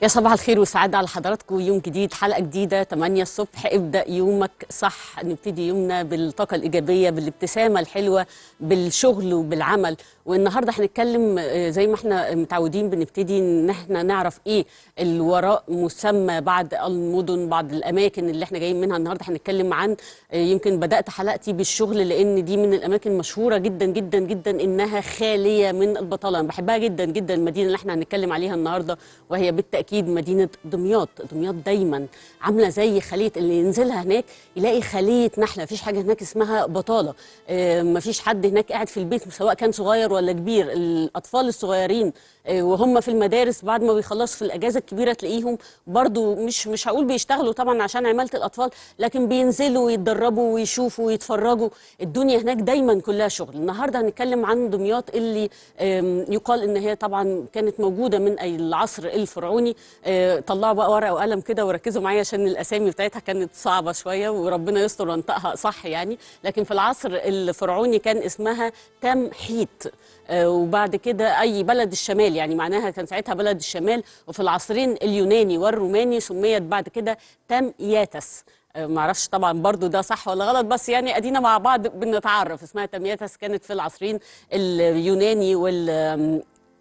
يا صباح الخير والسعادة على حضراتكم يوم جديد حلقة جديدة 8 الصبح ابدأ يومك صح نبتدي يومنا بالطاقة الإيجابية بالابتسامة الحلوة بالشغل وبالعمل والنهاردة هنتكلم آه، زي ما احنا متعودين بنبتدي ان احنا نعرف ايه الوراء مسمى بعض المدن بعض الأماكن اللي احنا جايين منها النهاردة هنتكلم عن آه، يمكن بدأت حلقتي بالشغل لأن دي من الأماكن المشهورة جدا جدا جدا إنها خالية من البطالة أنا بحبها جدا جدا المدينة اللي احنا هنتكلم عليها النهاردة وهي بالتأكيد مدينة دمياط دمياط دايما عاملة زي خلية اللي ينزلها هناك يلاقي خلية نحلة مفيش حاجة هناك اسمها بطالة آه، مفيش حد هناك قاعد في البيت سواء كان صغير ولا كبير الأطفال الصغيرين آه، وهم في المدارس بعد ما بيخلصوا في الأجازة الكبيرة تلاقيهم برضو مش مش هقول بيشتغلوا طبعا عشان عمالة الأطفال لكن بينزلوا ويتدربوا ويشوفوا ويتفرجوا الدنيا هناك دايما كلها شغل النهارده هنتكلم عن دمياط اللي آم، يقال ان هي طبعا كانت موجوده من أي العصر الفرعوني آه، طلعوا بقى ورقه وقلم كده وركزوا معايا عشان الاسامي بتاعتها كانت صعبه شويه وربنا يستر وانطقها صح يعني لكن في العصر الفرعوني كان اسمها تمحيت آه، وبعد كده اي بلد الشمال يعني معناها كان ساعتها بلد الشمال وفي العصرين اليوناني والروماني سميت بعد كده تمياتس آه، معرفش طبعا برضو ده صح ولا غلط بس يعني ادينا مع بعض بنتعرف اسمها تمياتس كانت في العصرين اليوناني وال آم،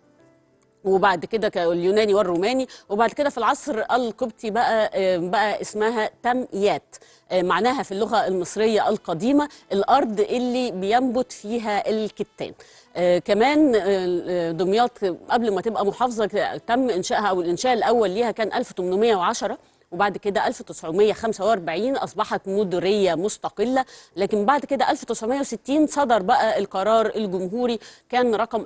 وبعد كده كان اليوناني والروماني وبعد كده في العصر القبطي بقى آه، بقى اسمها تميات آه، معناها في اللغة المصرية القديمة الأرض اللي بينبت فيها الكتان آه، كمان آه، آه، دمياط قبل ما تبقى محافظة كده تم إنشائها أو الإنشاء الأول ليها كان 1810 وبعد كده 1945 أصبحت مديرية مستقلة لكن بعد كده 1960 صدر بقى القرار الجمهوري كان رقم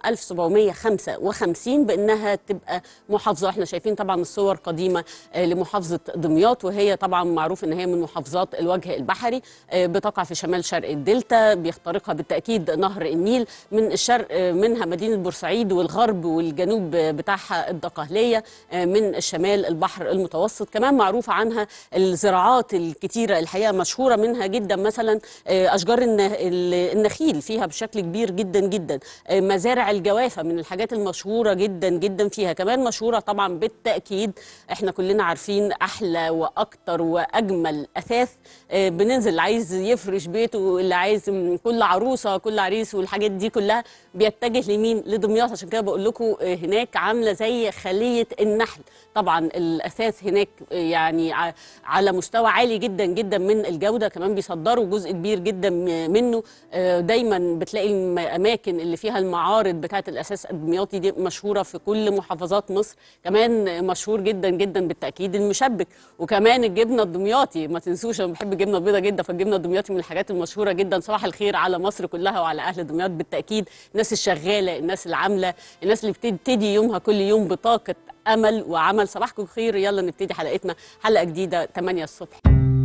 1755 بأنها تبقى محافظة احنا شايفين طبعا الصور قديمة آه، لمحافظة دمياط وهي طبعا معروف ان هي من محافظات الوجه البحري آه، بتقع في شمال شرق الدلتا بيخترقها بالتأكيد نهر النيل من الشرق آه، منها مدينة بورسعيد والغرب والجنوب آه، بتاعها الدقهلية آه، من الشمال البحر المتوسط كمان معروف عنها الزراعات الكتيرة الحقيقة مشهورة منها جدا مثلا آه، أشجار الن- ال- النخيل فيها بشكل كبير جدا جدا آه، مزارع الجوافة من الحاجات المشهورة جدا جدا فيها كمان مشهورة طبعا بالتأكيد احنا كلنا عارفين أحلى وأكتر وأجمل أثاث آه، بننزل اللي عايز يفرش بيته اللي عايز م- كل عروسة كل عريس والحاجات دي كلها بيتجه لمين لدمياط عشان كده بقول لكم آه، هناك عاملة زي خلية النحل طبعا الأثاث هناك آه، يعني ع- على مستوى عالي جدا جدا من الجودة كمان بيصدروا جزء كبير جدا م- منه آه، دايما بتلاقي الأماكن اللي فيها المعارض بتاعة الأساس الدمياطي دي مشهورة في كل محافظات مصر كمان مشهور جدا جدا بالتأكيد المشبك وكمان الجبنة الدمياطي ما تنسوش أنا بحب الجبنة البيضاء جدا فالجبنة الدمياطي من الحاجات المشهورة جدا صباح الخير على مصر كلها وعلى أهل دمياط بالتأكيد الناس الشغالة الناس العاملة الناس اللي بتبتدي يومها كل يوم بطاقة أمل وعمل صباحكم خير يلا نبتدي حلقتنا حلقة جديدة 8 الصبح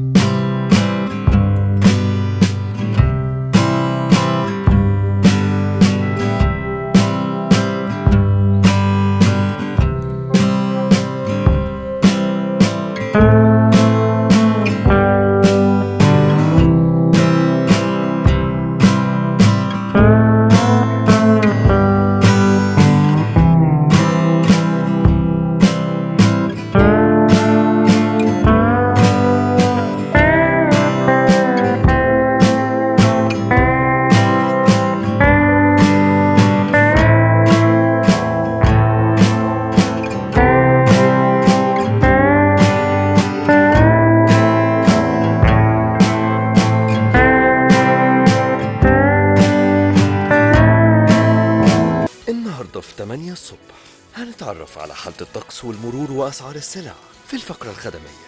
النهاردة في 8 الصبح هنتعرف على حالة الطقس والمرور وأسعار السلع في الفقرة الخدمية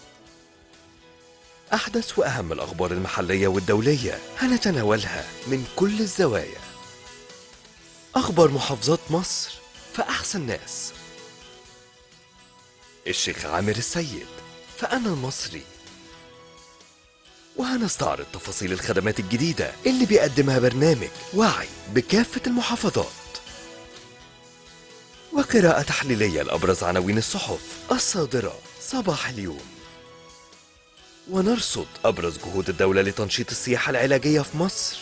أحدث وأهم الأخبار المحلية والدولية هنتناولها من كل الزوايا أخبار محافظات مصر فأحسن ناس الشيخ عامر السيد فأنا المصري وهنستعرض تفاصيل الخدمات الجديدة اللي بيقدمها برنامج وعي بكافة المحافظات وقراءة تحليلية لأبرز عناوين الصحف الصادرة صباح اليوم ونرصد أبرز جهود الدولة لتنشيط السياحة العلاجية في مصر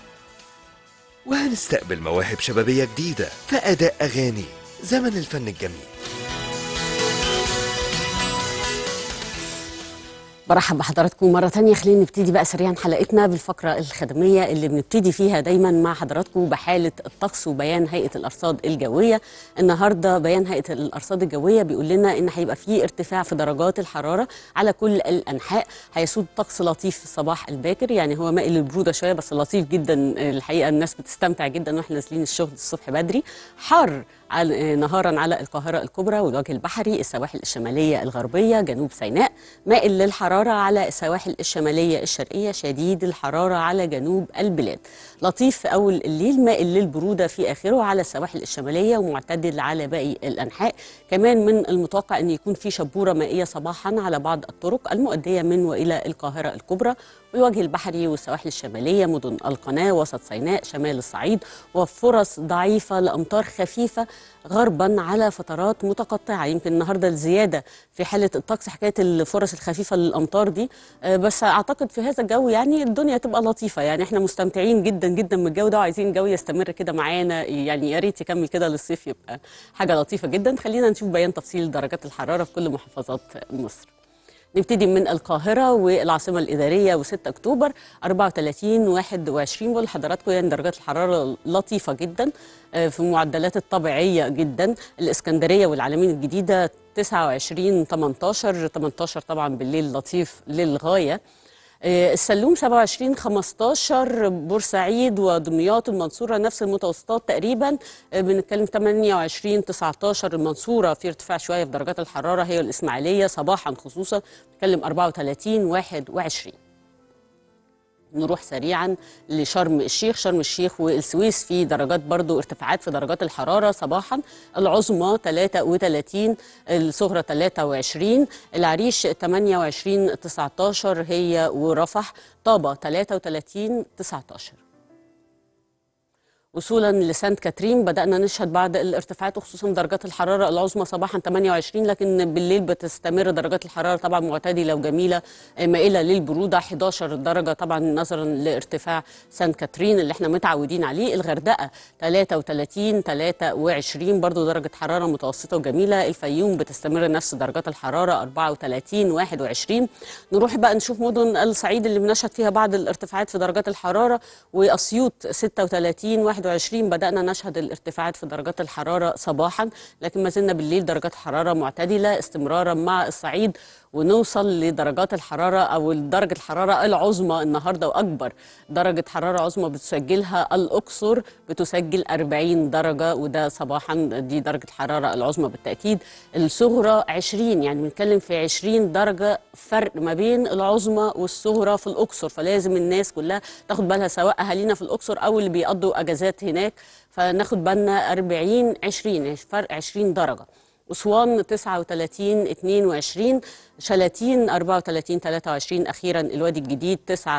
وهنستقبل مواهب شبابية جديدة في أداء أغاني زمن الفن الجميل برحب بحضراتكم مرة تانية خلينا نبتدي بقى سريعا حلقتنا بالفقرة الخدمية اللي بنبتدي فيها دايما مع حضراتكم بحالة الطقس وبيان هيئة الأرصاد الجوية النهاردة بيان هيئة الأرصاد الجوية بيقول لنا إن هيبقى فيه ارتفاع في درجات الحرارة على كل الأنحاء هيسود طقس لطيف في الصباح الباكر يعني هو مائل للبرودة شوية بس لطيف جدا الحقيقة الناس بتستمتع جدا واحنا نازلين الشغل الصبح بدري حر على نهارا على القاهرة الكبرى والوجه البحري السواحل الشمالية الغربية جنوب سيناء مائل للحرارة على السواحل الشمالية الشرقية شديد الحرارة على جنوب البلاد لطيف في أول الليل مائل للبرودة في آخره على السواحل الشمالية ومعتدل على باقي الأنحاء كمان من المتوقع أن يكون في شبورة مائية صباحا على بعض الطرق المؤدية من وإلى القاهرة الكبرى والوجه البحري والسواحل الشمالية مدن القناة وسط سيناء شمال الصعيد وفرص ضعيفة لأمطار خفيفة غربا على فترات متقطعة يمكن النهاردة الزيادة في حالة الطقس حكاية الفرص الخفيفة للأمطار دي بس أعتقد في هذا الجو يعني الدنيا تبقى لطيفة يعني احنا مستمتعين جدا جدا من الجو ده وعايزين الجو يستمر كده معانا يعني يا ريت يكمل كده للصيف يبقى حاجة لطيفة جدا خلينا نشوف بيان تفصيل درجات الحرارة في كل محافظات مصر نبتدي من القاهرة والعاصمة الإدارية و6 أكتوبر 34 21 بقول لحضراتكم يعني درجات الحرارة لطيفة جدا في معدلات الطبيعية جدا الإسكندرية والعلمين الجديدة 29 18 18 طبعا بالليل لطيف للغاية السلوم 27 15 بورسعيد ودمياط المنصوره نفس المتوسطات تقريبا بنتكلم 28 19 المنصوره في ارتفاع شويه في درجات الحراره هي الاسماعيليه صباحا خصوصا بنتكلم 34 21 نروح سريعا لشرم الشيخ شرم الشيخ والسويس في درجات برضو ارتفاعات في درجات الحرارة صباحا العظمى 33 الصغرى 23 العريش 28 19 هي ورفح طابة 33 19 وصولا لسانت كاترين بدأنا نشهد بعض الارتفاعات وخصوصا درجات الحرارة العظمى صباحا 28 لكن بالليل بتستمر درجات الحرارة طبعا معتدلة وجميلة مائلة للبرودة 11 درجة طبعا نظرا لارتفاع سانت كاترين اللي احنا متعودين عليه الغردقة 33 23 برضو درجة حرارة متوسطة وجميلة الفيوم بتستمر نفس درجات الحرارة 34 21 نروح بقى نشوف مدن الصعيد اللي بنشهد فيها بعض الارتفاعات في درجات الحرارة وأسيوط 36 21 بدأنا نشهد الارتفاعات في درجات الحرارة صباحا لكن ما زلنا بالليل درجات حرارة معتدلة استمرارا مع الصعيد ونوصل لدرجات الحرارة أو درجة الحرارة العظمى النهاردة وأكبر درجة حرارة عظمى بتسجلها الأقصر بتسجل 40 درجة وده صباحا دي درجة الحرارة العظمى بالتأكيد الصغرى 20 يعني بنتكلم في 20 درجة فرق ما بين العظمى والصغرى في الأقصر فلازم الناس كلها تاخد بالها سواء أهالينا في الأقصر أو اللي بيقضوا أجازات هناك فناخد بالنا 40 20 فرق 20 درجة أسوان 39 22 شلاتين 34 23 أخيرا الوادي الجديد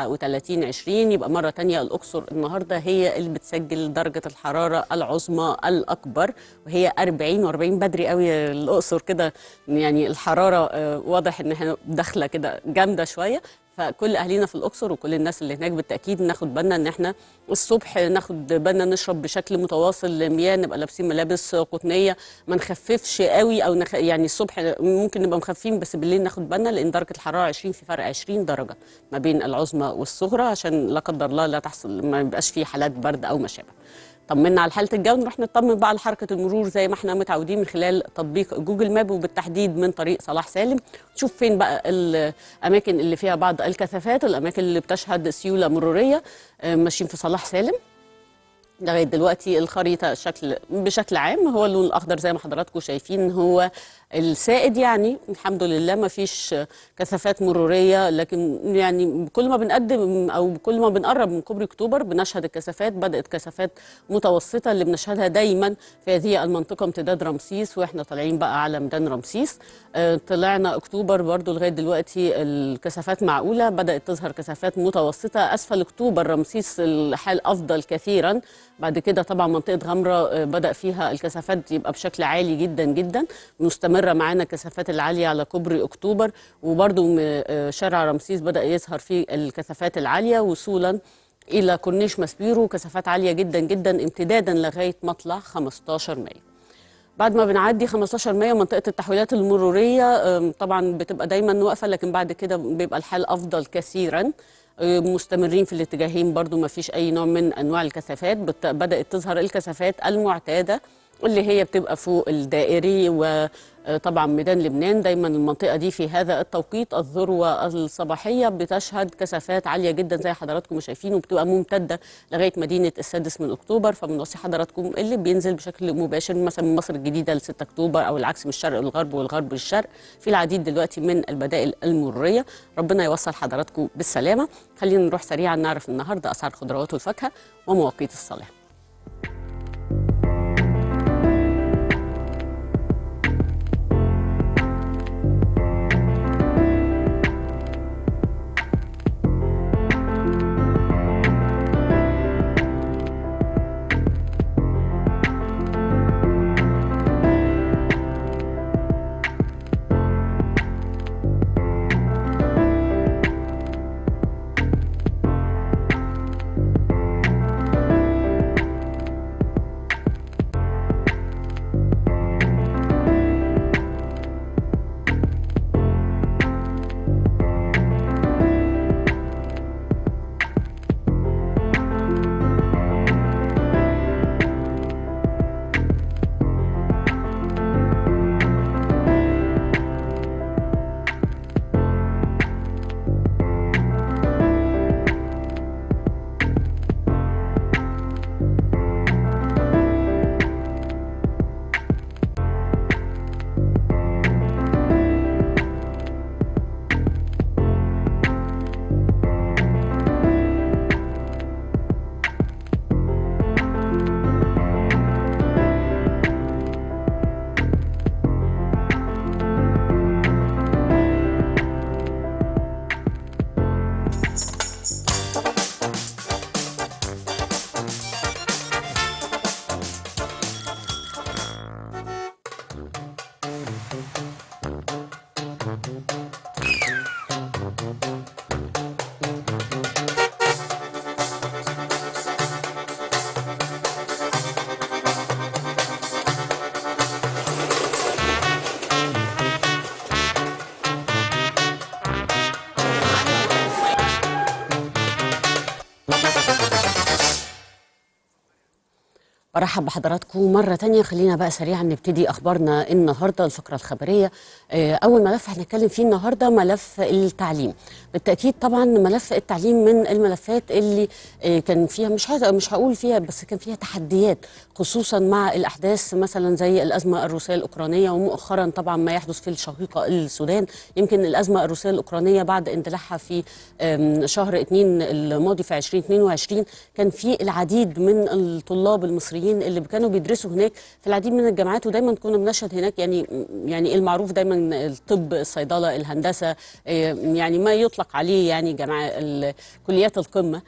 39 20 يبقى مرة تانية الأقصر النهاردة هي اللي بتسجل درجة الحرارة العظمى الأكبر وهي 40 و40 بدري قوي الأقصر كده يعني الحرارة واضح إن احنا داخلة كده جامدة شوية فكل اهالينا في الاقصر وكل الناس اللي هناك بالتاكيد ناخد بالنا ان احنا الصبح ناخد بالنا نشرب بشكل متواصل مياه نبقى لابسين ملابس قطنيه ما نخففش قوي او نخ... يعني الصبح ممكن نبقى مخففين بس بالليل ناخد بالنا لان درجه الحراره 20 في فرق 20 درجه ما بين العظمى والصغرى عشان لا قدر الله لا تحصل ما يبقاش فيه حالات برد او ما شابه طمنا على حاله الجو نروح نطمن بقى على حركه المرور زي ما احنا متعودين من خلال تطبيق جوجل ماب وبالتحديد من طريق صلاح سالم نشوف فين بقى الاماكن اللي فيها بعض الكثافات الاماكن اللي بتشهد سيوله مروريه ماشيين في صلاح سالم لغايه دلوقتي الخريطه شكل بشكل عام هو اللون الاخضر زي ما حضراتكم شايفين هو السائد يعني الحمد لله ما فيش كثافات مروريه لكن يعني كل ما بنقدم او كل ما بنقرب من كوبري اكتوبر بنشهد الكثافات بدات كثافات متوسطه اللي بنشهدها دايما في هذه المنطقه امتداد رمسيس واحنا طالعين بقى على ميدان رمسيس آه طلعنا اكتوبر برضو لغايه دلوقتي الكثافات معقوله بدات تظهر كثافات متوسطه اسفل اكتوبر رمسيس الحال افضل كثيرا بعد كده طبعا منطقه غمره بدا فيها الكثافات يبقى بشكل عالي جدا جدا مستمره معانا الكثافات العاليه على كوبري اكتوبر وبرده شارع رمسيس بدا يظهر فيه الكثافات العاليه وصولا الى كورنيش ماسبيرو كثافات عاليه جدا جدا امتدادا لغايه مطلع 15 مايو بعد ما بنعدي 15 مايو منطقة التحويلات المرورية أم، طبعا بتبقى دايما واقفة لكن بعد كده بيبقى الحال أفضل كثيرا أم، مستمرين في الاتجاهين برضو ما فيش أي نوع من أنواع الكثافات بت- بدأت تظهر الكثافات المعتادة اللي هي بتبقى فوق الدائري وطبعا ميدان لبنان دايما المنطقة دي في هذا التوقيت الذروة الصباحية بتشهد كثافات عالية جدا زي حضراتكم شايفين وبتبقى ممتدة لغاية مدينة السادس من أكتوبر فبنوصي حضراتكم اللي بينزل بشكل مباشر مثلا من مصر الجديدة ل 6 أكتوبر أو العكس من الشرق للغرب والغرب للشرق في العديد دلوقتي من البدائل المرورية ربنا يوصل حضراتكم بالسلامة خلينا نروح سريعا نعرف النهاردة أسعار الخضروات والفاكهة ومواقيت الصلاة برحب بحضراتكم مرة تانية خلينا بقى سريعا نبتدي أخبارنا النهاردة الفقرة الخبرية آه، أول ملف هنتكلم فيه النهاردة ملف التعليم بالتأكيد طبعا ملف التعليم من الملفات اللي آه، كان فيها مش ه- مش هقول فيها بس كان فيها تحديات خصوصا مع الأحداث مثلا زي الأزمة الروسية الأوكرانية ومؤخرا طبعا ما يحدث في الشقيقة السودان يمكن الأزمة الروسية الأوكرانية بعد اندلاعها في آم، شهر اتنين الماضي في 2022 كان في العديد من الطلاب المصريين اللي كانوا بيدرسوا هناك في العديد من الجامعات ودايما كنا بنشهد هناك يعني يعني المعروف دايما الطب الصيدله الهندسه آه، يعني ما يطلق عليه يعني جامعه ال- كليات القمه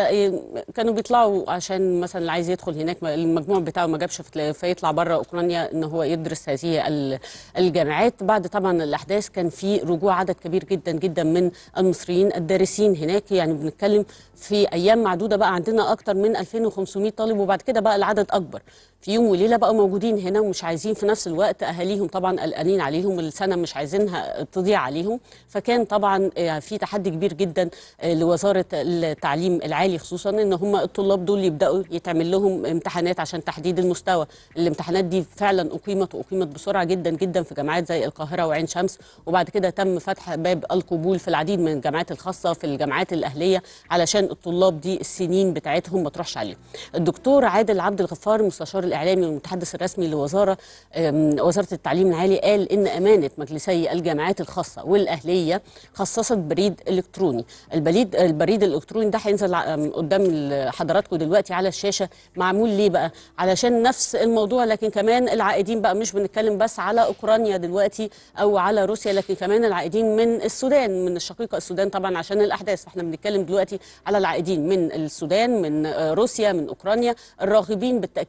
فكانوا بيطلعوا عشان مثلا اللي عايز يدخل هناك ما- المجموع بتاعه ما جابش فت- فيطلع بره اوكرانيا ان هو يدرس هذه ال- الجامعات بعد طبعا الاحداث كان في رجوع عدد كبير جدا جدا من المصريين الدارسين هناك يعني بنتكلم في ايام معدوده بقى عندنا اكتر من 2500 طالب وبعد كده بقى العدد اكبر في يوم وليله بقوا موجودين هنا ومش عايزين في نفس الوقت اهاليهم طبعا قلقانين عليهم السنه مش عايزينها تضيع عليهم فكان طبعا آه، في تحدي كبير جدا آه، لوزاره التعليم العالي خصوصا ان هم الطلاب دول يبداوا يتعمل لهم امتحانات عشان تحديد المستوى الامتحانات دي فعلا اقيمت واقيمت بسرعه جدا جدا في جامعات زي القاهره وعين شمس وبعد كده تم فتح باب القبول في العديد من الجامعات الخاصه في الجامعات الاهليه علشان الطلاب دي السنين بتاعتهم ما تروحش عليهم الدكتور عادل عبد الغفار المستشار الاعلامي والمتحدث الرسمي لوزاره أم، وزاره التعليم العالي قال ان امانه مجلسي الجامعات الخاصه والاهليه خصصت بريد الكتروني البريد البريد الالكتروني ده هينزل ع- قدام ال- حضراتكم دلوقتي على الشاشه معمول ليه بقى علشان نفس الموضوع لكن كمان العائدين بقى مش بنتكلم بس على اوكرانيا دلوقتي او على روسيا لكن كمان العائدين من السودان من الشقيقه السودان طبعا عشان الاحداث فاحنا بنتكلم دلوقتي على العائدين من السودان من آه، روسيا من اوكرانيا الراغبين بالتاكيد في التحويل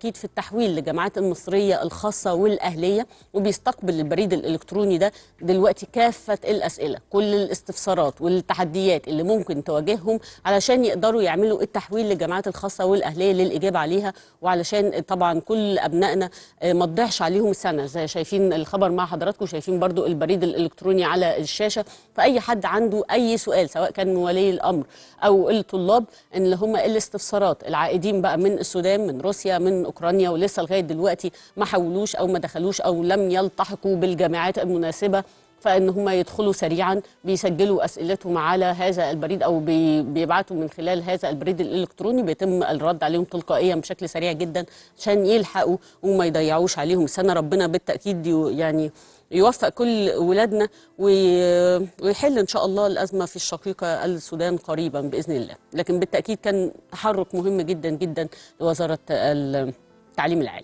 التحويل للجامعات المصريه الخاصه والاهليه وبيستقبل البريد الالكتروني ده دلوقتي كافه الاسئله كل الاستفسارات والتحديات اللي ممكن تواجههم علشان يقدروا يعملوا التحويل للجامعات الخاصه والاهليه للاجابه عليها وعلشان طبعا كل ابنائنا آه، ما تضيعش عليهم السنه زي شايفين الخبر مع حضراتكم شايفين برضو البريد الالكتروني على الشاشه فاي حد عنده اي سؤال سواء كان من ولي الامر او الطلاب ان اللي هم الاستفسارات العائدين بقى من السودان من روسيا من اوكرانيا ولسه لغايه دلوقتي ما حولوش او ما دخلوش او لم يلتحقوا بالجامعات المناسبه فان هم يدخلوا سريعا بيسجلوا اسئلتهم على هذا البريد او بي- بيبعتوا من خلال هذا البريد الالكتروني بيتم الرد عليهم تلقائيا بشكل سريع جدا عشان يلحقوا وما يضيعوش عليهم السنه ربنا بالتاكيد يو- يعني يوفق كل ولادنا وي- ويحل ان شاء الله الازمه في الشقيقه السودان قريبا باذن الله لكن بالتاكيد كان تحرك مهم جدا جدا لوزاره التعليم العالي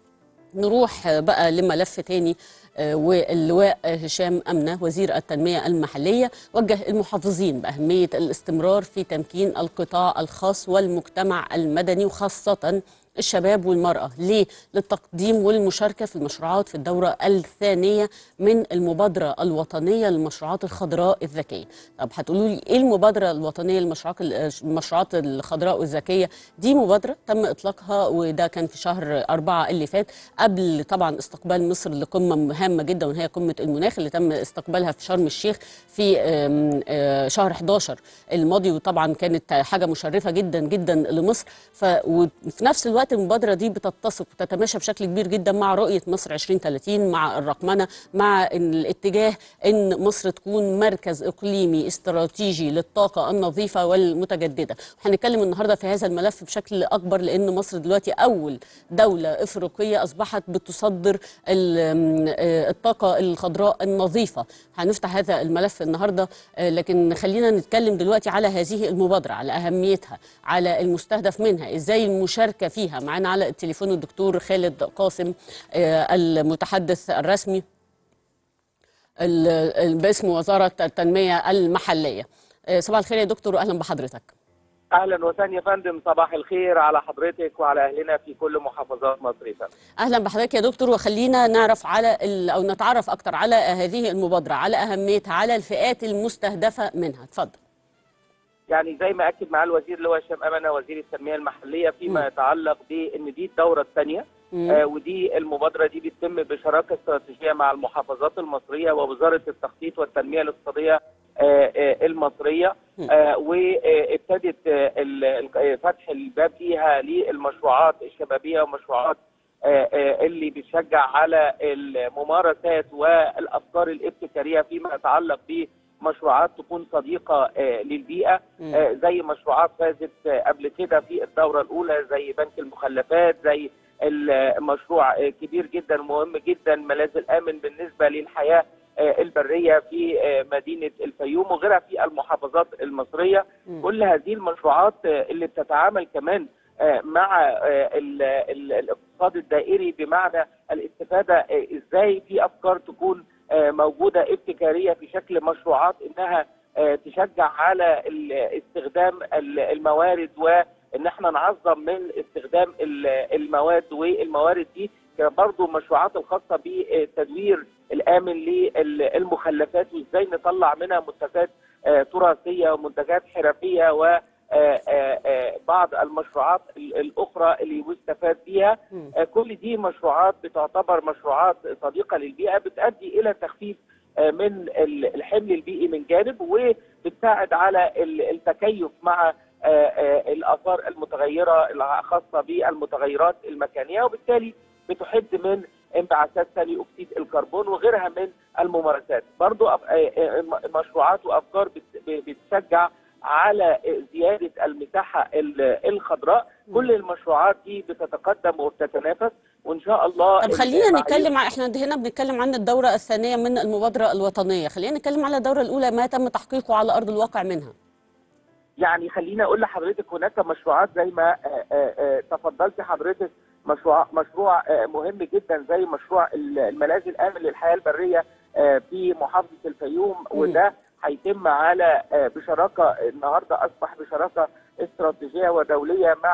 نروح بقى لملف تاني آه، واللواء هشام أمنة وزير التنمية المحلية وجه المحافظين بأهمية الاستمرار في تمكين القطاع الخاص والمجتمع المدني وخاصة الشباب والمرأة ليه؟ للتقديم والمشاركة في المشروعات في الدورة الثانية من المبادرة الوطنية للمشروعات الخضراء الذكية طب هتقولوا لي إيه المبادرة الوطنية للمشروعات المشروعات الخضراء والذكية دي مبادرة تم إطلاقها وده كان في شهر أربعة اللي فات قبل طبعا استقبال مصر لقمة هامة جدا وهي قمة المناخ اللي تم استقبالها في شرم الشيخ في آم، آه، شهر 11 الماضي وطبعا كانت حاجة مشرفة جدا جدا لمصر ف وفي نفس الوقت المبادرة دي بتتسق وتتماشى بشكل كبير جدا مع رؤية مصر 2030 مع الرقمنة مع إن الاتجاه ان مصر تكون مركز اقليمي استراتيجي للطاقة النظيفة والمتجددة هنتكلم النهاردة في هذا الملف بشكل اكبر لان مصر دلوقتي اول دولة افريقية اصبحت بتصدر ال- آه، الطاقة الخضراء النظيفة هنفتح هذا الملف النهاردة آه، لكن خلينا نتكلم دلوقتي على هذه المبادرة على أهميتها على المستهدف منها إزاي المشاركة فيها معنا على التليفون الدكتور خالد قاسم آه، المتحدث الرسمي ال- ال- باسم وزارة التنمية المحلية آه، صباح الخير يا دكتور وأهلا بحضرتك اهلا وسهلا يا فندم صباح الخير على حضرتك وعلى اهلنا في كل محافظات مصر يا فندم اهلا بحضرتك يا دكتور وخلينا نعرف على ال- او نتعرف اكتر على هذه المبادره على اهميتها على الفئات المستهدفه منها اتفضل يعني زي ما اكد معالي الوزير اللي هو هشام امانه وزير التنميه المحليه فيما مم. يتعلق بان دي الدوره الثانيه مم. آه ودي المبادره دي بتتم بشراكه استراتيجيه مع المحافظات المصريه ووزاره التخطيط والتنميه الاقتصاديه آه آه المصريه مم. آه وابتدت آه ال- ال- فتح الباب ليها للمشروعات الشبابيه ومشروعات آه، آه، اللي بتشجع على الممارسات والافكار الابتكاريه فيما يتعلق بمشروعات تكون صديقه آه، للبيئه مم. آه، زي مشروعات فازت آه، قبل كده في الدوره الاولى زي بنك المخلفات زي المشروع آه، كبير جدا مهم جدا ملاذ الامن بالنسبه للحياه آه، البريه في آه، مدينه الفيوم وغيرها في المحافظات المصريه مم. كل هذه المشروعات آه، اللي بتتعامل كمان آه، مع آه، ال- ال- الاقتصاد الدائري بمعنى الاستفاده آه، ازاي في افكار تكون آه، موجوده ابتكاريه في شكل مشروعات انها آه، تشجع على ال- استخدام ال- الموارد وان احنا نعظم من استخدام ال- المواد والموارد دي برضه المشروعات الخاصه بالتدوير الامن للمخلفات وازاي نطلع منها منتجات آه، تراثيه ومنتجات حرفيه و آه، آه، آه، بعض المشروعات ال- الاخرى اللي يستفاد بيها مم. آه، كل دي مشروعات بتعتبر مشروعات صديقه للبيئه بتؤدي الى تخفيف آه، من ال- الحمل البيئي من جانب وبتساعد على ال- التكيف مع آه، آه، الاثار المتغيره الخاصه بالمتغيرات المكانيه وبالتالي بتحد من انبعاثات ثاني اكسيد الكربون وغيرها من الممارسات برضو أف- آه، آه، م- مشروعات وافكار بت- ب- بتشجع على زياده المساحه ال- الخضراء كل المشروعات دي بتتقدم وبتتنافس وان شاء الله طب ال- خلينا مع- نتكلم ع- احنا هنا بنتكلم عن الدوره الثانيه من المبادره الوطنيه خلينا نتكلم على الدوره الاولى ما تم تحقيقه على ارض الواقع منها يعني خليني اقول لحضرتك هناك مشروعات زي ما آه، آه، آه، تفضلت حضرتك مشروع مشروع آه، مهم جدا زي مشروع ال- الملاذ الامن للحياه البريه آه، في محافظه الفيوم وده هيتم على آه، بشراكه النهارده اصبح بشراكه استراتيجيه ودوليه مع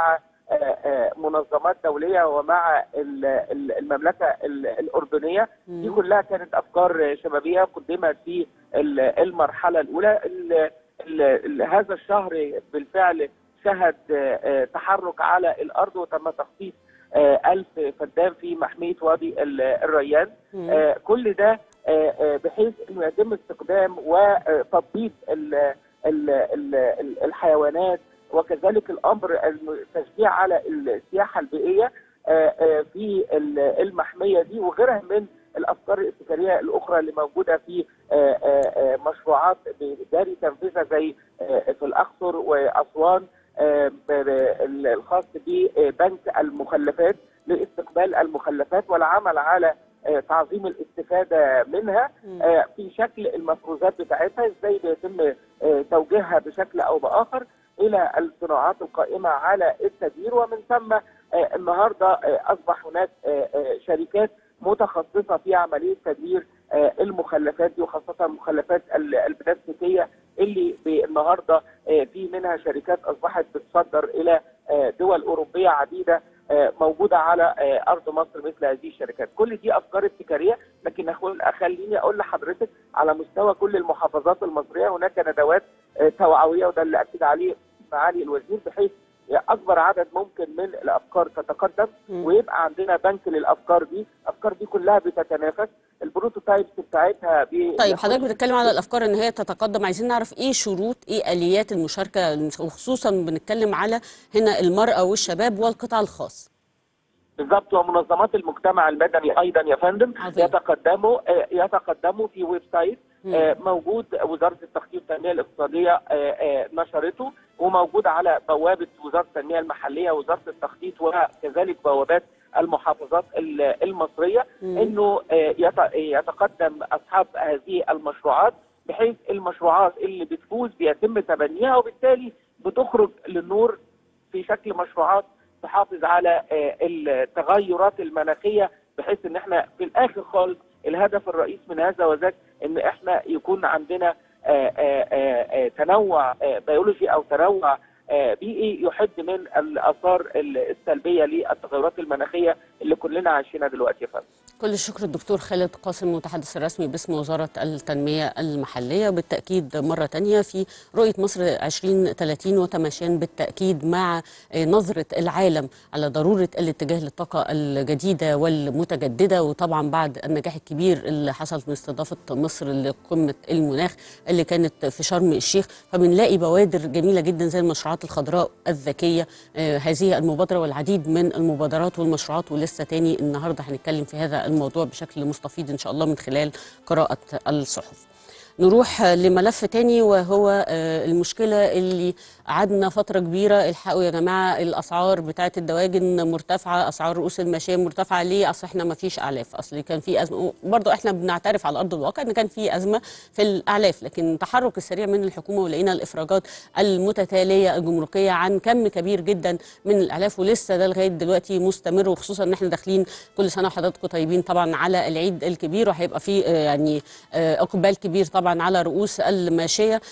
آه، آه، منظمات دوليه ومع ال- ال- المملكه ال- الاردنيه دي كلها كانت افكار شبابيه قدمت في ال- المرحله الاولى ال- ال- ال- هذا الشهر بالفعل شهد آه، آه، تحرك على الارض وتم تخصيص آه، ألف فدان في محمية وادي ال- الريان مم. آه، كل ده آه، آه، بحيث انه يتم استخدام وتطبيق ال- ال- ال- ال- الحيوانات وكذلك الامر التشجيع على السياحه البيئيه آه، آه، في ال- المحميه دي وغيرها من الافكار الابتكاريه الاخرى اللي موجوده في آه، آه، آه، مشروعات جاري تنفيذها زي آه، في الاقصر واسوان آه، ب- ب- الخاص ببنك المخلفات لاستقبال المخلفات والعمل على آه، تعظيم الاستفاده منها مم. آه، في شكل المفروضات بتاعتها ازاي بيتم آه، توجيهها بشكل او باخر الى الصناعات القائمه على التدوير ومن ثم آه، النهارده آه، اصبح هناك آه، آه، شركات متخصصه في عمليه تدوير آه، المخلفات دي وخاصه المخلفات ال- البلاستيكيه اللي ب- النهارده آه، في منها شركات اصبحت بتصدر الى آه، دول اوروبيه عديده آه، موجوده على آه، ارض مصر مثل هذه الشركات، كل دي افكار ابتكاريه لكن أخل- خليني اقول لحضرتك على مستوى كل المحافظات المصريه هناك ندوات آه، توعويه وده اللي اكد عليه معالي الوزير بحيث اكبر عدد ممكن من الافكار تتقدم مم. ويبقى عندنا بنك للافكار دي، الافكار دي كلها بتتنافس، البروتوتايبس بتاعتها بي- طيب حضرتك بتتكلم على الافكار ان هي تتقدم عايزين نعرف ايه شروط ايه اليات المشاركه وخصوصا بنتكلم على هنا المراه والشباب والقطاع الخاص بالظبط ومنظمات المجتمع المدني ايضا يا فندم عظيم. يتقدموا آه، يتقدموا في ويب سايت مم. آه، موجود وزاره التخطيط والتنميه الاقتصاديه آه، آه، نشرته وموجود على بوابه وزاره التنميه المحليه وزاره التخطيط وكذلك بوابات المحافظات ال- المصريه مم. انه آه، يت- يتقدم اصحاب هذه المشروعات بحيث المشروعات اللي بتفوز بيتم تبنيها وبالتالي بتخرج للنور في شكل مشروعات تحافظ على آه، التغيرات المناخيه بحيث ان احنا في الاخر خالص الهدف الرئيس من هذا وذاك ان احنا يكون عندنا آه، آه، آه، آه، تنوع آه، بيولوجي او تنوع آه، بيئي يحد من الاثار السلبيه للتغيرات المناخيه اللي كلنا عايشينها دلوقتي يا فندم. كل الشكر الدكتور خالد قاسم المتحدث الرسمي باسم وزارة التنمية المحلية بالتأكيد مرة تانية في رؤية مصر 2030 وتماشيا بالتأكيد مع نظرة العالم على ضرورة الاتجاه للطاقة الجديدة والمتجددة وطبعا بعد النجاح الكبير اللي حصل من استضافة مصر لقمة المناخ اللي كانت في شرم الشيخ فبنلاقي بوادر جميلة جدا زي المشروعات الخضراء الذكية آه، هذه المبادرة والعديد من المبادرات والمشروعات ولسه تاني النهاردة هنتكلم في هذا الموضوع بشكل مستفيض إن شاء الله من خلال قراءة الصحف نروح لملف تاني وهو آه، المشكلة اللي قعدنا فترة كبيرة الحقوا يا جماعة الأسعار بتاعة الدواجن مرتفعة أسعار رؤوس الماشية مرتفعة ليه؟ أصل إحنا ما فيش أعلاف أصل كان في أزمة برضه إحنا بنعترف على أرض الواقع إن كان في أزمة في الأعلاف لكن التحرك السريع من الحكومة ولقينا الإفراجات المتتالية الجمركية عن كم كبير جدا من الأعلاف ولسه ده لغاية دلوقتي مستمر وخصوصا إن إحنا داخلين كل سنة وحضراتكم طيبين طبعا على العيد الكبير وهيبقى في آه، يعني آه، إقبال كبير طبعا على رؤوس الماشية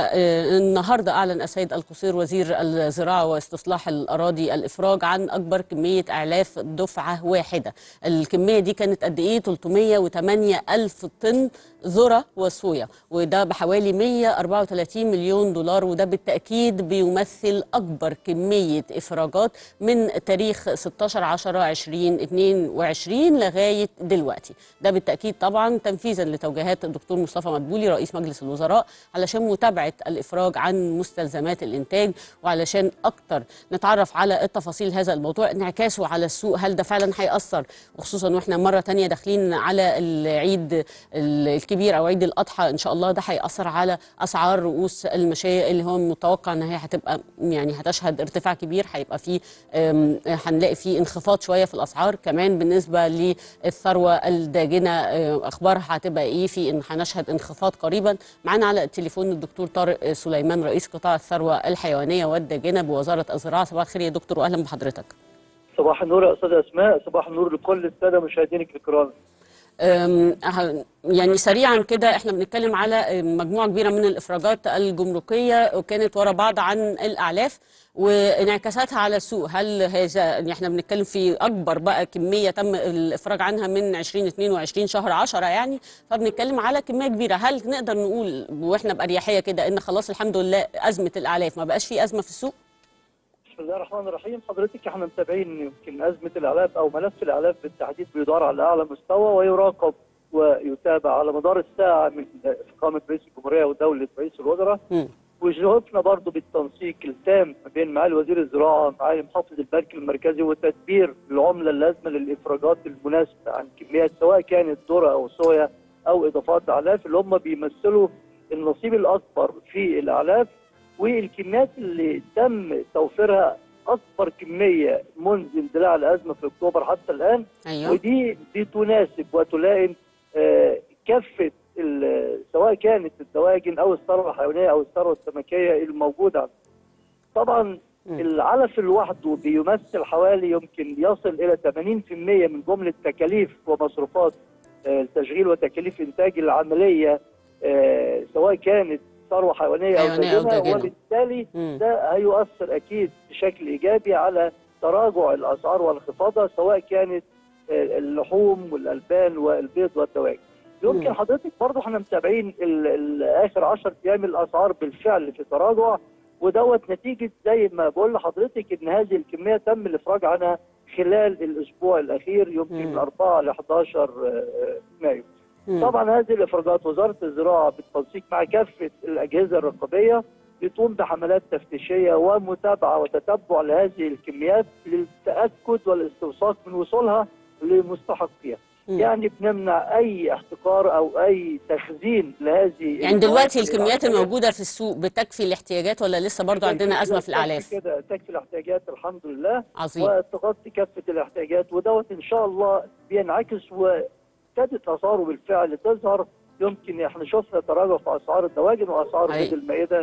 فالنهاردة أعلن السيد القصير وزير الزراعة واستصلاح الأراضي الإفراج عن أكبر كمية أعلاف دفعة واحدة الكمية دي كانت قد إيه 308 ألف طن ذرة وصويا وده بحوالي 134 مليون دولار وده بالتأكيد بيمثل أكبر كمية إفراجات من تاريخ 16 10 2022 لغاية دلوقتي ده بالتأكيد طبعا تنفيذا لتوجيهات الدكتور مصطفى مدبولي رئيس مجلس الوزراء علشان متابعة الإفراج عن مستلزمات الإنتاج وعلشان أكتر نتعرف على التفاصيل هذا الموضوع انعكاسه على السوق هل ده فعلا هيأثر وخصوصا واحنا مرة تانية داخلين على العيد الكبير أو عيد الأضحى إن شاء الله ده هيأثر على أسعار رؤوس المشاية اللي هو متوقع إن هي هتبقى يعني هتشهد ارتفاع كبير هيبقى فيه أم، هنلاقي فيه انخفاض شوية في الأسعار كمان بالنسبة للثروة الداجنة أه، أخبارها هتبقى إيه في إن هنشهد انخفاض قريبا معانا على التليفون الدكتور طارق سليمان رئيس قطاع الثروة الحيوانية والداجنة بوزارة الزراعة صباح الخير يا دكتور وأهلا بحضرتك صباح النور يا استاذ اسماء صباح النور لكل الساده مشاهدينك الكرام أم، ه- يعني سريعا كده احنا بنتكلم على مجموعه كبيره من الافراجات الجمركيه وكانت ورا بعض عن الاعلاف وانعكاساتها على السوق هل هذا يعني احنا بنتكلم في اكبر بقى كميه تم الافراج عنها من 2022 شهر 10 يعني فبنتكلم على كميه كبيره هل نقدر نقول واحنا باريحيه كده ان خلاص الحمد لله ازمه الاعلاف ما بقاش في ازمه في السوق بسم الله الرحمن الرحيم حضرتك احنا متابعين يمكن ازمه الاعلاف او ملف الاعلاف بالتحديد بيدار على اعلى مستوى ويراقب ويتابع على مدار الساعه من فخامه رئيس الجمهوريه ودوله رئيس الوزراء مم. وشرفنا برضه بالتنسيق التام بين معالي وزير الزراعه معالي محافظ البنك المركزي وتدبير العمله اللازمه للافراجات المناسبه عن كميات سواء كانت ذره او صويا او اضافات اعلاف اللي هم بيمثلوا النصيب الاكبر في الاعلاف والكميات اللي تم توفيرها اكبر كميه منذ اندلاع الازمه في اكتوبر حتى الان ايوه ودي دي تناسب وتلائم آه، كافه ال- سواء كانت الدواجن او الثروه الحيوانيه او الثروه السمكيه الموجوده عندنا. طبعا مم. العلف لوحده بيمثل حوالي يمكن يصل الى 80% من جمله تكاليف ومصروفات آه، التشغيل وتكاليف انتاج العمليه آه، سواء كانت ثروه حيوانيه او حيوانية أو داجنه داجنة. وبالتالي مم. ده هيؤثر اكيد بشكل ايجابي على تراجع الاسعار وانخفاضها سواء كانت آه، اللحوم والالبان والبيض والدواجن. يمكن مم. حضرتك برضه احنا متابعين ال- ال- اخر 10 ايام الاسعار بالفعل في تراجع ودوت نتيجه زي ما بقول لحضرتك ان هذه الكميه تم الافراج عنها خلال الاسبوع الاخير يمكن مم. من 4 ل 11 آه، مايو. مم. طبعا هذه الافراجات وزاره الزراعه بالتنسيق مع كافه الاجهزه الرقابيه بتقوم بحملات تفتيشيه ومتابعه وتتبع لهذه الكميات للتاكد والاستوثاق من وصولها لمستحقيها. مم. يعني بنمنع اي احتكار او اي تخزين لهذه يعني دلوقتي المواد الكميات العلفية. الموجوده في السوق بتكفي الاحتياجات ولا لسه برضو عندنا ازمه في الاعلاف تكفي كده تكفي الاحتياجات الحمد لله عظيم وتغطي كافه الاحتياجات ودوت ان شاء الله بينعكس وابتدت اثاره بالفعل تظهر يمكن احنا شفنا تراجع في اسعار الدواجن واسعار أي. بيض المائده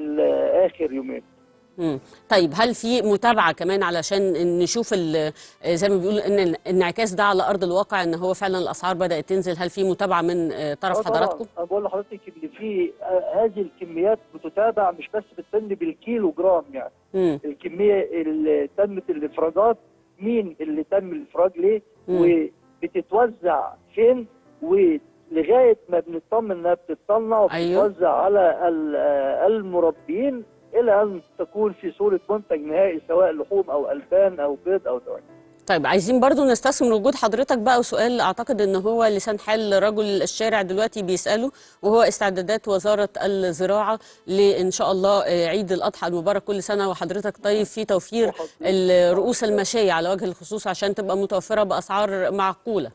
ال- اخر يومين مم. طيب هل في متابعه كمان علشان نشوف ال- زي ما بيقولوا ان الانعكاس ده على ارض الواقع ان هو فعلا الاسعار بدات تنزل هل في متابعه من آه، طرف آه طبعاً. حضراتكم انا بقول لحضرتك ان في آه، هذه الكميات بتتابع مش بس بتتم بالكيلو جرام يعني مم. الكميه اللي تمت الافراجات مين اللي تم الافراج ليه مم. وبتتوزع فين ولغايه ما بنطمن انها بتتصنع أيوه. وبتتوزع على ال- آه، المربيين الى ان تكون في صوره منتج نهائي سواء لحوم او البان او بيض او دواجن طيب عايزين برضو نستثمر وجود حضرتك بقى وسؤال اعتقد ان هو لسان حال رجل الشارع دلوقتي بيساله وهو استعدادات وزاره الزراعه لان شاء الله آه، عيد الاضحى المبارك كل سنه وحضرتك طيب في توفير ال- رؤوس المشاية على وجه الخصوص عشان تبقى متوفره باسعار معقوله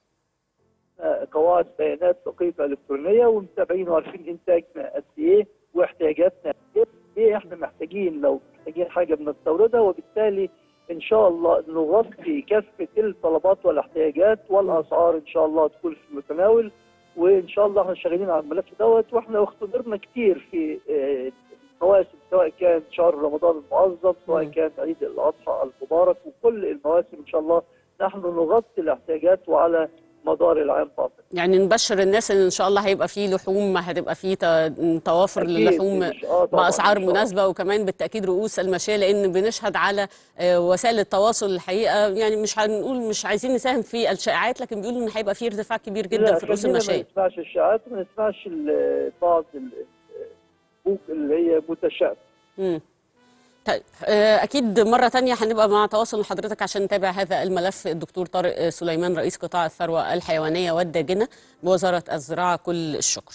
آه، قواعد بيانات دقيقه الكترونيه ومتابعين وعارفين انتاجنا قد ايه واحتياجاتنا قد ايه ايه احنا محتاجين لو محتاجين حاجه بنستوردها وبالتالي ان شاء الله نغطي كافه الطلبات والاحتياجات والاسعار ان شاء الله تكون في المتناول وان شاء الله احنا شغالين على الملف دوت واحنا اختبرنا كتير في آه، مواسم سواء كان شهر رمضان المعظم سواء مم. كان عيد الاضحى المبارك وكل المواسم ان شاء الله نحن نغطي الاحتياجات وعلى مدار العام فقط يعني نبشر الناس ان ان شاء الله هيبقى فيه لحوم هتبقى فيه ت- توافر أكيد. للحوم إن شاء- آه طبعاً باسعار إن شاء الله. مناسبه وكمان بالتاكيد رؤوس المشاة لان بنشهد على آه، وسائل التواصل الحقيقه يعني مش هنقول مش عايزين نساهم في الشائعات لكن بيقولوا ان هيبقى فيه ارتفاع كبير جدا لا، في رؤوس خلينا المشاة ما نسمعش الشائعات وما نسمعش ال- بعض ال- البوك اللي هي متشائمه مم. طيب آه، اكيد مره تانية هنبقى مع تواصل حضرتك عشان نتابع هذا الملف الدكتور طارق آه، سليمان رئيس قطاع الثروه الحيوانيه والداجنه بوزاره الزراعه كل الشكر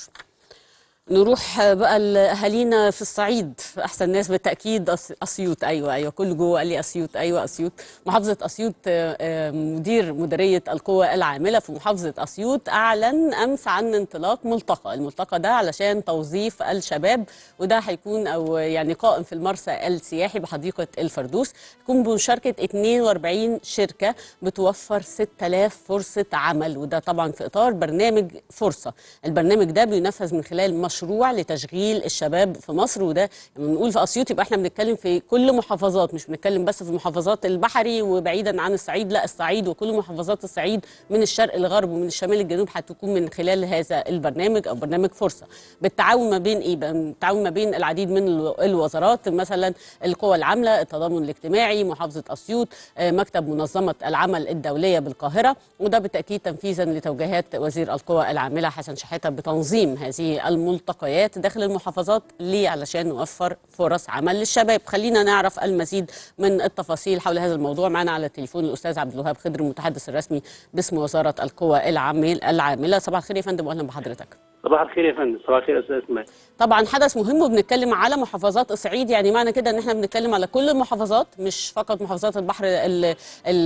نروح بقى لاهالينا في الصعيد احسن ناس بالتاكيد أس- اسيوط ايوه ايوه كل جوه قال لي اسيوط ايوه اسيوط محافظه اسيوط آه، آه، مدير مديريه القوى العامله في محافظه اسيوط اعلن امس عن انطلاق ملتقى الملتقى ده علشان توظيف الشباب وده هيكون او يعني قائم في المرسى السياحي بحديقه الفردوس يكون بمشاركه 42 شركه بتوفر 6000 فرصه عمل وده طبعا في اطار برنامج فرصه البرنامج ده بينفذ من خلال مشروع مشروع لتشغيل الشباب في مصر وده لما بنقول في اسيوط يبقى احنا بنتكلم في كل محافظات مش بنتكلم بس في محافظات البحري وبعيدا عن الصعيد لا الصعيد وكل محافظات الصعيد من الشرق للغرب ومن الشمال للجنوب هتكون من خلال هذا البرنامج او برنامج فرصه بالتعاون ما بين ايه بقى؟ بالتعاون ما بين العديد من الو- الوزارات مثلا القوى العامله التضامن الاجتماعي محافظه اسيوط آه، مكتب منظمه العمل الدوليه بالقاهره وده بالتاكيد تنفيذا لتوجيهات وزير القوى العامله حسن شحاته بتنظيم هذه الملتقيات داخل المحافظات ليه علشان نوفر فرص عمل للشباب خلينا نعرف المزيد من التفاصيل حول هذا الموضوع معنا على التليفون الاستاذ عبد الوهاب خضر المتحدث الرسمي باسم وزاره القوى العامل العامله صباح الخير يا فندم واهلا بحضرتك صباح الخير يا فندم صباح الخير يا استاذ اسماعيل طبعا حدث مهم وبنتكلم على محافظات الصعيد يعني معنى كده ان احنا بنتكلم على كل المحافظات مش فقط محافظات البحر ال ال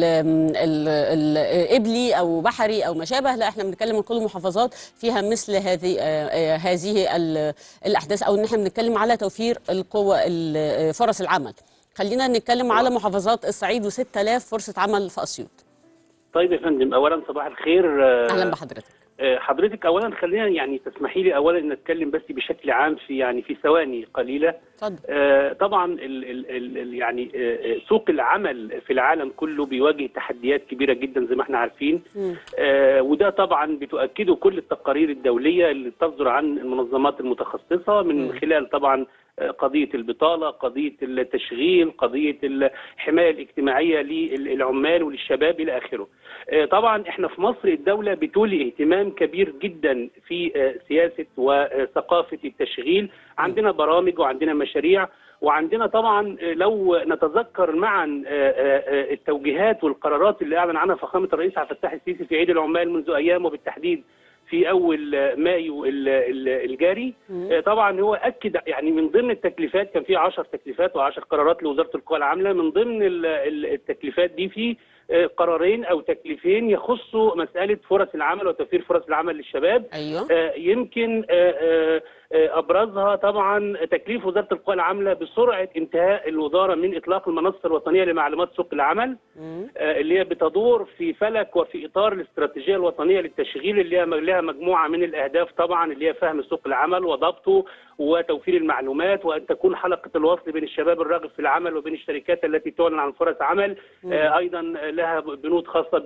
ال الابلي او بحري او ما شابه لا احنا بنتكلم عن كل المحافظات فيها مثل هذه آه، آه، هذه ال- الاحداث او ان احنا بنتكلم على توفير القوه ال- فرص العمل خلينا نتكلم على محافظات الصعيد و6000 فرصه عمل في اسيوط طيب يا فندم اولا صباح الخير آه، اهلا بحضرتك آه، حضرتك اولا خلينا يعني تسمحي لي اولا ان اتكلم بس بشكل عام في يعني في ثواني قليله اتفضل آه، طبعا ال ال ال ال يعني آه، آه، سوق العمل في العالم كله بيواجه تحديات كبيره جدا زي ما احنا عارفين مم. آه، وده طبعا بتؤكده كل التقارير الدوليه اللي تصدر عن المنظمات المتخصصه من مم. خلال طبعا آه، قضيه البطاله، قضيه التشغيل، قضيه الحمايه الاجتماعيه للعمال وللشباب الى اخره. آه، طبعا احنا في مصر الدوله بتولي اهتمام كبير جدا في آه، سياسه وثقافه التشغيل، عندنا برامج وعندنا مشاريع وعندنا طبعا آه، لو نتذكر معا آه، آه، آه، التوجيهات والقرارات اللي اعلن عنها فخامه الرئيس عبد الفتاح السيسي في عيد العمال منذ ايام وبالتحديد في اول آه، مايو ال- ال- الجاري آه، طبعا هو اكد يعني من ضمن التكليفات كان في 10 تكليفات و10 قرارات لوزاره القوى العامله من ضمن ال- ال- التكليفات دي في آه، قرارين او تكليفين يخصوا مساله فرص العمل وتوفير فرص العمل للشباب ايوه آه، يمكن آه، آه، آه، ابرزها طبعا تكليف وزاره القوى العامله بسرعه انتهاء الوزاره من اطلاق المنصه الوطنيه لمعلومات سوق العمل مم. آه، اللي هي بتدور في فلك وفي اطار الاستراتيجيه الوطنيه للتشغيل اللي هي لها مجموعه من الاهداف طبعا اللي هي فهم سوق العمل وضبطه وتوفير المعلومات وان تكون حلقه الوصل بين الشباب الراغب في العمل وبين الشركات التي تعلن عن فرص عمل آه، ايضا لها بنود خاصه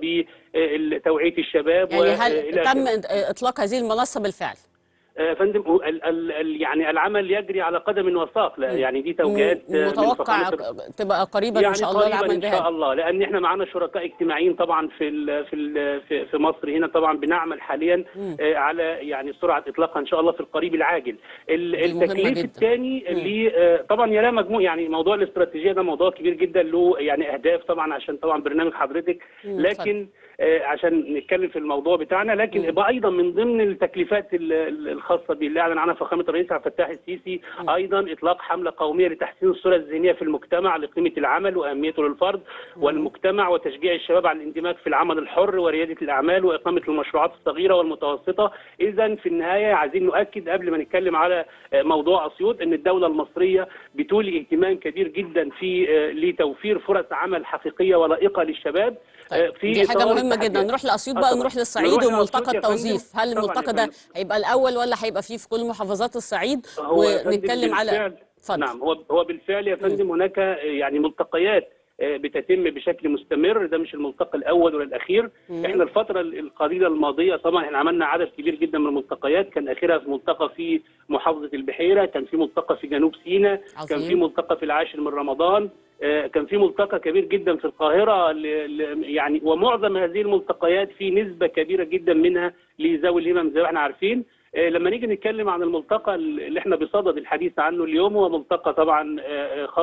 بتوعيه الشباب يعني هل وإلى تم آخره. اطلاق هذه المنصه بالفعل آه، فندم هو ال ال ال يعني العمل يجري على قدم وساق لا يعني دي توجيهات آه، من متوقع فخامة الر- تبقى قريبا ان شاء الله قريبا العمل ان شاء بها الله لان احنا معانا شركاء اجتماعيين طبعا في ال في ال في, في مصر هنا طبعا بنعمل حاليا آه على يعني سرعه اطلاقها ان شاء الله في القريب العاجل ال- دي مهمة التكليف جدا. الثاني اللي آه طبعا يا لا مجموع يعني موضوع الاستراتيجيه ده موضوع كبير جدا له يعني اهداف طبعا عشان طبعا برنامج حضرتك مم، لكن آه، عشان نتكلم في الموضوع بتاعنا لكن يبقى ايضا من ضمن التكليفات ال- ال- الخاصه باللي اعلن عنها فخامه الرئيس عبد الفتاح السيسي ايضا اطلاق حمله قوميه لتحسين الصوره الذهنيه في المجتمع لقيمه العمل واهميته للفرد والمجتمع وتشجيع الشباب على الاندماج في العمل الحر ورياده الاعمال واقامه المشروعات الصغيره والمتوسطه اذا في النهايه عايزين نؤكد قبل ما نتكلم على آه، موضوع اسيوط ان الدوله المصريه بتولي اهتمام كبير جدا في آه، لتوفير فرص عمل حقيقيه ولائقه للشباب آه، طيب في دي حاجه إطار مهمه التحديات. جدا نروح لاسيوط آه بقى طبعاً. نروح للصعيد نروح وملتقى لأسيوط يا فندم. التوظيف هل طبعاً يا الملتقى ده فندم. هيبقى الاول ولا هيبقى فيه في كل محافظات الصعيد هو يا فندم ونتكلم على بالفعل- اتفضل نعم هو هو بالفعل يا فندم هناك آه، يعني ملتقيات آه، بتتم بشكل مستمر ده مش الملتقى الاول ولا الاخير احنا الفتره ال- القليله الماضيه طبعا احنا عملنا عدد كبير جدا من الملتقيات كان اخرها في ملتقى في محافظه البحيره كان في ملتقى في جنوب سيناء كان عظيم. في ملتقى في العاشر من رمضان آه، كان في ملتقى كبير جدا في القاهره ل- ل- يعني ومعظم هذه الملتقيات في نسبه كبيره جدا منها لذوي الهمم زي ما احنا عارفين آه، لما نيجي نتكلم عن الملتقى اللي احنا بصدد الحديث عنه اليوم هو ملتقى طبعا آه، آه، خاص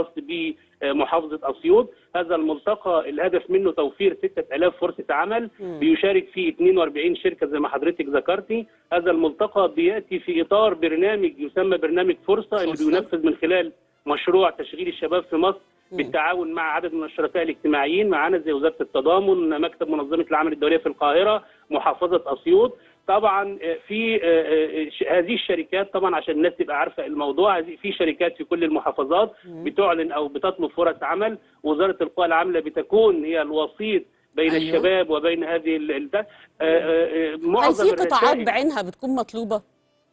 بمحافظه اسيوط هذا الملتقى الهدف منه توفير 6000 فرصه عمل بيشارك فيه 42 شركه زي ما حضرتك ذكرتي هذا الملتقى بياتي في اطار برنامج يسمى برنامج فرصه اللي فرصة. بينفذ من خلال مشروع تشغيل الشباب في مصر بالتعاون مع عدد من الشركاء الاجتماعيين معانا زي وزاره التضامن مكتب منظمه العمل الدوليه في القاهره محافظه اسيوط طبعا آه، في آه، آه، ش- هذه الشركات طبعا عشان الناس تبقى عارفه الموضوع هذه- في شركات في كل المحافظات بتعلن او بتطلب فرص عمل وزاره القوى العامله بتكون هي الوسيط بين أيوه. أيوه. الشباب وبين هذه ال- ال- ده. آه، آه، آه، هل معظم في قطاعات الرسائل- بعينها بتكون مطلوبه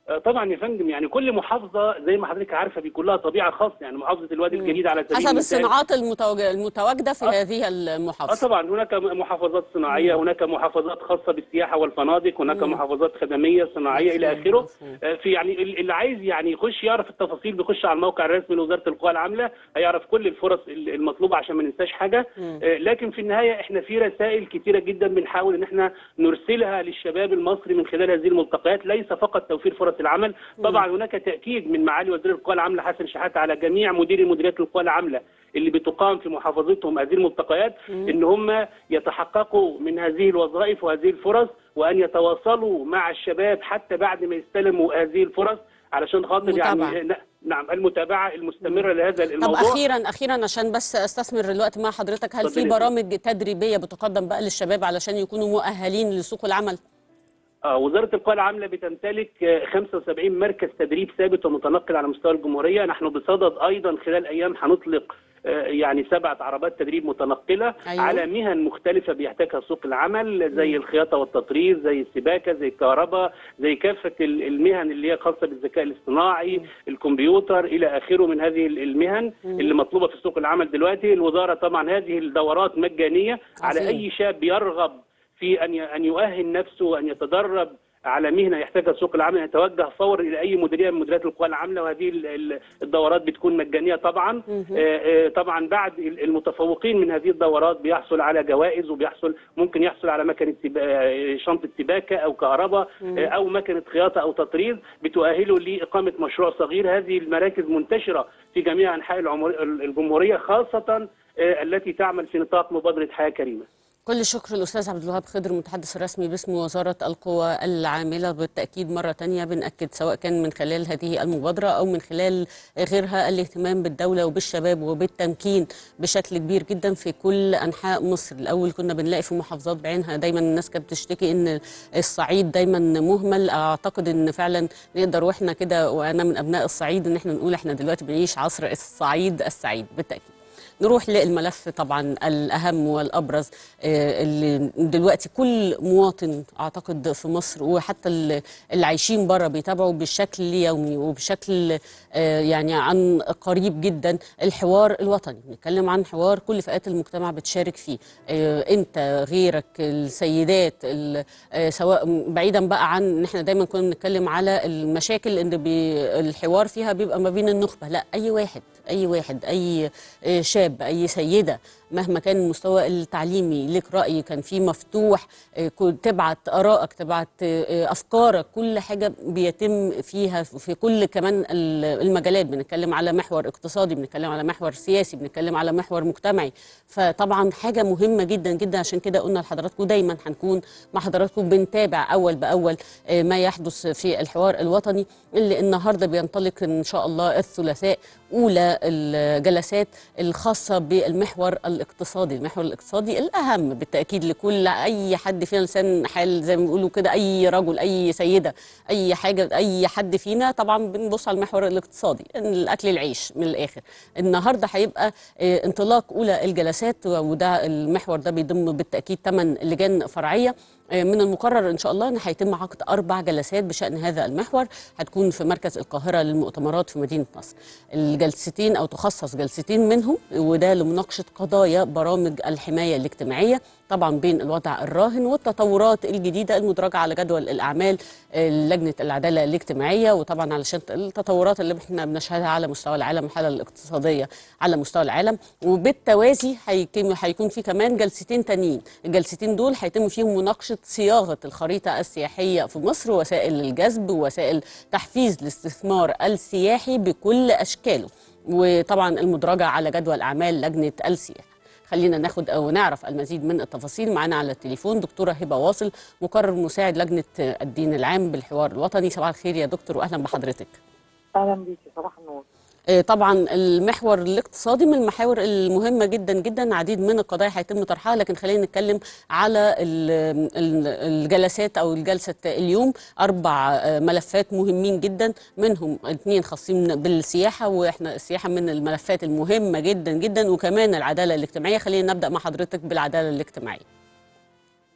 آه، طبعا يا فندم يعني كل محافظه زي ما حضرتك عارفه بيكون لها طبيعه خاصه يعني محافظه الوادي الجديد على سبيل حسب المثال الصناعات المتواج- المتواجده في آه. هذه اه المحافظه طبعا هناك محافظات صناعيه هناك محافظات خاصه بالسياحه والفنادق هناك محافظات خدميه صناعيه الى مفهوم، اخره مفهوم. آه، في يعني ال- اللي عايز يعني يخش يعرف التفاصيل بيخش على الموقع الرسمي لوزاره القوى العامله هيعرف كل الفرص ال- المطلوبه عشان ما ننساش حاجه آه، لكن في النهايه احنا في رسائل كتيره جدا بنحاول ان احنا نرسلها للشباب المصري من خلال هذه الملتقيات ليس فقط توفير فرص العمل طبعا هناك تاكيد من معالي وزير القوى العامله حسن شحاته على جميع مديري مديريات القوى العامله اللي بتقام في محافظتهم هذه الملتقيات ان هم يتحققوا من هذه الوظائف وهذه الفرص وان يتواصلوا مع الشباب حتى بعد ما يستلموا هذه الفرص علشان خاطر متابعة. يعني ن- نعم المتابعه المستمره لهذا طب الموضوع اخيرا اخيرا عشان بس استثمر الوقت مع حضرتك هل في اتفضلي. برامج تدريبيه بتقدم بقى للشباب علشان يكونوا مؤهلين لسوق العمل آه، وزارة القوى العاملة بتمتلك آه، 75 مركز تدريب ثابت ومتنقل على مستوى الجمهورية نحن بصدد أيضا خلال أيام هنطلق آه، يعني سبعة عربات تدريب متنقلة أيوة. أيوة. على مهن مختلفة بيحتاجها سوق العمل زي الخياطة والتطريز زي السباكة زي الكهرباء زي كافة ال- المهن اللي هي خاصة بالذكاء الاصطناعي الكمبيوتر إلى آخره من هذه ال- المهن اللي مطلوبة في سوق العمل دلوقتي الوزارة طبعا هذه الدورات مجانية على عظيم. أي شاب يرغب في ان ي- ان يؤهل نفسه وان يتدرب على مهنه يحتاجها سوق العمل يتوجه فورا الى اي مديريه من مديريات القوى العامله وهذه ال- ال- الدورات بتكون مجانيه طبعا آه، آه، طبعا بعد ال- المتفوقين من هذه الدورات بيحصل على جوائز وبيحصل ممكن يحصل على مكنه سبا- آه، شنطه سباكه او كهرباء آه، او مكنه خياطه او تطريز بتؤهله لاقامه مشروع صغير هذه المراكز منتشره في جميع انحاء العمر- الجمهوريه خاصه آه، التي تعمل في نطاق مبادره حياه كريمه كل الشكر الأستاذ عبد الوهاب خضر المتحدث الرسمي باسم وزارة القوى العاملة بالتأكيد مرة تانية بنأكد سواء كان من خلال هذه المبادرة أو من خلال غيرها الاهتمام بالدولة وبالشباب وبالتمكين بشكل كبير جدا في كل أنحاء مصر الأول كنا بنلاقي في محافظات بعينها دايما الناس كانت بتشتكي إن الصعيد دايما مهمل أعتقد إن فعلا نقدر وإحنا كده وأنا من أبناء الصعيد إن إحنا نقول إحنا دلوقتي بنعيش عصر الصعيد السعيد بالتأكيد نروح للملف طبعا الأهم والأبرز آه، اللي دلوقتي كل مواطن أعتقد في مصر وحتى ال- اللي عايشين بره بيتابعوا بشكل يومي وبشكل آه، يعني عن قريب جدا الحوار الوطني بنتكلم عن حوار كل فئات المجتمع بتشارك فيه آه، أنت غيرك السيدات ال- آه، سواء بعيدا بقى عن ان احنا دايما كنا بنتكلم على المشاكل اللي بي الحوار فيها بيبقى ما بين النخبه لا اي واحد اي واحد اي آه، شاب اي سيده مهما كان المستوى التعليمي لك راي كان فيه مفتوح آه، كنت تبعت ارائك تبعت آه، افكارك كل حاجه بيتم فيها في كل كمان ال- المجالات بنتكلم على محور اقتصادي بنتكلم على محور سياسي بنتكلم على محور مجتمعي فطبعا حاجه مهمه جدا جدا عشان كده قلنا لحضراتكم دايما هنكون مع حضراتكم بنتابع اول باول آه، ما يحدث في الحوار الوطني اللي النهارده بينطلق ان شاء الله الثلاثاء اولى الجلسات الخاصه بالمحور الاقتصادي المحور الاقتصادي الاهم بالتاكيد لكل اي حد فينا لسان حال زي ما بيقولوا كده اي رجل اي سيده اي حاجه اي حد فينا طبعا بنبص على المحور الاقتصادي الاكل العيش من الاخر النهارده هيبقى آه، انطلاق اولى الجلسات وده المحور ده بيضم بالتاكيد ثمان لجان فرعيه آه، من المقرر ان شاء الله ان هيتم عقد اربع جلسات بشان هذا المحور هتكون في مركز القاهره للمؤتمرات في مدينه نصر الجلستين او تخصص جلستين منهم وده لمناقشه قضايا برامج الحمايه الاجتماعيه طبعا بين الوضع الراهن والتطورات الجديده المدرجه على جدول الاعمال آه، لجنه العداله الاجتماعيه وطبعا علشان التطورات اللي احنا بنشهدها على مستوى العالم الحاله الاقتصاديه على مستوى العالم وبالتوازي هيتم هيكون في كمان جلستين تانيين الجلستين دول هيتم فيهم مناقشه صياغه الخريطه السياحيه في مصر وسائل الجذب ووسائل تحفيز الاستثمار السياحي بكل اشكاله وطبعا المدرجه على جدول اعمال لجنه السياحه خلينا ناخد او نعرف المزيد من التفاصيل معانا على التليفون دكتوره هبه واصل مقرر مساعد لجنه الدين العام بالحوار الوطني صباح الخير يا دكتور واهلا بحضرتك اهلا بيكي صباح النور آه، طبعا المحور الاقتصادي من المحاور المهمه جدا جدا عديد من القضايا هيتم طرحها لكن خلينا نتكلم على ال- ال- الجلسات او الجلسه اليوم اربع آه، ملفات مهمين جدا منهم اثنين خاصين بالسياحه واحنا السياحه من الملفات المهمه جدا جدا وكمان العداله الاجتماعيه خلينا نبدا مع حضرتك بالعداله الاجتماعيه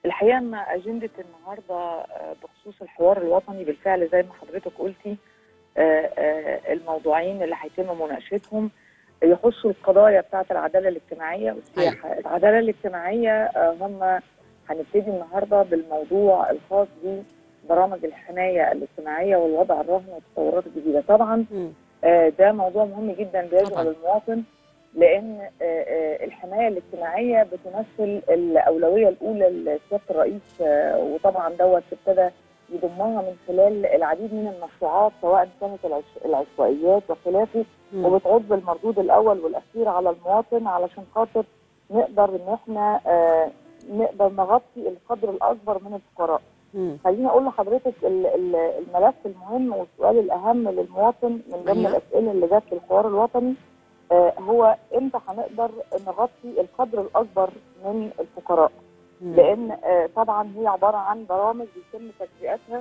الحقيقه ان اجنده النهارده آه، بخصوص الحوار الوطني بالفعل زي ما حضرتك قلتي آه، آه، الموضوعين اللي هيتم مناقشتهم يخصوا القضايا بتاعه العداله الاجتماعيه والسياحه العداله الاجتماعيه آه، هم هنبتدي النهارده بالموضوع الخاص ببرامج الحمايه الاجتماعيه والوضع الرهن والتطورات الجديده طبعا مم. آه، ده موضوع مهم جدا طبعاً. بيشغل المواطن لان آه، آه، الحمايه الاجتماعيه بتمثل الاولويه الاولى لسياده الرئيس آه، وطبعا دوت ابتدى يضمها من خلال العديد من المشروعات سواء كانت العش- العشوائيات وخلافه مم. وبتعود بالمردود الاول والاخير على المواطن علشان خاطر نقدر ان احنا آه، نقدر نغطي القدر الاكبر من الفقراء. مم. خليني اقول لحضرتك ال- ال- الملف المهم والسؤال الاهم للمواطن من ضمن أيوة. الاسئله اللي جت في الحوار الوطني آه، هو امتى هنقدر نغطي القدر الاكبر من الفقراء مم. لان آه، طبعا هي عباره عن برامج بيتم تجزئتها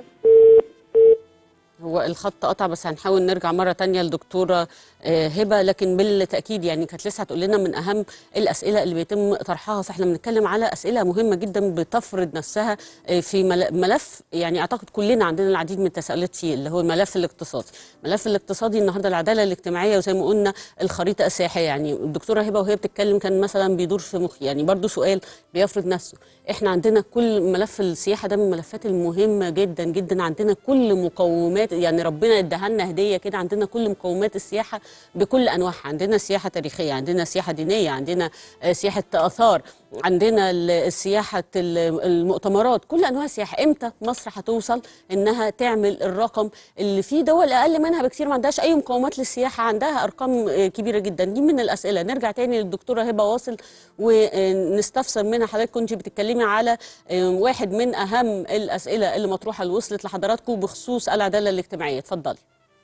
هو الخط قطع بس هنحاول نرجع مرة تانية لدكتورة آه، هبة لكن بالتأكيد يعني كانت لسه هتقول لنا من أهم الأسئلة اللي بيتم طرحها فاحنا بنتكلم على أسئلة مهمة جدا بتفرض نفسها آه، في مل- ملف يعني أعتقد كلنا عندنا العديد من التساؤلات فيه اللي هو الملف الاقتصادي الملف الاقتصادي النهاردة العدالة الاجتماعية وزي ما قلنا الخريطة السياحية يعني الدكتورة هبة وهي بتتكلم كان مثلا بيدور في مخي يعني برضو سؤال بيفرض نفسه احنا عندنا كل ملف السياحة ده من الملفات المهمة جدا جدا عندنا كل مقومات يعني ربنا اداها لنا هدية كده عندنا كل مقومات السياحة بكل أنواعها عندنا سياحة تاريخية عندنا سياحة دينية عندنا آه، سياحة آثار عندنا ال- سياحة ال- المؤتمرات كل أنواع السياحة إمتى مصر هتوصل إنها تعمل الرقم اللي في دول أقل منها بكثير ما عندهاش أي مقومات للسياحة عندها أرقام آه، كبيرة جدا دي من الأسئلة نرجع تاني للدكتورة هبة واصل ونستفسر منها حضرتك كنت بتتكلمي على آه، واحد من أهم الأسئلة اللي مطروحة اللي وصلت لحضراتكم بخصوص العدالة الاجتماعية اتفضلي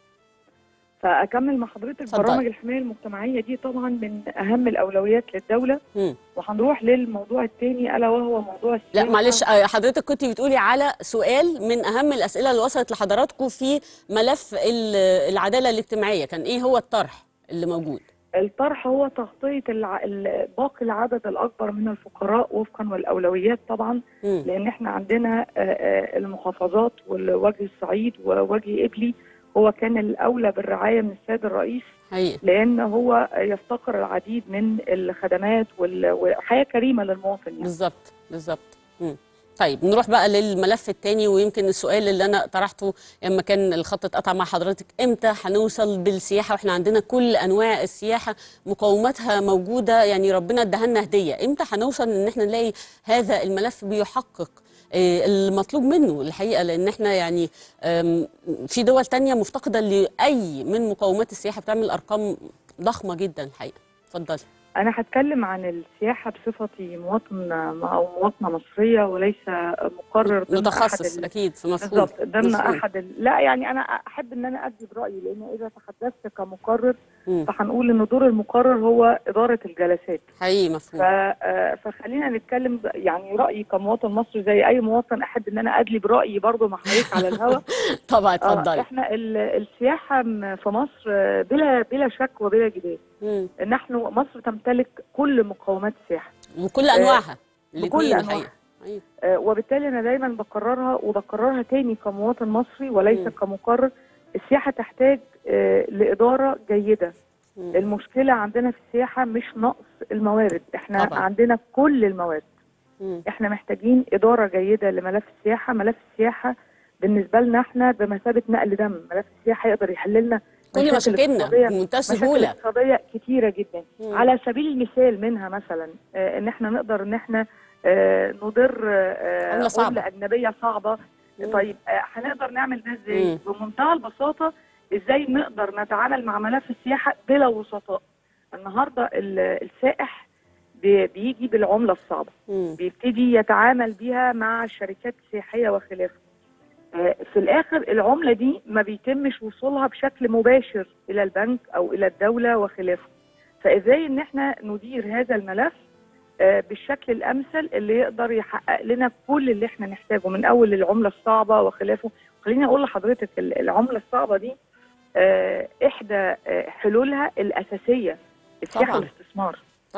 فاكمل مع حضرتك اتفضل. برامج الحمايه المجتمعيه دي طبعا من اهم الاولويات للدوله مم. وهنروح للموضوع الثاني الا وهو موضوع لا السياحه معلش آه، حضرتك كنت بتقولي على سؤال من اهم الاسئله اللي وصلت لحضراتكم في ملف ال- العداله الاجتماعيه كان ايه هو الطرح اللي موجود الطرح هو تغطيه الع... ال- باقي العدد الاكبر من الفقراء وفقا والاولويات طبعا مم. لان احنا عندنا آه، آه، المحافظات والوجه الصعيد ووجه ابلي هو كان الاولى بالرعايه من السيد الرئيس حقيقي لان هو يفتقر العديد من الخدمات وال- وحياه كريمه للمواطن يعني. بالظبط بالظبط مم. طيب نروح بقى للملف الثاني ويمكن السؤال اللي انا طرحته لما كان الخط اتقطع مع حضرتك امتى هنوصل بالسياحه واحنا عندنا كل انواع السياحه مقوماتها موجوده يعني ربنا اداها لنا هديه امتى هنوصل ان احنا نلاقي هذا الملف بيحقق آه، المطلوب منه الحقيقه لان احنا يعني آم، في دول تانية مفتقده لاي من مقومات السياحه بتعمل ارقام ضخمه جدا الحقيقه اتفضلي انا هتكلم عن السياحه بصفتي مواطن او مواطنه مصريه وليس مقرر ضمن متخصص أحد ال- اكيد في مفهوم بالظبط ضمن مفهوم. احد ال... لا يعني انا احب ان انا ادي برايي لان اذا تحدثت كمقرر مم. فهنقول ان دور المقرر هو اداره الجلسات حقيقي ف... مفهوم آه، فخلينا نتكلم ب- يعني رايي كمواطن مصري زي اي مواطن احب ان انا ادلي برايي برضه مع حضرتك على الهوا طبعا آه، اتفضلي احنا ال- السياحه م- في مصر آه، بلا بلا شك وبلا جدال مم. نحن مصر تمتلك كل مقومات السياحه وكل انواعها بكل الاثنين أنواعها. الحقيقه أيوة. آه، وبالتالي انا دايما بكررها وبكررها تاني كمواطن مصري وليس مم. كمقرر السياحه تحتاج آه، لاداره جيده مم. المشكله عندنا في السياحه مش نقص الموارد احنا طبعاً. عندنا كل الموارد مم. احنا محتاجين اداره جيده لملف السياحه ملف السياحه بالنسبه لنا احنا بمثابه نقل دم ملف السياحه يقدر يحل لنا كل مشاكل مشاكلنا اقتصادية- بمنتهى مشاكل السهوله اقتصاديه كتيره جدا مم. على سبيل المثال منها مثلا آه، ان احنا نقدر ان احنا آه، ندر آه، عملة صعبة. عمله اجنبيه صعبه مم. طيب آه، هنقدر نعمل ده ازاي مم. بمنتهى البساطه ازاي نقدر نتعامل مع ملف السياحه بلا وسطاء النهارده ال- السائح بي- بيجي بالعمله الصعبه مم. بيبتدي يتعامل بيها مع الشركات السياحيه وخلافه آه، في الاخر العمله دي ما بيتمش وصولها بشكل مباشر الى البنك او الى الدوله وخلافه فازاي ان احنا ندير هذا الملف آه، بالشكل الامثل اللي يقدر يحقق لنا كل اللي احنا نحتاجه من اول العمله الصعبه وخلافه خليني اقول لحضرتك ال- العمله الصعبه دي آه، احدى آه، حلولها الاساسيه السياحه طبعاً. والاستثمار طبعا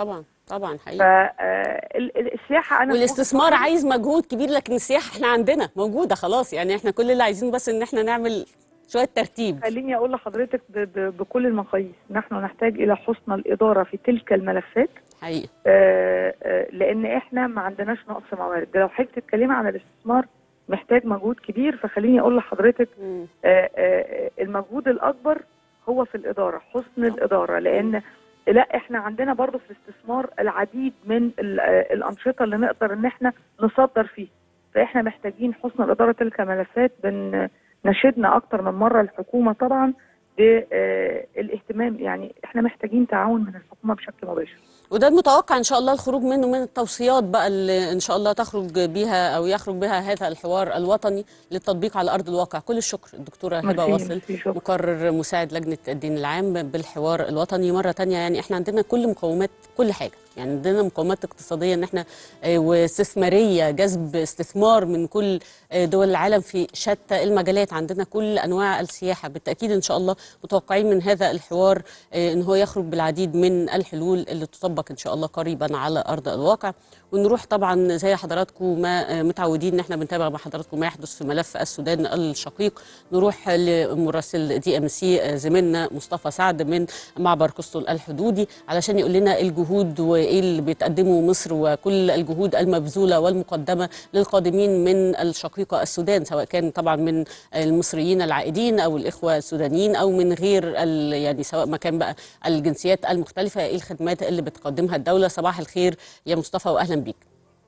طبعا حقيقي فالسياحه انا في والاستثمار وجهة نظري- عايز مجهود كبير لكن السياحه احنا عندنا موجوده خلاص يعني احنا كل اللي عايزينه بس ان احنا نعمل شويه ترتيب خليني اقول لحضرتك ب- ب- بكل المقاييس نحن نحتاج الى حسن الاداره في تلك الملفات حقيقي آه، آه، لان احنا ما عندناش نقص موارد لو حضرتك تتكلمي عن الاستثمار محتاج مجهود كبير فخليني اقول لحضرتك مم. آه، آه، المجهود الاكبر هو في الاداره حسن الاداره لان لا احنا عندنا برضو في الاستثمار العديد من ال- آه، الانشطه اللي نقدر ان احنا نصدر فيه فاحنا محتاجين حسن الاداره تلك الملفات بن نشدنا اكتر من مره الحكومه طبعا بالاهتمام يعني احنا محتاجين تعاون من الحكومه بشكل مباشر وده المتوقع ان شاء الله الخروج منه من التوصيات بقى اللي ان شاء الله تخرج بها او يخرج بها هذا الحوار الوطني للتطبيق على ارض الواقع كل الشكر الدكتوره هبه ميرسي، واصل ميرسي، شكرا. مقرر مساعد لجنه الدين العام بالحوار الوطني مره تانية يعني احنا عندنا كل مقومات كل حاجه يعني عندنا مقومات اقتصاديه ان احنا آه، واستثماريه جذب استثمار من كل آه، دول العالم في شتى المجالات عندنا كل انواع السياحه بالتاكيد ان شاء الله متوقعين من هذا الحوار آه، ان هو يخرج بالعديد من الحلول اللي تطبق ان شاء الله قريبا على ارض الواقع ونروح طبعا زي حضراتكم ما آه، متعودين ان احنا بنتابع مع حضراتكم ما يحدث في ملف السودان الشقيق نروح لمراسل دي ام سي زميلنا مصطفى سعد من معبر قسطل الحدودي علشان يقول لنا الجهود وايه اللي بتقدمه مصر وكل الجهود المبذوله والمقدمه للقادمين من الشقيقه السودان سواء كان طبعا من المصريين العائدين او الاخوه السودانيين او من غير ال- يعني سواء ما كان بقى الجنسيات المختلفه ايه الخدمات اللي بتقدمها الدوله صباح الخير يا مصطفى واهلا بيك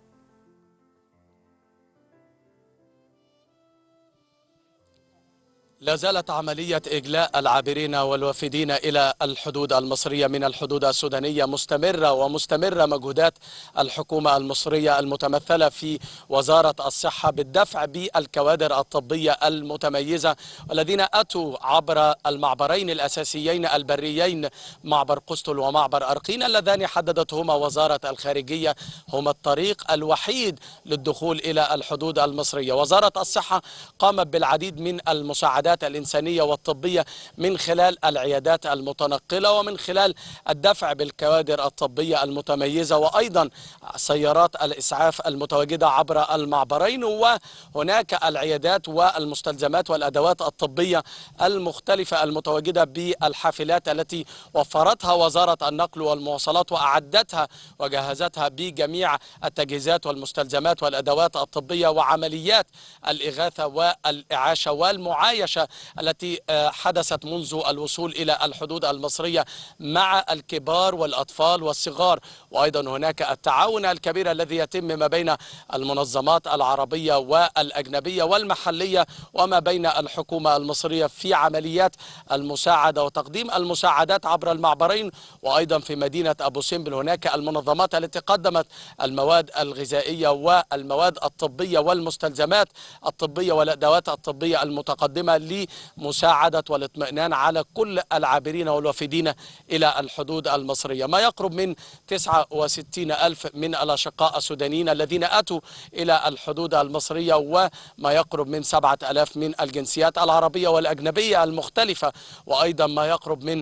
لا زالت عملية إجلاء العابرين والوافدين إلى الحدود المصرية من الحدود السودانية مستمرة ومستمرة مجهودات الحكومة المصرية المتمثلة في وزارة الصحة بالدفع بالكوادر الطبية المتميزة والذين أتوا عبر المعبرين الأساسيين البريين معبر قسطل ومعبر أرقين اللذان حددتهما وزارة الخارجية هما الطريق الوحيد للدخول إلى الحدود المصرية وزارة الصحة قامت بالعديد من المساعدات الإنسانية والطبية من خلال العيادات المتنقلة ومن خلال الدفع بالكوادر الطبية المتميزة وأيضا سيارات الإسعاف المتواجدة عبر المعبرين وهناك العيادات والمستلزمات والأدوات الطبية المختلفة المتواجدة بالحافلات التي وفرتها وزارة النقل والمواصلات وأعدتها وجهزتها بجميع التجهيزات والمستلزمات والأدوات الطبية وعمليات الإغاثة والإعاشة والمعايشة التي آه، حدثت منذ الوصول إلى الحدود المصرية مع الكبار والأطفال والصغار وأيضا هناك التعاون الكبير الذي يتم ما بين المنظمات العربية والأجنبية والمحلية وما بين الحكومة المصرية في عمليات المساعدة وتقديم المساعدات عبر المعبرين وأيضا في مدينة أبو سمبل هناك المنظمات التي قدمت المواد الغذائية والمواد الطبية والمستلزمات الطبية والأدوات الطبية المتقدمة لمساعدة والاطمئنان على كل العابرين والوافدين إلى الحدود المصرية ما يقرب من 69 ألف من الأشقاء السودانيين الذين أتوا إلى الحدود المصرية وما يقرب من 7 ألاف من الجنسيات العربية والأجنبية المختلفة وأيضا ما يقرب من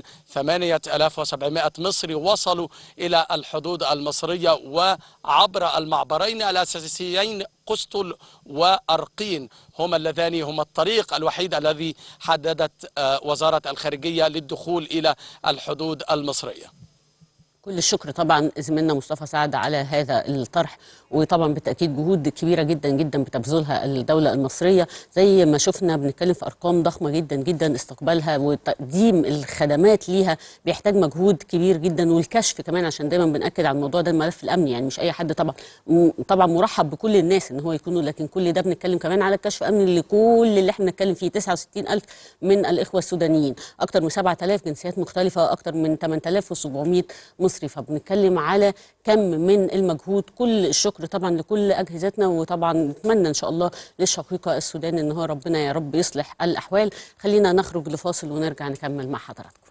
8700 مصري وصلوا إلى الحدود المصرية وعبر المعبرين الأساسيين قسطل وأرقين هما اللذان هما الطريق الوحيد الذي حددت آه، وزارة الخارجية للدخول إلى الحدود المصرية كل الشكر طبعا زميلنا مصطفى سعد على هذا الطرح وطبعا بالتاكيد جهود كبيره جدا جدا بتبذلها الدوله المصريه زي ما شفنا بنتكلم في ارقام ضخمه جدا جدا استقبالها وتقديم الخدمات ليها بيحتاج مجهود كبير جدا والكشف كمان عشان دايما بناكد على الموضوع ده الملف الامني يعني مش اي حد طبعا م- طبعا مرحب بكل الناس ان هو يكونوا لكن كل ده بنتكلم كمان على الكشف الامني لكل اللي احنا بنتكلم فيه 69000 من الاخوه السودانيين اكثر من 7000 جنسيات مختلفه اكثر من 8700 مصري فبنتكلم على كم من المجهود كل الشكر طبعا لكل اجهزتنا وطبعا نتمنى ان شاء الله للشقيقه السودان ان هو ربنا يا رب يصلح الاحوال خلينا نخرج لفاصل ونرجع نكمل مع حضراتكم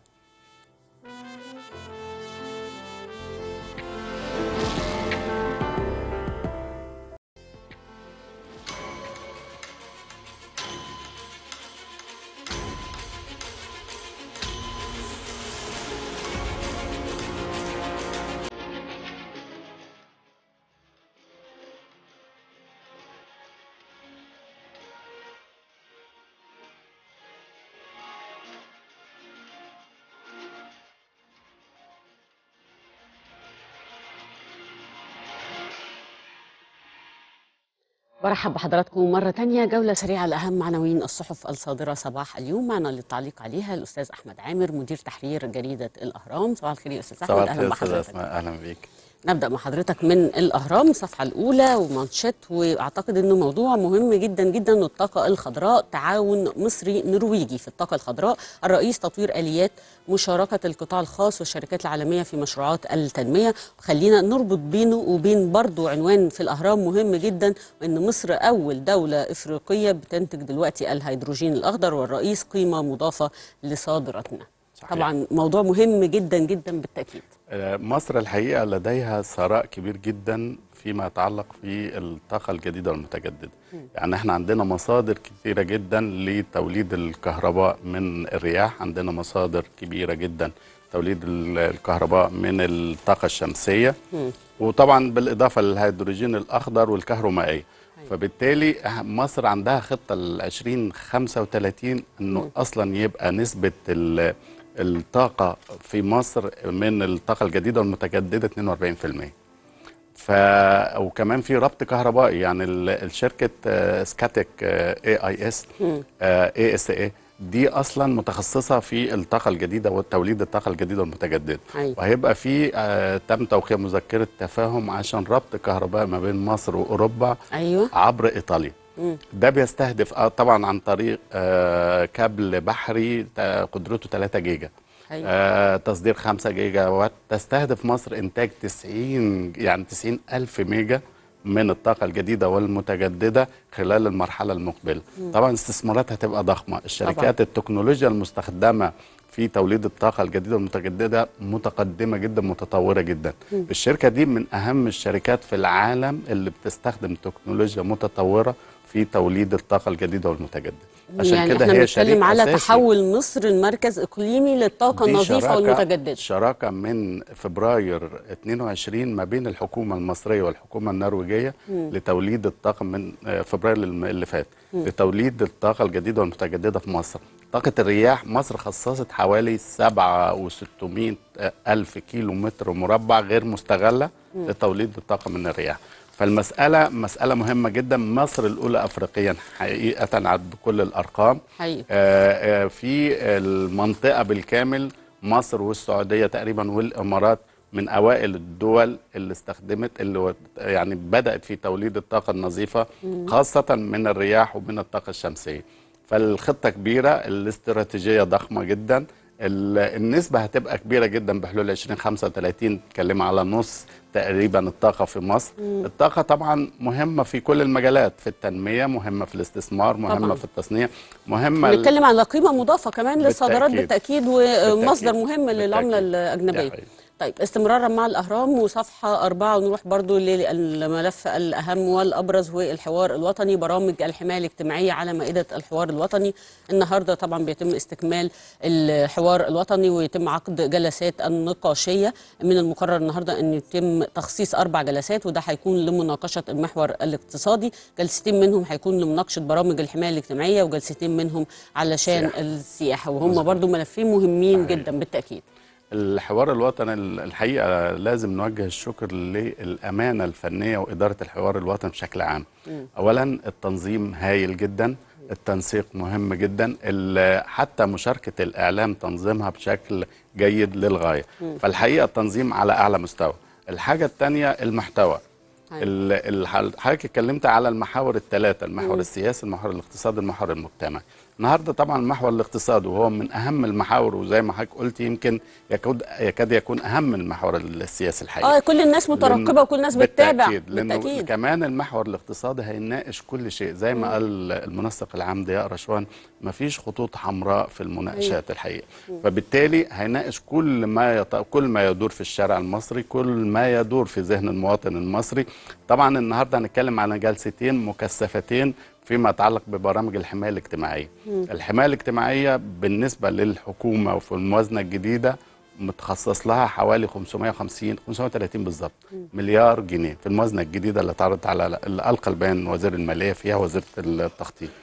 برحب بحضراتكم مرة تانية جولة سريعة لأهم عناوين الصحف الصادرة صباح اليوم معنا للتعليق عليها الأستاذ أحمد عامر مدير تحرير جريدة الأهرام صباح الخير يا أستاذ أحمد صباح أهلا الخير استاذ بحضرتك اسماء اهلا بيك نبدأ مع حضرتك من الأهرام الصفحة الأولى ومانشيت وأعتقد أنه موضوع مهم جدا جدا الطاقة الخضراء تعاون مصري نرويجي في الطاقة الخضراء الرئيس تطوير آليات مشاركة القطاع الخاص والشركات العالمية في مشروعات التنمية خلينا نربط بينه وبين برضو عنوان في الأهرام مهم جدا أن مصر أول دولة إفريقية بتنتج دلوقتي الهيدروجين الأخضر والرئيس قيمة مضافة لصادراتنا صحيح. طبعا موضوع مهم جدا جدا بالتأكيد آه، مصر الحقيقه لديها ثراء كبير جدا فيما يتعلق في الطاقه الجديده والمتجدده يعني احنا عندنا مصادر كثيره جدا لتوليد الكهرباء من الرياح عندنا مصادر كبيره جدا توليد ال- الكهرباء من الطاقه الشمسيه وطبعا بالاضافه للهيدروجين الاخضر والكهرومائيه فبالتالي إح- مصر عندها خطه ل 2035 انه اصلا يبقى نسبه ال- الطاقه في مصر من الطاقه الجديده والمتجدده 42% ف وكمان في ربط كهربائي يعني ال- الشركه آه، سكاتيك اي اي اس اي اس اي دي اصلا متخصصه في الطاقه الجديده وتوليد الطاقه الجديده والمتجدده أيوة. وهيبقى في آه، تم توقيع مذكره تفاهم عشان ربط كهرباء ما بين مصر واوروبا أيوة عبر ايطاليا ده بيستهدف آه، طبعا عن طريق آه، كابل بحري آه، قدرته 3 جيجا أيوة. آه، تصدير 5 جيجا وات تستهدف مصر انتاج 90 يعني 90 الف ميجا من الطاقة الجديدة والمتجددة خلال المرحلة المقبلة طبعا استثمارات هتبقى ضخمة الشركات التكنولوجيا المستخدمة في توليد الطاقة الجديدة والمتجددة متقدمة جدا متطورة جدا الشركة دي من أهم الشركات في العالم اللي بتستخدم تكنولوجيا متطورة في توليد الطاقة الجديدة والمتجددة عشان يعني كده احنا هي شريك بنتكلم على أساسي. تحول مصر لمركز اقليمي للطاقه دي النظيفه شراكة- والمتجدده شراكة من فبراير 22 ما بين الحكومة المصرية والحكومة النرويجية لتوليد الطاقة من آه، فبراير الم- اللي فات لتوليد الطاقة الجديدة والمتجددة في مصر طاقة الرياح مصر خصصت حوالي 7600 ألف كيلو متر مربع غير مستغلة لتوليد الطاقة من الرياح فالمسألة مسألة مهمة جدا مصر الأولى أفريقيا حقيقة على بكل الأرقام حقيقي آه، آه، في المنطقة بالكامل مصر والسعودية تقريبا والإمارات من أوائل الدول اللي استخدمت اللي و- يعني بدأت في توليد الطاقة النظيفة خاصة من الرياح ومن الطاقة الشمسية فالخطة كبيرة الاستراتيجية ضخمة جدا ال- النسبة هتبقى كبيرة جدا بحلول 2035 تتكلم على نص تقريبا الطاقة في مصر الطاقة طبعا مهمة في كل المجالات في التنمية مهمة في الاستثمار مهمة طبعاً. في التصنيع مهمة ال- بنتكلم على قيمه مضافه كمان للصادرات بالتأكيد. بالتاكيد ومصدر بالتأكيد. مهم للعمله بالتأكيد. دي الاجنبيه حقيقة. طيب استمرارا مع الاهرام وصفحه أربعة ونروح برضو للملف الاهم والابرز والحوار الوطني برامج الحمايه الاجتماعيه على مائده الحوار الوطني النهارده طبعا بيتم استكمال الحوار الوطني ويتم عقد جلسات النقاشيه من المقرر النهارده ان يتم تخصيص اربع جلسات وده هيكون لمناقشه المحور الاقتصادي جلستين منهم هيكون لمناقشه برامج الحمايه الاجتماعيه وجلستين منهم علشان سياحة. السياحه وهم برضو ملفين مهمين صحيح. جدا بالتاكيد الحوار الوطني ال- الحقيقة لازم نوجه الشكر للأمانة الفنية وإدارة الحوار الوطني بشكل عام أولا التنظيم هايل جدا التنسيق مهم جدا ال- حتى مشاركة الإعلام تنظيمها بشكل جيد للغاية فالحقيقة التنظيم على أعلى مستوى الحاجة الثانية المحتوى أيوة. ال- الح- حضرتك اتكلمت على المحاور الثلاثة المحور السياسي المحور الاقتصادي المحور المجتمعي النهارده طبعا المحور الاقتصادي وهو من اهم المحاور وزي ما حضرتك قلت يمكن يكاد يكاد يكون اهم المحور السياسي الحقيقي اه كل الناس مترقبه لأن- وكل الناس بتتابع بالتأكيد لأنه بالتاكيد كمان المحور الاقتصادي هيناقش كل شيء زي ما قال المنسق العام ضياء رشوان مفيش خطوط حمراء في المناقشات الحقيقه فبالتالي هيناقش كل ما يط... كل ما يدور في الشارع المصري كل ما يدور في ذهن المواطن المصري طبعا النهارده هنتكلم على جلستين مكثفتين فيما يتعلق ببرامج الحمايه الاجتماعيه الحمايه الاجتماعيه بالنسبه للحكومه وفي الموازنه الجديده متخصص لها حوالي 550 530 بالظبط مليار جنيه في الموازنه الجديده اللي اتعرضت على اللي القى البيان وزير الماليه فيها وزيره التخطيط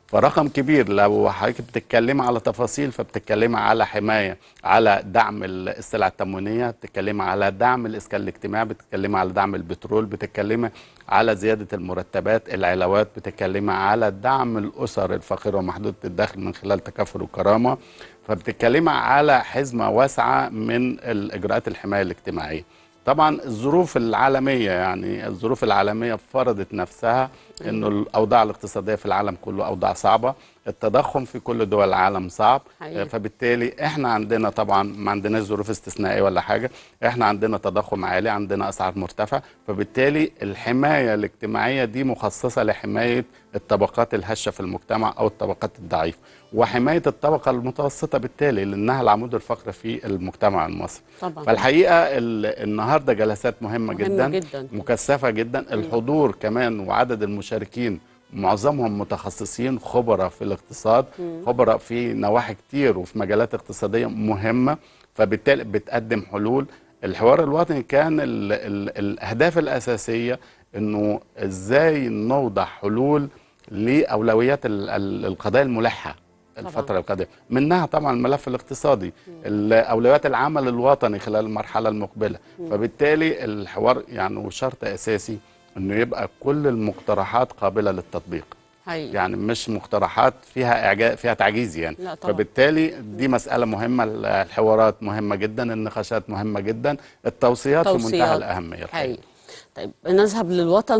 فرقم كبير لو حضرتك بتتكلمي على تفاصيل فبتتكلمي على حمايه على دعم ال- السلع التموينيه بتتكلمي على دعم الاسكان الاجتماعي بتتكلمي على دعم البترول بتتكلمي على زياده المرتبات العلاوات بتتكلمي على دعم الاسر الفقيره ومحدوده الدخل من خلال تكافل وكرامه فبتتكلمي على حزمه واسعه من الاجراءات الحمايه الاجتماعيه طبعا الظروف العالميه يعني الظروف العالميه فرضت نفسها انه الاوضاع الاقتصاديه في العالم كله اوضاع صعبه التضخم في كل دول العالم صعب حقيقي. فبالتالي احنا عندنا طبعا ما عندناش ظروف استثنائيه ولا حاجه احنا عندنا تضخم عالي عندنا اسعار مرتفعه فبالتالي الحمايه الاجتماعيه دي مخصصه لحمايه الطبقات الهشه في المجتمع او الطبقات الضعيفه وحمايه الطبقه المتوسطه بالتالي لانها العمود الفقري في المجتمع المصري طبعا فالحقيقه ال- النهارده جلسات مهمه, مهمة جدا, جداً. مكثفه جدا الحضور كمان وعدد المشاركين معظمهم متخصصين خبراء في الاقتصاد خبراء في نواحي كتير وفي مجالات اقتصاديه مهمه فبالتالي بتقدم حلول الحوار الوطني كان ال ال الاهداف الاساسيه انه ازاي نوضع حلول لاولويات ال- ال- القضايا الملحه الفترة القادمة منها طبعا الملف الاقتصادي ال- أولويات العمل الوطني خلال المرحلة المقبلة فبالتالي الحوار يعني هو شرط أساسي أنه يبقى كل المقترحات قابلة للتطبيق حقيقي. يعني مش مقترحات فيها إعجاز فيها تعجيز يعني لا طبعا. فبالتالي دي مسألة مهمة الحوارات مهمة جدا النقاشات مهمة جدا التوصيات في منتهى توصيات. الأهمية الحقيقة. حقيقي طيب نذهب للوطن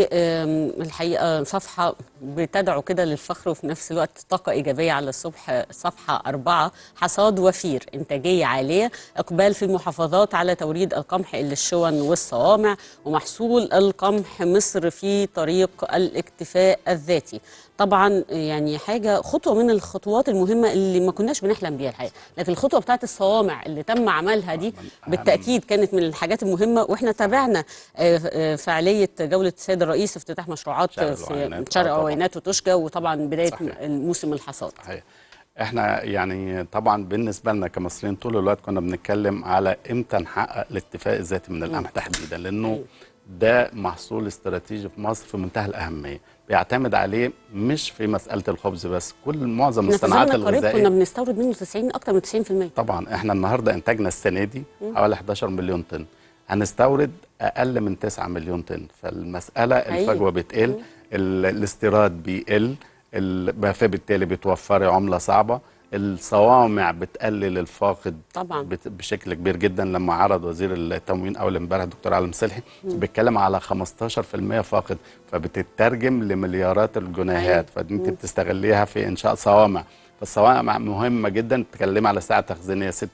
والحقيقه صفحه بتدعو كده للفخر وفي نفس الوقت طاقه ايجابيه على الصبح صفحه أربعة حصاد وفير انتاجيه عاليه اقبال في المحافظات على توريد القمح الى الشون والصوامع ومحصول القمح مصر في طريق الاكتفاء الذاتي طبعا يعني حاجه خطوه من الخطوات المهمه اللي ما كناش بنحلم بيها الحقيقه لكن الخطوه بتاعت الصوامع اللي تم عملها دي بالتاكيد كانت من الحاجات المهمه واحنا تابعنا آه، آه، فعاليه جوله السيد الرئيس افتتاح مشروعات شرق في العوينات. شرق آه، طبعاً. عوينات وتوشكا وطبعا بدايه صحيح. موسم الحصاد صحيح احنا يعني طبعا بالنسبه لنا كمصريين طول الوقت كنا بنتكلم على امتى نحقق الاكتفاء الذاتي من القمح تحديدا لانه ده محصول استراتيجي في مصر في منتهى الاهميه بيعتمد عليه مش في مساله الخبز بس كل معظم احنا في الصناعات زمن قريب كنا الغذائيه بنستورد منه 90 اكتر من 90% طبعا احنا النهارده انتاجنا السنه دي حوالي 11 مليون طن هنستورد اقل من 9 مليون طن فالمساله أيوة. الفجوه بتقل ال- الاستيراد بيقل ال- فبالتالي بتوفري عمله صعبه الصوامع بتقلل الفاقد طبعا. بت- بشكل كبير جدا لما عرض وزير التموين اول امبارح الدكتور علي مصلحي بيتكلم على 15% فاقد فبتترجم لمليارات الجنيهات فانت بتستغليها في انشاء صوامع فالصوامع مهمة جدا بتتكلم على سعة تخزينية 6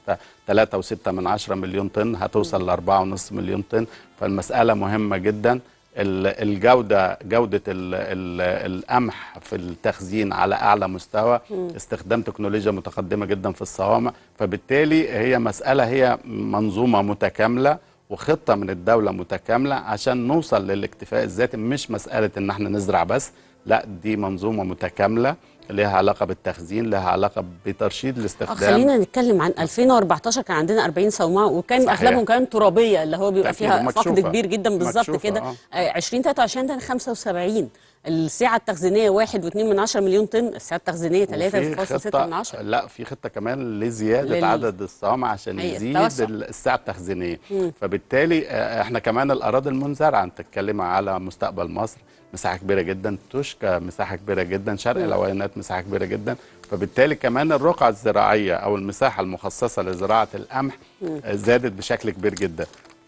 3 و6 من 10 مليون طن هتوصل ل 4.5 مليون طن فالمسألة مهمة جدا ال- الجودة جودة ال ال القمح في التخزين على أعلى مستوى استخدام تكنولوجيا متقدمة جدا في الصوامع فبالتالي هي مسألة هي منظومة متكاملة وخطة من الدولة متكاملة عشان نوصل للاكتفاء الذاتي مش مسألة إن احنا نزرع بس لا دي منظومة متكاملة لها علاقة بالتخزين لها علاقة بترشيد آه، الاستخدام خلينا نتكلم عن 2014 كان عندنا 40 صومعه وكان صحيح. اغلبهم كان ترابيه اللي هو بيبقى تأكيد، فيها ومكشوفة. فقد كبير جدا بالظبط مكشوفة، كده آه. آه، 2023 كان 75 السعه التخزينيه 1.2 من 10 مليون طن السعه التخزينيه وفي 3.6 من 10 لا في خطه كمان لزياده لل- عدد الصوامع عشان هي يزيد التوسع. ال- السعه التخزينيه فبالتالي آه، احنا كمان الاراضي المنزرعه انت تتكلم على مستقبل مصر مساحه كبيره جدا توشكا مساحه كبيره جدا شرق العوينات مساحه كبيره جدا فبالتالي كمان الرقعه الزراعيه او المساحه المخصصه لزراعه القمح آه، زادت بشكل كبير جدا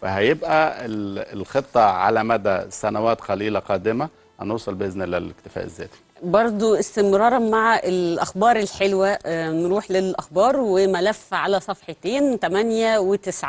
فهيبقى ال- الخطه على مدى سنوات قليله قادمه هنوصل باذن الله للاكتفاء الذاتي برضو استمرارا مع الأخبار الحلوة آه، نروح للأخبار وملف على صفحتين 8 و9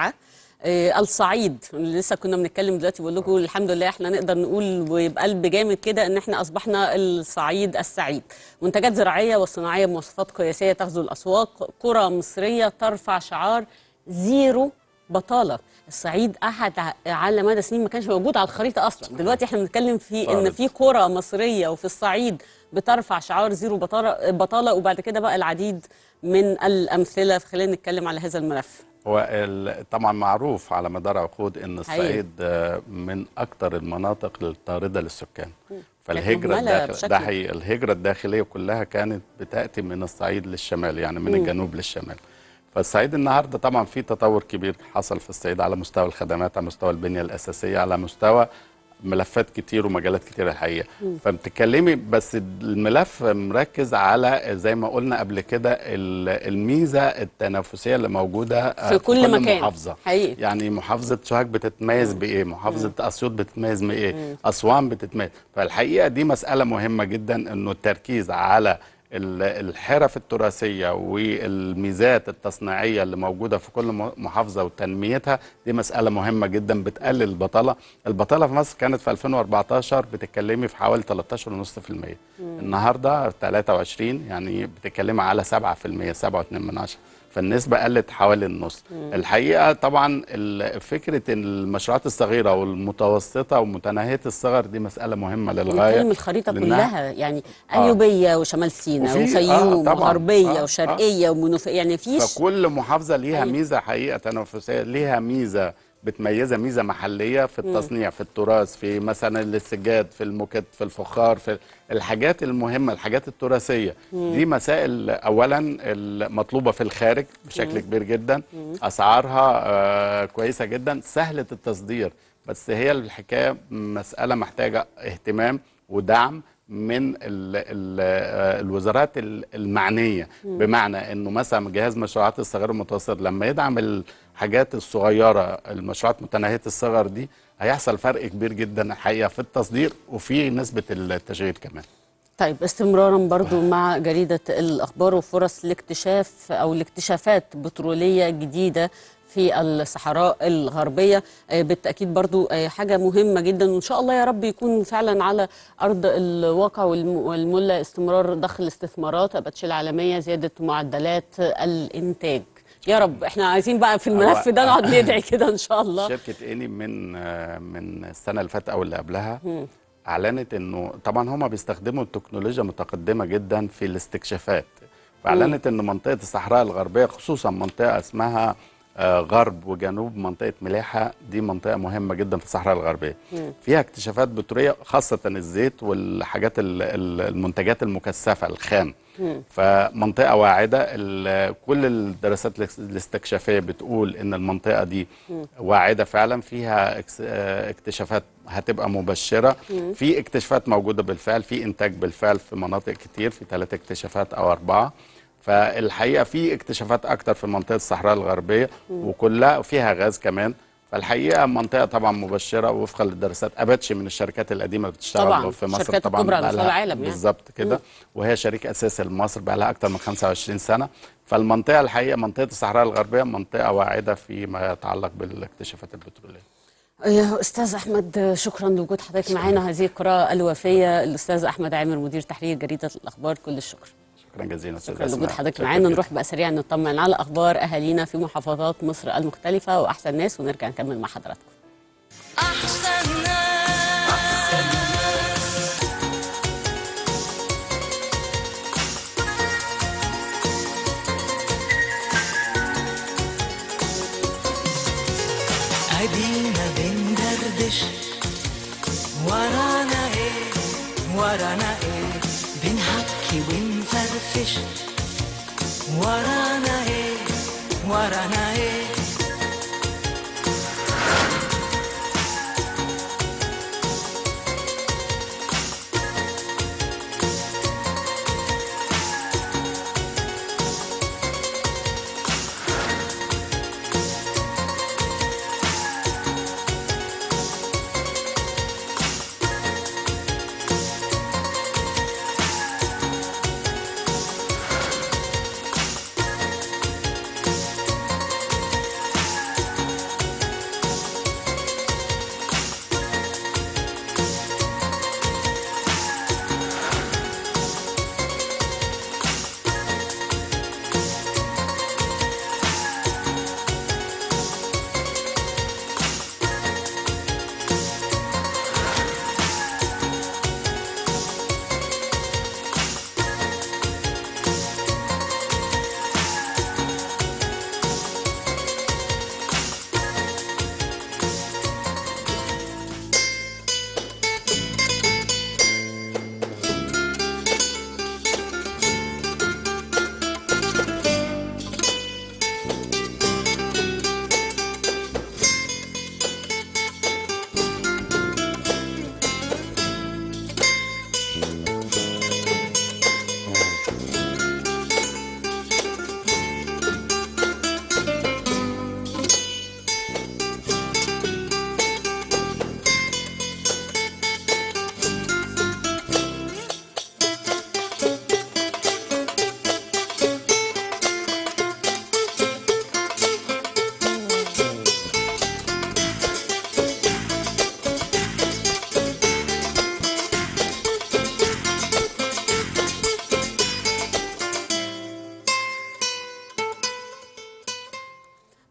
الصعيد لسه كنا بنتكلم دلوقتي بقول لكم الحمد لله احنا نقدر نقول وبقلب جامد كده ان احنا اصبحنا الصعيد السعيد منتجات زراعيه وصناعيه بمواصفات قياسيه تغزو الاسواق قرى مصريه ترفع شعار زيرو بطاله الصعيد احد ع- على مدى سنين ما كانش موجود على الخريطه اصلا دلوقتي احنا بنتكلم في ان طارد. في قرى مصريه وفي الصعيد بترفع شعار زيرو بطاله بطاله وبعد كده بقى العديد من الامثله فخلينا نتكلم على هذا الملف هو ال- طبعا معروف على مدار عقود ان حقيقي. الصعيد آه، من اكثر المناطق الطارده للسكان فالهجرة مهملة الداخل بشكل- ده حقيقي الهجرة الداخلية كلها كانت بتأتي من الصعيد للشمال يعني من مم. الجنوب للشمال فالصعيد النهارده طبعا في تطور كبير حصل في الصعيد على مستوى الخدمات على مستوى البنية الأساسية على مستوى ملفات كتير ومجالات كتير الحقيقة مم. فبتتكلمي بس الملف مركز على زي ما قلنا قبل كده ال- الميزة التنافسية اللي موجودة في كل مكان. محافظة حقيقي يعني محافظة سوهاج بتتميز بإيه محافظة أسيوط بتتميز بإيه أسوان بتتميز فالحقيقة دي مسألة مهمة جدا إنه التركيز على ال- الحرف التراثية والميزات التصنيعية اللي موجودة في كل م- محافظة وتنميتها دي مسألة مهمة جدا بتقلل البطالة البطالة في مصر كانت في 2014 بتتكلمي في حوالي 13.5% النهاردة 23 يعني بتتكلمي على 7% 7.2 من عشرة فالنسبة قلت حوالي النص مم. الحقيقة طبعا ال- فكرة المشروعات الصغيرة والمتوسطة ومتناهية الصغر دي مسألة مهمة للغاية بنتكلم الخريطة لأنها- كلها يعني آه. قليوبية وشمال سيناء وفي- وفيوم آه، طبعاً. وغربية آه، وشرقية ومنوفية يعني فيش فكل محافظه ليها أيوة. ميزه حقيقه تنافسيه ليها ميزه بتميزها ميزه محليه في مم. التصنيع في التراث في مثلا السجاد في الموكت في الفخار في الحاجات المهمه الحاجات التراثيه مم. دي مسائل اولا المطلوبه في الخارج بشكل مم. كبير جدا مم. اسعارها آه كويسه جدا سهله التصدير بس هي الحكايه مساله محتاجه اهتمام ودعم من ال ال آه، الوزارات ال- المعنيه مم. بمعنى انه مثلا جهاز مشروعات الصغيره والمتوسطه لما يدعم الحاجات الصغيره المشروعات متناهيه الصغر دي هيحصل فرق كبير جدا الحقيقه في التصدير وفي نسبه التشغيل كمان طيب استمرارا برضو مع جريدة الأخبار وفرص الاكتشاف أو الاكتشافات بترولية جديدة في الصحراء الغربية آه، بالتأكيد برضو آه، حاجة مهمة جدا وإن شاء الله يا رب يكون فعلا على أرض الواقع والم- والملة استمرار ضخ الاستثمارات بتشيل العالمية زيادة معدلات الإنتاج يا رب احنا عايزين بقى في الملف هو- ده نقعد ندعي كده إن شاء الله شركه اني من آه، من السنه اللي فاتت او اللي قبلها مم. اعلنت انه طبعا هم بيستخدموا التكنولوجيا متقدمه جدا في الاستكشافات فاعلنت ان منطقه الصحراء الغربيه خصوصا منطقه اسمها آه، غرب وجنوب منطقه ملاحه دي منطقه مهمه جدا في الصحراء الغربيه مم. فيها اكتشافات بتروليه خاصه الزيت والحاجات ال- ال- المنتجات المكثفه الخام مم. فمنطقه واعده ال- كل الدراسات الاس- الاستكشافيه بتقول ان المنطقه دي مم. واعده فعلا فيها اكس- آه، اكتشافات هتبقى مبشره مم. في اكتشافات موجوده بالفعل في انتاج بالفعل في مناطق كتير في ثلاث اكتشافات او اربعه فالحقيقه في اكتشافات اكتر في منطقه الصحراء الغربيه مم. وكلها فيها غاز كمان فالحقيقه منطقه طبعا مبشره وفقا للدراسات اباتشي من الشركات القديمه اللي بتشتغل طبعاً، في مصر الشركات طبعا الكبرى على بقالها- مستوى العالم يعني. بالظبط كده مم. وهي شريك اساسي لمصر بقى لها اكتر من 25 سنه فالمنطقه الحقيقه منطقه الصحراء الغربيه منطقه واعده فيما يتعلق بالاكتشافات البتروليه يا استاذ احمد شكرا لوجود حضرتك معانا هذه القراءه الوفيه الاستاذ احمد عامر مدير تحرير جريده الاخبار كل الشكر شكرا جزيلا استاذ شكرا أسماء. لوجود حضرتك شكراً معانا جداً. نروح بقى سريعا نطمن على اخبار اهالينا في محافظات مصر المختلفه واحسن ناس ونرجع نكمل مع حضراتكم أحسن ناس أدينا بندردش ورانا إيه ورانا إيه بنحكي ونفرفش ورانا إيه ورانا إيه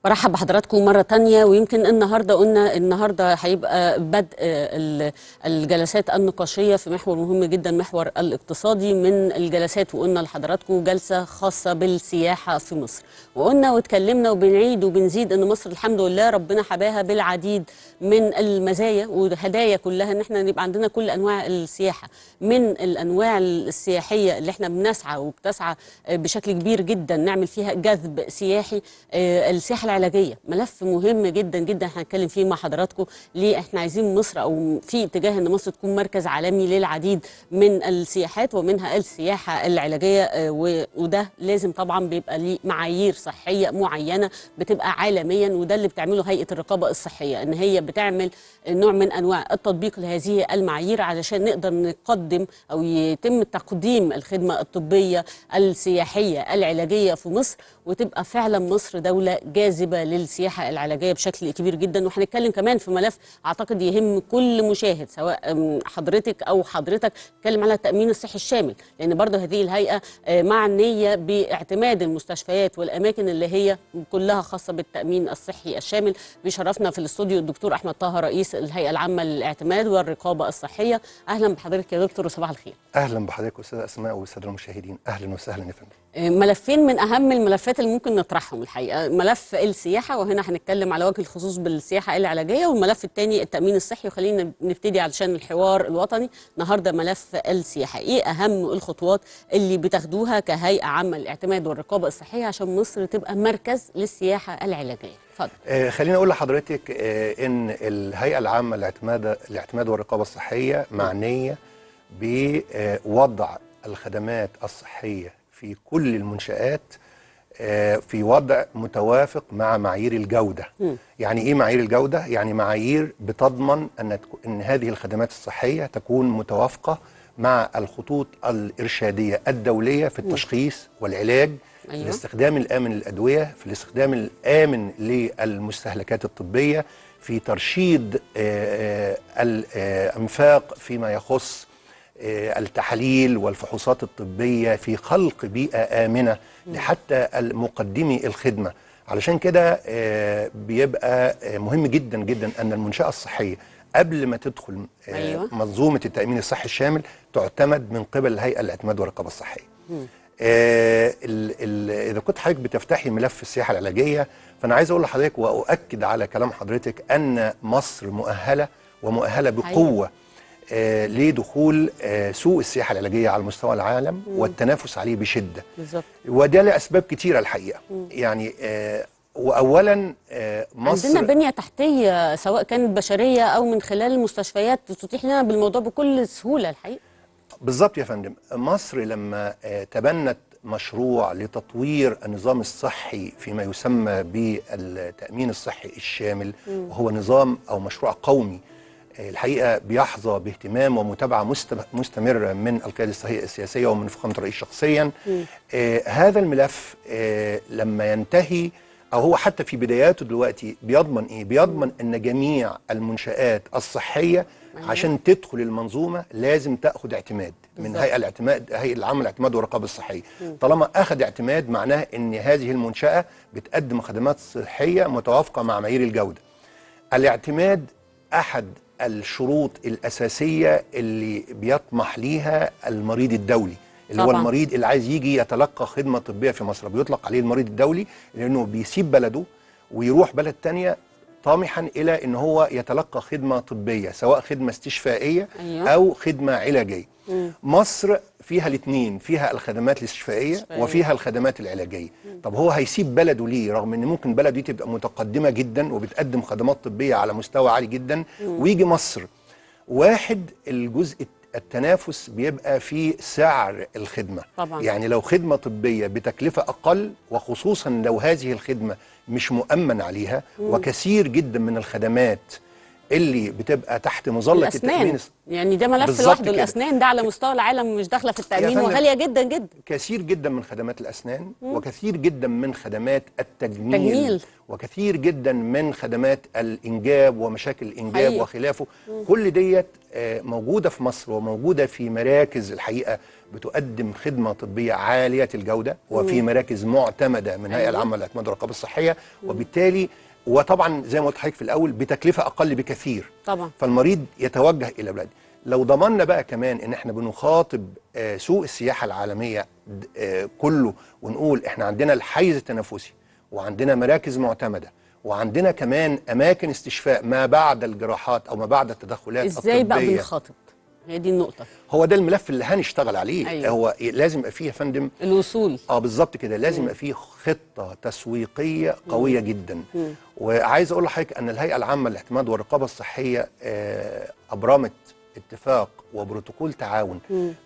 برحب بحضراتكم مرة تانية ويمكن النهاردة قلنا النهاردة هيبقى بدء ال- الجلسات النقاشية في محور مهم جدا محور الاقتصادي من الجلسات وقلنا لحضراتكم جلسة خاصة بالسياحة في مصر وقلنا واتكلمنا وبنعيد وبنزيد ان مصر الحمد لله ربنا حباها بالعديد من المزايا والهدايا كلها ان احنا يبقى عندنا كل انواع السياحة من الانواع السياحية اللي احنا بنسعى وبتسعى بشكل كبير جدا نعمل فيها جذب سياحي آه، السياحه العلاجيه ملف مهم جدا جدا احنا هنتكلم فيه مع حضراتكم ليه احنا عايزين مصر او في اتجاه ان مصر تكون مركز عالمي للعديد من السياحات ومنها السياحه العلاجيه آه، و- وده لازم طبعا بيبقى ليه معايير صحيه معينه بتبقى عالميا وده اللي بتعمله هيئه الرقابه الصحيه ان هي بتعمل نوع من انواع التطبيق لهذه المعايير علشان نقدر نقدم او يتم تقديم الخدمه الطبيه السياحيه العلاجيه في مصر وتبقى فعلا مصر دوله جاذبه للسياحه العلاجيه بشكل كبير جدا وهنتكلم كمان في ملف اعتقد يهم كل مشاهد سواء أم، حضرتك او حضرتك نتكلم على التامين الصحي الشامل لان برضه هذه الهيئه آه، معنيه باعتماد المستشفيات والاماكن اللي هي كلها خاصه بالتامين الصحي الشامل بيشرفنا في الاستوديو الدكتور احمد طه رئيس الهيئه العامه للاعتماد والرقابه الصحيه اهلا بحضرتك يا دكتور وصباح الخير اهلا بحضرتك استاذ اسماء والساده المشاهدين اهلا وسهلا يا فندم ملفين من اهم الملفات اللي ممكن نطرحهم الحقيقه ملف السياحه وهنا هنتكلم على وجه الخصوص بالسياحه العلاجيه والملف الثاني التامين الصحي وخلينا نبتدي علشان الحوار الوطني النهارده ملف السياحه ايه اهم الخطوات اللي بتاخدوها كهيئه عامه للاعتماد والرقابه الصحيه عشان مصر تبقى مركز للسياحه العلاجيه اتفضل آه خليني اقول لحضرتك آه ان الهيئه العامه للاعتماد الاعتماد والرقابه الصحيه معنيه بوضع الخدمات الصحيه في كل المنشات آه، في وضع متوافق مع معايير الجوده يعني ايه معايير الجوده يعني معايير بتضمن ان تكو- ان هذه الخدمات الصحيه تكون متوافقه مع الخطوط الارشاديه الدوليه في التشخيص والعلاج أيوة. أيوة. الاستخدام الامن للادويه في الاستخدام الامن للمستهلكات الطبيه في ترشيد آه، آه، الانفاق فيما يخص آه، التحاليل والفحوصات الطبيه في خلق بيئه امنه لحتى مقدمي الخدمه علشان كده آه، بيبقى آه، مهم جدا جدا ان المنشاه الصحيه قبل ما تدخل آه، أيوة. منظومه التامين الصحي الشامل تعتمد من قبل الهيئه الاعتماد والرقابه الصحيه آه ال ال اذا كنت حضرتك بتفتحي ملف السياحه العلاجيه فانا عايز اقول لحضرتك واؤكد على كلام حضرتك ان مصر مؤهله ومؤهله بقوه آه لدخول آه سوق السياحه العلاجيه على مستوى العالم والتنافس عليه بشده بالظبط وده لاسباب كتيره الحقيقه يعني آه واولا آه مصر عندنا بنيه تحتيه سواء كانت بشريه او من خلال المستشفيات تتيح لنا بالموضوع بكل سهوله الحقيقه بالظبط يا فندم مصر لما آه، تبنت مشروع لتطوير النظام الصحي فيما يسمى بالتأمين الصحي الشامل وهو نظام أو مشروع قومي آه، الحقيقة بيحظى باهتمام ومتابعة مست- مستمرة من القيادة الصحية- السياسية ومن فخامة الرئيس شخصيا آه، هذا الملف آه، لما ينتهي أو هو حتى في بداياته دلوقتي بيضمن إيه؟ بيضمن أن جميع المنشآت الصحية عشان تدخل المنظومه لازم تاخد اعتماد من بالظبط. هيئه الاعتماد هيئه العامه للاعتماد والرقابه الصحيه طالما اخذ اعتماد معناه ان هذه المنشاه بتقدم خدمات صحيه متوافقه مع معايير الجوده الاعتماد احد الشروط الاساسيه اللي بيطمح ليها المريض الدولي اللي هو طبعاً. المريض اللي عايز يجي يتلقى خدمه طبيه في مصر بيطلق عليه المريض الدولي لانه بيسيب بلده ويروح بلد تانية طامحا الى ان هو يتلقى خدمه طبيه سواء خدمه استشفائيه أيوة. او خدمه علاجيه مصر فيها الاثنين فيها الخدمات الاستشفائيه الاستشفائية. وفيها الخدمات العلاجيه طب هو هيسيب بلده ليه رغم ان ممكن بلده دي تبقى متقدمه جدا وبتقدم خدمات طبيه على مستوى عالي جدا ويجي مصر واحد الجزء التنافس بيبقى في سعر الخدمه طبعاً. يعني لو خدمه طبيه بتكلفه اقل وخصوصا لو هذه الخدمه مش مؤمن عليها وكثير جدا من الخدمات اللي بتبقى تحت مظله التامين الاسنان الص- يعني ده ملف بالظبط لوحده كده. الاسنان ده على مستوى العالم مش داخله في التامين فندم، وغاليه جدا جدا كثير جدا من خدمات الاسنان وكثير جدا من خدمات التجميل تجميل. وكثير جدا من خدمات الانجاب ومشاكل الانجاب حقيقي. وخلافه كل ديت آه، موجوده في مصر وموجوده في مراكز الحقيقه بتقدم خدمه طبيه عاليه الجوده وفي مراكز معتمده من الهيئه أيوة. العامه للاعتماد والرقابه الصحيه وبالتالي وطبعا زي ما قلت لحضرتك في الاول بتكلفه اقل بكثير طبعا فالمريض يتوجه الى بلاد لو ضمننا بقى كمان ان احنا بنخاطب آه، سوق السياحه العالميه د- آه، كله ونقول احنا عندنا الحيز التنافسي وعندنا مراكز معتمده وعندنا كمان اماكن استشفاء ما بعد الجراحات او ما بعد التدخلات ازاي بقى الطبيه بنخاطب هي دي النقطه هو ده الملف اللي هنشتغل عليه أيوة. هو لازم يبقى فيه يا فندم الوصول اه بالظبط كده لازم يبقى فيه خطه تسويقيه قويه جدا وعايز اقول لحضرتك ان الهيئه العامه للاعتماد والرقابه الصحيه آه، ابرمت اتفاق وبروتوكول تعاون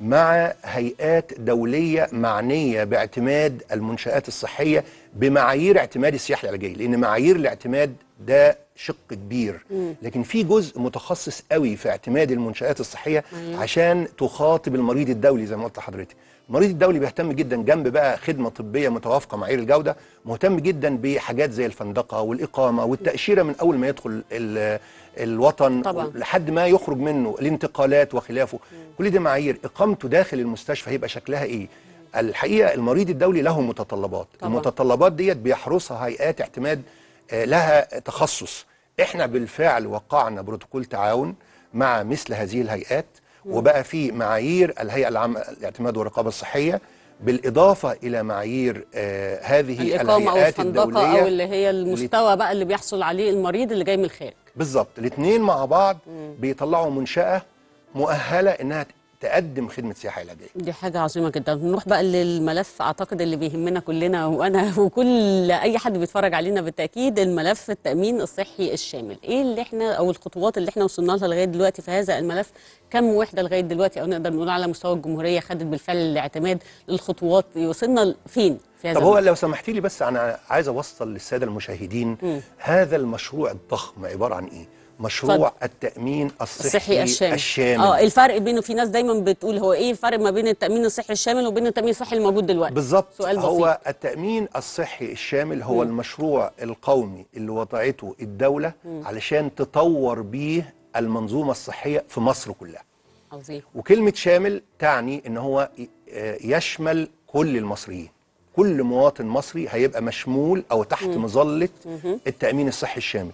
مع هيئات دوليه معنيه باعتماد المنشات الصحيه بمعايير اعتماد السياحه العلاجيه لان معايير الاعتماد ده شق كبير لكن في جزء متخصص قوي في اعتماد المنشات الصحيه عشان تخاطب المريض الدولي زي ما قلت لحضرتك المريض الدولي بيهتم جدا جنب بقى خدمه طبيه متوافقه معايير الجوده مهتم جدا بحاجات زي الفندقه والاقامه والتاشيره من اول ما يدخل ال- الوطن طبعاً. لحد ما يخرج منه الانتقالات وخلافه كل دي معايير اقامته داخل المستشفى هيبقى شكلها ايه الحقيقه المريض الدولي له متطلبات طبعاً. المتطلبات ديت بيحرصها هيئات اعتماد آه، لها تخصص احنا بالفعل وقعنا بروتوكول تعاون مع مثل هذه الهيئات وبقى في معايير الهيئه العامه للاعتماد والرقابه الصحيه بالاضافه الى معايير آه هذه الاقامه او الهيئات الفندقه الدوليه او اللي هي المستوى بقى اللي بيحصل عليه المريض اللي جاي من الخارج بالظبط الاثنين مع بعض بيطلعوا منشاه مؤهله انها تقدم خدمه سياحه علاجيه دي حاجة عظيمة جدا نروح بقى للملف أعتقد اللي بيهمنا كلنا وأنا وكل أي حد بيتفرج علينا بالتأكيد الملف التأمين الصحي الشامل إيه اللي إحنا أو الخطوات اللي إحنا وصلنا لها لغاية دلوقتي في هذا الملف كم وحدة لغاية دلوقتي أو نقدر نقول على مستوى الجمهورية خدت بالفعل الاعتماد للخطوات وصلنا فين في هذا طب هو الملف؟ لو سمحتي لي بس انا عايز اوصل للساده المشاهدين هذا المشروع الضخم عباره عن ايه مشروع اتفضل. التامين الصحي, الصحي الشامل الشامل اه الفرق بينه في ناس دايما بتقول هو ايه الفرق ما بين التامين الصحي الشامل وبين التامين الصحي الموجود دلوقتي بالظبط سؤال بسيط هو التامين الصحي الشامل هو المشروع القومي اللي وضعته الدوله علشان تطور بيه المنظومه الصحيه في مصر كلها عظيم وكلمة شامل تعني ان هو ي- آه يشمل كل المصريين كل مواطن مصري هيبقى مشمول او تحت مظلة التأمين الصحي الشامل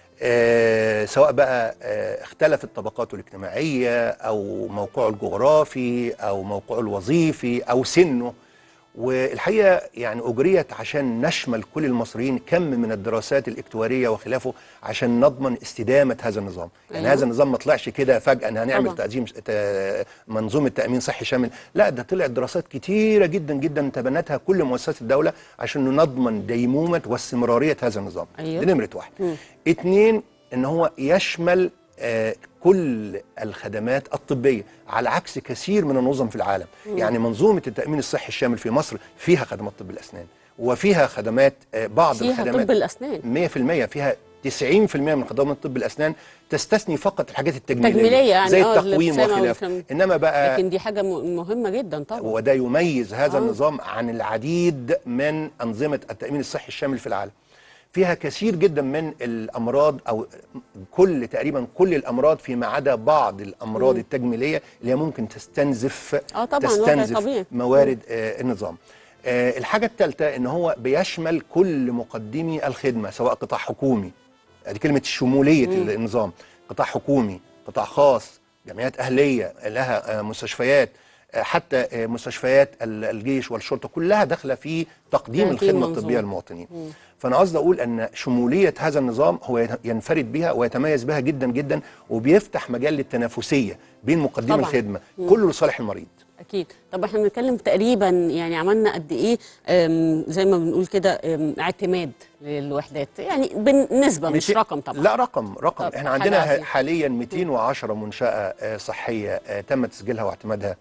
آه سواء بقى آه اختلفت طبقاته الاجتماعية او موقعه الجغرافي او موقعه الوظيفي او سنه والحقيقه يعني اجريت عشان نشمل كل المصريين كم من الدراسات الاكتواريه وخلافه عشان نضمن استدامه هذا النظام، يعني أيوة. هذا النظام ما طلعش كده فجاه ان هنعمل طبعاً. تقديم ت- منظومه تامين صحي شامل، لا ده طلعت دراسات كتيره جدا جدا تبنتها كل مؤسسات الدوله عشان نضمن ديمومه واستمراريه هذا النظام. أيوة. دي نمره واحد. اتنين ان هو يشمل آه، كل الخدمات الطبيه على عكس كثير من النظم في العالم يعني منظومه التامين الصحي الشامل في مصر فيها خدمات طب الاسنان وفيها خدمات آه، بعض فيها الخدمات طب الاسنان 100% فيها 90% من خدمات طب الاسنان تستثني فقط الحاجات التجميليه تجميليه يعني زي آه، التقويم الابتسامة وخلافه والكلام. انما بقى لكن دي حاجه م- مهمه جدا طبعا وده يميز هذا آه. آه. النظام عن العديد من أنظمة التأمين الصحي الشامل في العالم فيها كثير جدا من الأمراض أو كل تقريبا كل الأمراض فيما عدا بعض الأمراض التجميلية اللي هي ممكن تستنزف آه طبعاً، وضع تستنزف طبيعي. موارد آه النظام آه الحاجة الثالثة إن هو بيشمل كل مقدمي الخدمة سواء قطاع حكومي دي كلمة شمولية النظام قطاع حكومي قطاع خاص جمعيات أهلية لها آه، مستشفيات آه، حتى آه، مستشفيات ال- الجيش والشرطة كلها داخلة في تقديم هذه الخدمة المنظومة. الطبية للمواطنين فأنا قصدي أقول أن شمولية هذا النظام هو يت- ينفرد بها ويتميز بها جدا جدا وبيفتح مجال للتنافسية بين مقدمي طبعاً. الخدمة كله لصالح المريض اكيد طب احنا بنتكلم تقريبا يعني عملنا قد ايه أم، زي ما بنقول كده أم، اعتماد للوحدات يعني بالنسبه مش ميتين- رقم طبعا لا رقم رقم طب احنا حاجة عندنا عظيمة. حاليا 210 منشأة آه، صحية آه، تم تسجيلها واعتمادها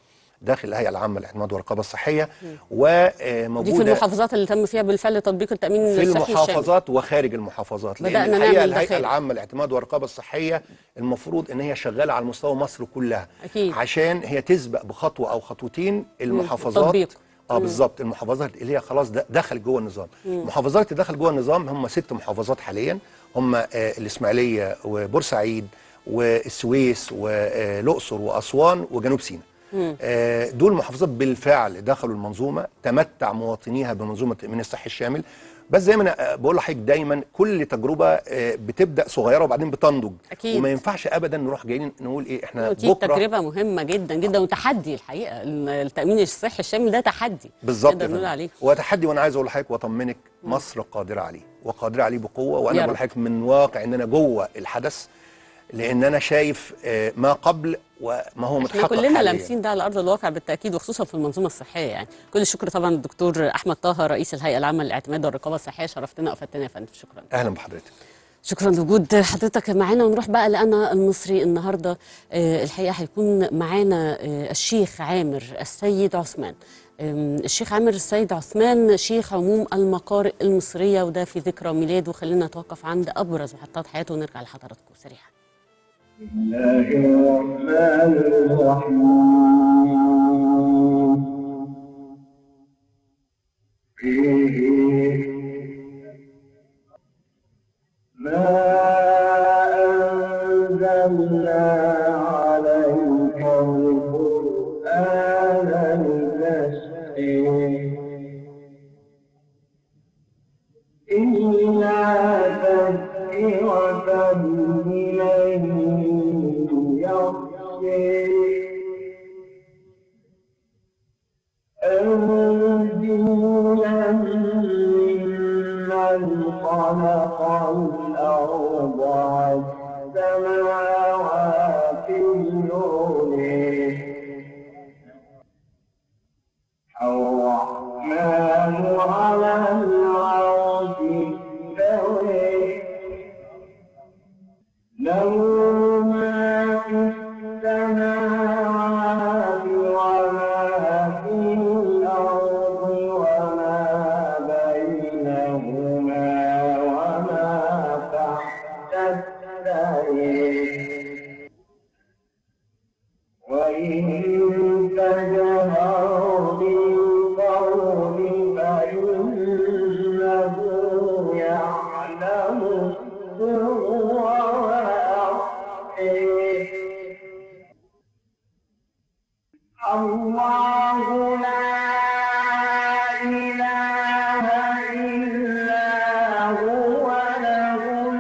داخل الهيئه العامه للاعتماد والرقابه الصحيه دي وموجوده في المحافظات اللي تم فيها بالفعل تطبيق التامين في الصحي الشامل. المحافظات وخارج المحافظات لان بدأنا الحقيقه نعمل ده الهيئه خارج. العامه للاعتماد والرقابه الصحيه المفروض ان هي شغاله على مستوى مصر كلها أكيد. عشان هي تسبق بخطوه او خطوتين المحافظات التطبيق. اه بالظبط المحافظات اللي هي خلاص د- دخل جوه النظام المحافظات اللي دخل جوه النظام هم ست محافظات حاليا هم آه الاسماعيليه وبورسعيد والسويس والاقصر واسوان وجنوب سيناء آه، دول محافظات بالفعل دخلوا المنظومه تمتع مواطنيها بمنظومه التامين الصحي الشامل بس زي ما انا آه، بقول لحضرتك دايما كل تجربه آه، بتبدا صغيره وبعدين بتنضج أكيد. وما ينفعش ابدا نروح جايين نقول ايه احنا ودي بكره تجربه مهمه جدا جدا وتحدي الحقيقه ال- التامين الصحي الشامل ده تحدي بالظبط نقدر يا نقول فندم. عليه وتحدي وانا عايز اقول لحضرتك واطمنك مصر قادره عليه وقادره عليه بقوه يا وانا رب. بقول لحضرتك من واقع ان انا جوه الحدث لان انا شايف آه، ما قبل وما هو احنا متحقق كلنا حالياً. لامسين ده على ارض الواقع بالتاكيد وخصوصا في المنظومه الصحيه يعني كل الشكر طبعا للدكتور احمد طه رئيس الهيئه العامه للاعتماد والرقابه الصحيه شرفتنا وافدتنا يا فندم شكرا اهلا بحضرتك شكرا لوجود حضرتك معانا ونروح بقى لأنا المصري النهارده آه، الحقيقه هيكون معانا آه، الشيخ عامر السيد عثمان آم، الشيخ عامر السيد عثمان شيخ عموم المقارئ المصريه وده في ذكرى ميلاده خلينا نتوقف عند ابرز محطات حياته ونرجع لحضراتكم سريعا الله الرحمن الرحيم فيه ما أنزلنا عليك القرآن لتشقي إلا تذكرة لمن يخشى أنزلا ممن خلق الأرض والسماوات العلي الرحمن على العرش استوى له ما في السماوات وما في الأرض وما بينهما وما تحت السرير وإن تجهر بالقول فإنه يعلم السر وأخفي الله لا إله إلا هو له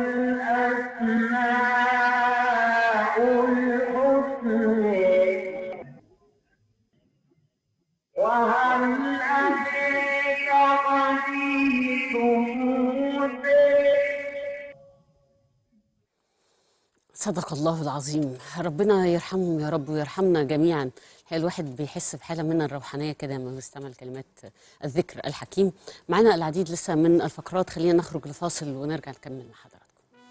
الأسماء الحسنى وهل أتيك حديث موسى صدق الله العظيم ربنا يرحمهم يا رب ويرحمنا جميعا الحقيقة الواحد بيحس بحالة من الروحانية كده لما بيستعمل كلمات الذكر الحكيم معنا العديد لسه من الفقرات خلينا نخرج لفاصل ونرجع نكمل مع حضراتكم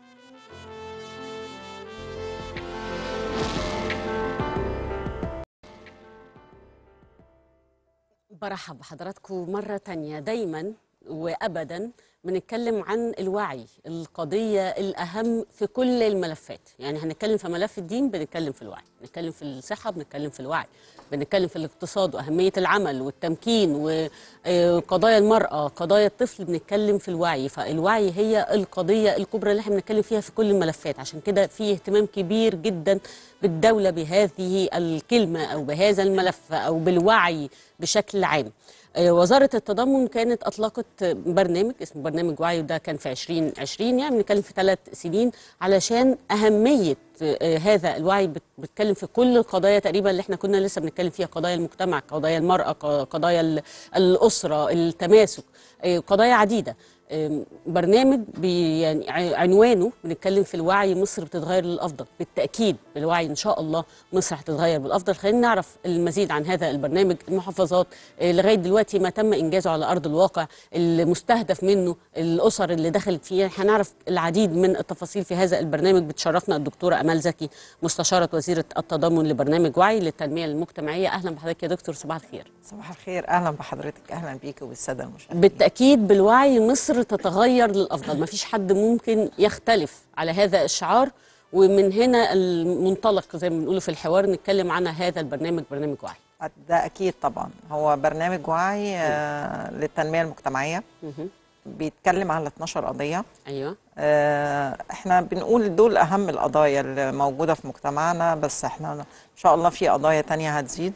برحب بحضراتكم مرة تانية دايما وأبدا بنتكلم عن الوعي القضية الأهم في كل الملفات يعني هنتكلم في ملف الدين بنتكلم في الوعي بنتكلم في الصحة بنتكلم في الوعي بنتكلم في الاقتصاد وأهمية العمل والتمكين وقضايا المرأة قضايا الطفل بنتكلم في الوعي فالوعي هي القضية الكبرى اللي احنا بنتكلم فيها في كل الملفات عشان كده في اهتمام كبير جدا بالدولة بهذه الكلمة أو بهذا الملف أو بالوعي بشكل عام آه، وزارة التضامن كانت أطلقت برنامج اسمه برنامج وعي وده كان في 2020 يعني بنتكلم في ثلاث سنين علشان أهمية آه، هذا الوعي بت- بتتكلم في كل القضايا تقريبا اللي احنا كنا لسه بنتكلم فيها قضايا المجتمع قضايا المرأة ق- قضايا ال- الأسرة التماسك آه، قضايا عديدة آم، برنامج بي يعني ع- عنوانه بنتكلم في الوعي مصر بتتغير للافضل بالتاكيد بالوعي ان شاء الله مصر هتتغير بالافضل خلينا نعرف المزيد عن هذا البرنامج المحافظات آه، لغايه دلوقتي ما تم انجازه على ارض الواقع المستهدف منه الاسر اللي دخلت فيه هنعرف العديد من التفاصيل في هذا البرنامج بتشرفنا الدكتوره امال زكي مستشاره وزيره التضامن لبرنامج وعي للتنميه المجتمعيه اهلا بحضرتك يا دكتور صباح الخير صباح الخير اهلا بحضرتك اهلا بيك وبالساده المشاهدين بالتأكيد بالوعي مصر تتغير للأفضل ما فيش حد ممكن يختلف على هذا الشعار ومن هنا المنطلق زي ما بنقوله في الحوار نتكلم عن هذا البرنامج برنامج وعي ده اكيد طبعا هو برنامج وعي آه للتنميه المجتمعيه بيتكلم على 12 قضيه ايوه آه احنا بنقول دول اهم القضايا اللي موجوده في مجتمعنا بس احنا ان شاء الله في قضايا تانية هتزيد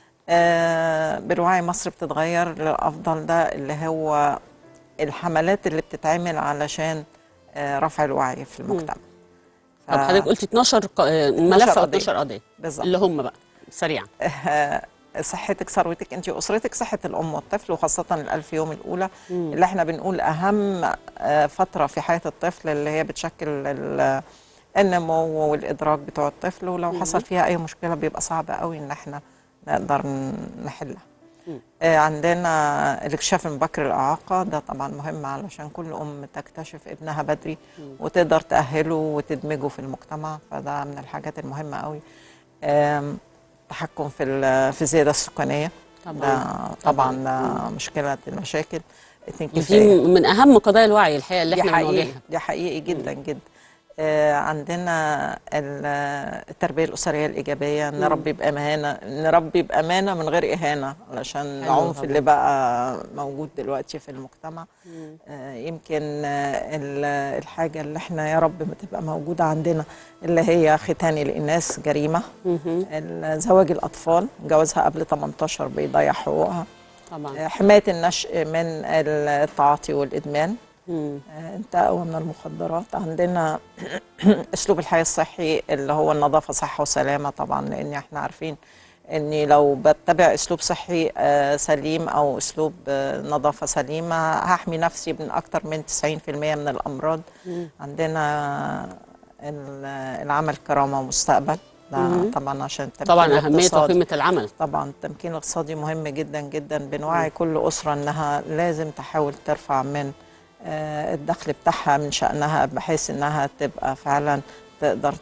آه بالوعي مصر بتتغير للافضل ده اللي هو الحملات اللي بتتعمل علشان آه رفع الوعي في المجتمع طب حضرتك قلت 12 ق- آه، ملف أو 12 قضيه بالظبط اللي هم بقى سريعا آه، صحتك ثروتك انت واسرتك صحه الام والطفل وخاصه الالف يوم الاولى مم. اللي احنا بنقول اهم آه، فتره في حياه الطفل اللي هي بتشكل ال- النمو والادراك بتوع الطفل ولو مم. حصل فيها اي مشكله بيبقى صعب قوي ان احنا نقدر ن- نحلها مم. آه، عندنا الاكتشاف المبكر الاعاقه ده طبعا مهم علشان كل ام تكتشف ابنها بدري مم. وتقدر تاهله وتدمجه في المجتمع فده من الحاجات المهمه قوي آم، التحكم في ال- في الزياده السكانيه طبعاً. ده طبعا ده مشكله المشاكل اتنين دي كفايه من اهم قضايا الوعي الحقيقه اللي دي احنا حقيقي بنواجهها دي حقيقي جدا جدا آه عندنا ال- التربيه الاسريه الايجابيه مم. نربي بامانه نربي بامانه من غير اهانه علشان حلو العنف طبعاً. اللي بقى موجود دلوقتي في المجتمع مم. آه يمكن آه ال- الحاجه اللي احنا يا رب ما تبقى موجوده عندنا اللي هي ختان الاناث جريمه مهم. ال- زواج الاطفال جوازها قبل 18 بيضيع حقوقها طبعا آه، حمايه النشء من التعاطي والادمان مم. آه، انت اقوى من المخدرات عندنا اسلوب الحياه الصحي اللي هو النظافه صحه وسلامه طبعا لان احنا عارفين اني لو بتبع اسلوب صحي آه، سليم او اسلوب آه، نظافه سليمه هحمي نفسي من اكتر من 90% من الامراض مم. عندنا ال- العمل كرامه ومستقبل ده مم. طبعا عشان التمكين طبعا اهميه الاقتصادي. وقيمه العمل طبعا التمكين الاقتصادي مهم جدا جدا بنوعي كل أسرة أنها لازم تحاول ترفع من آه، الدخل بتاعها من شأنها بحيث أنها تبقى فعلا تقدر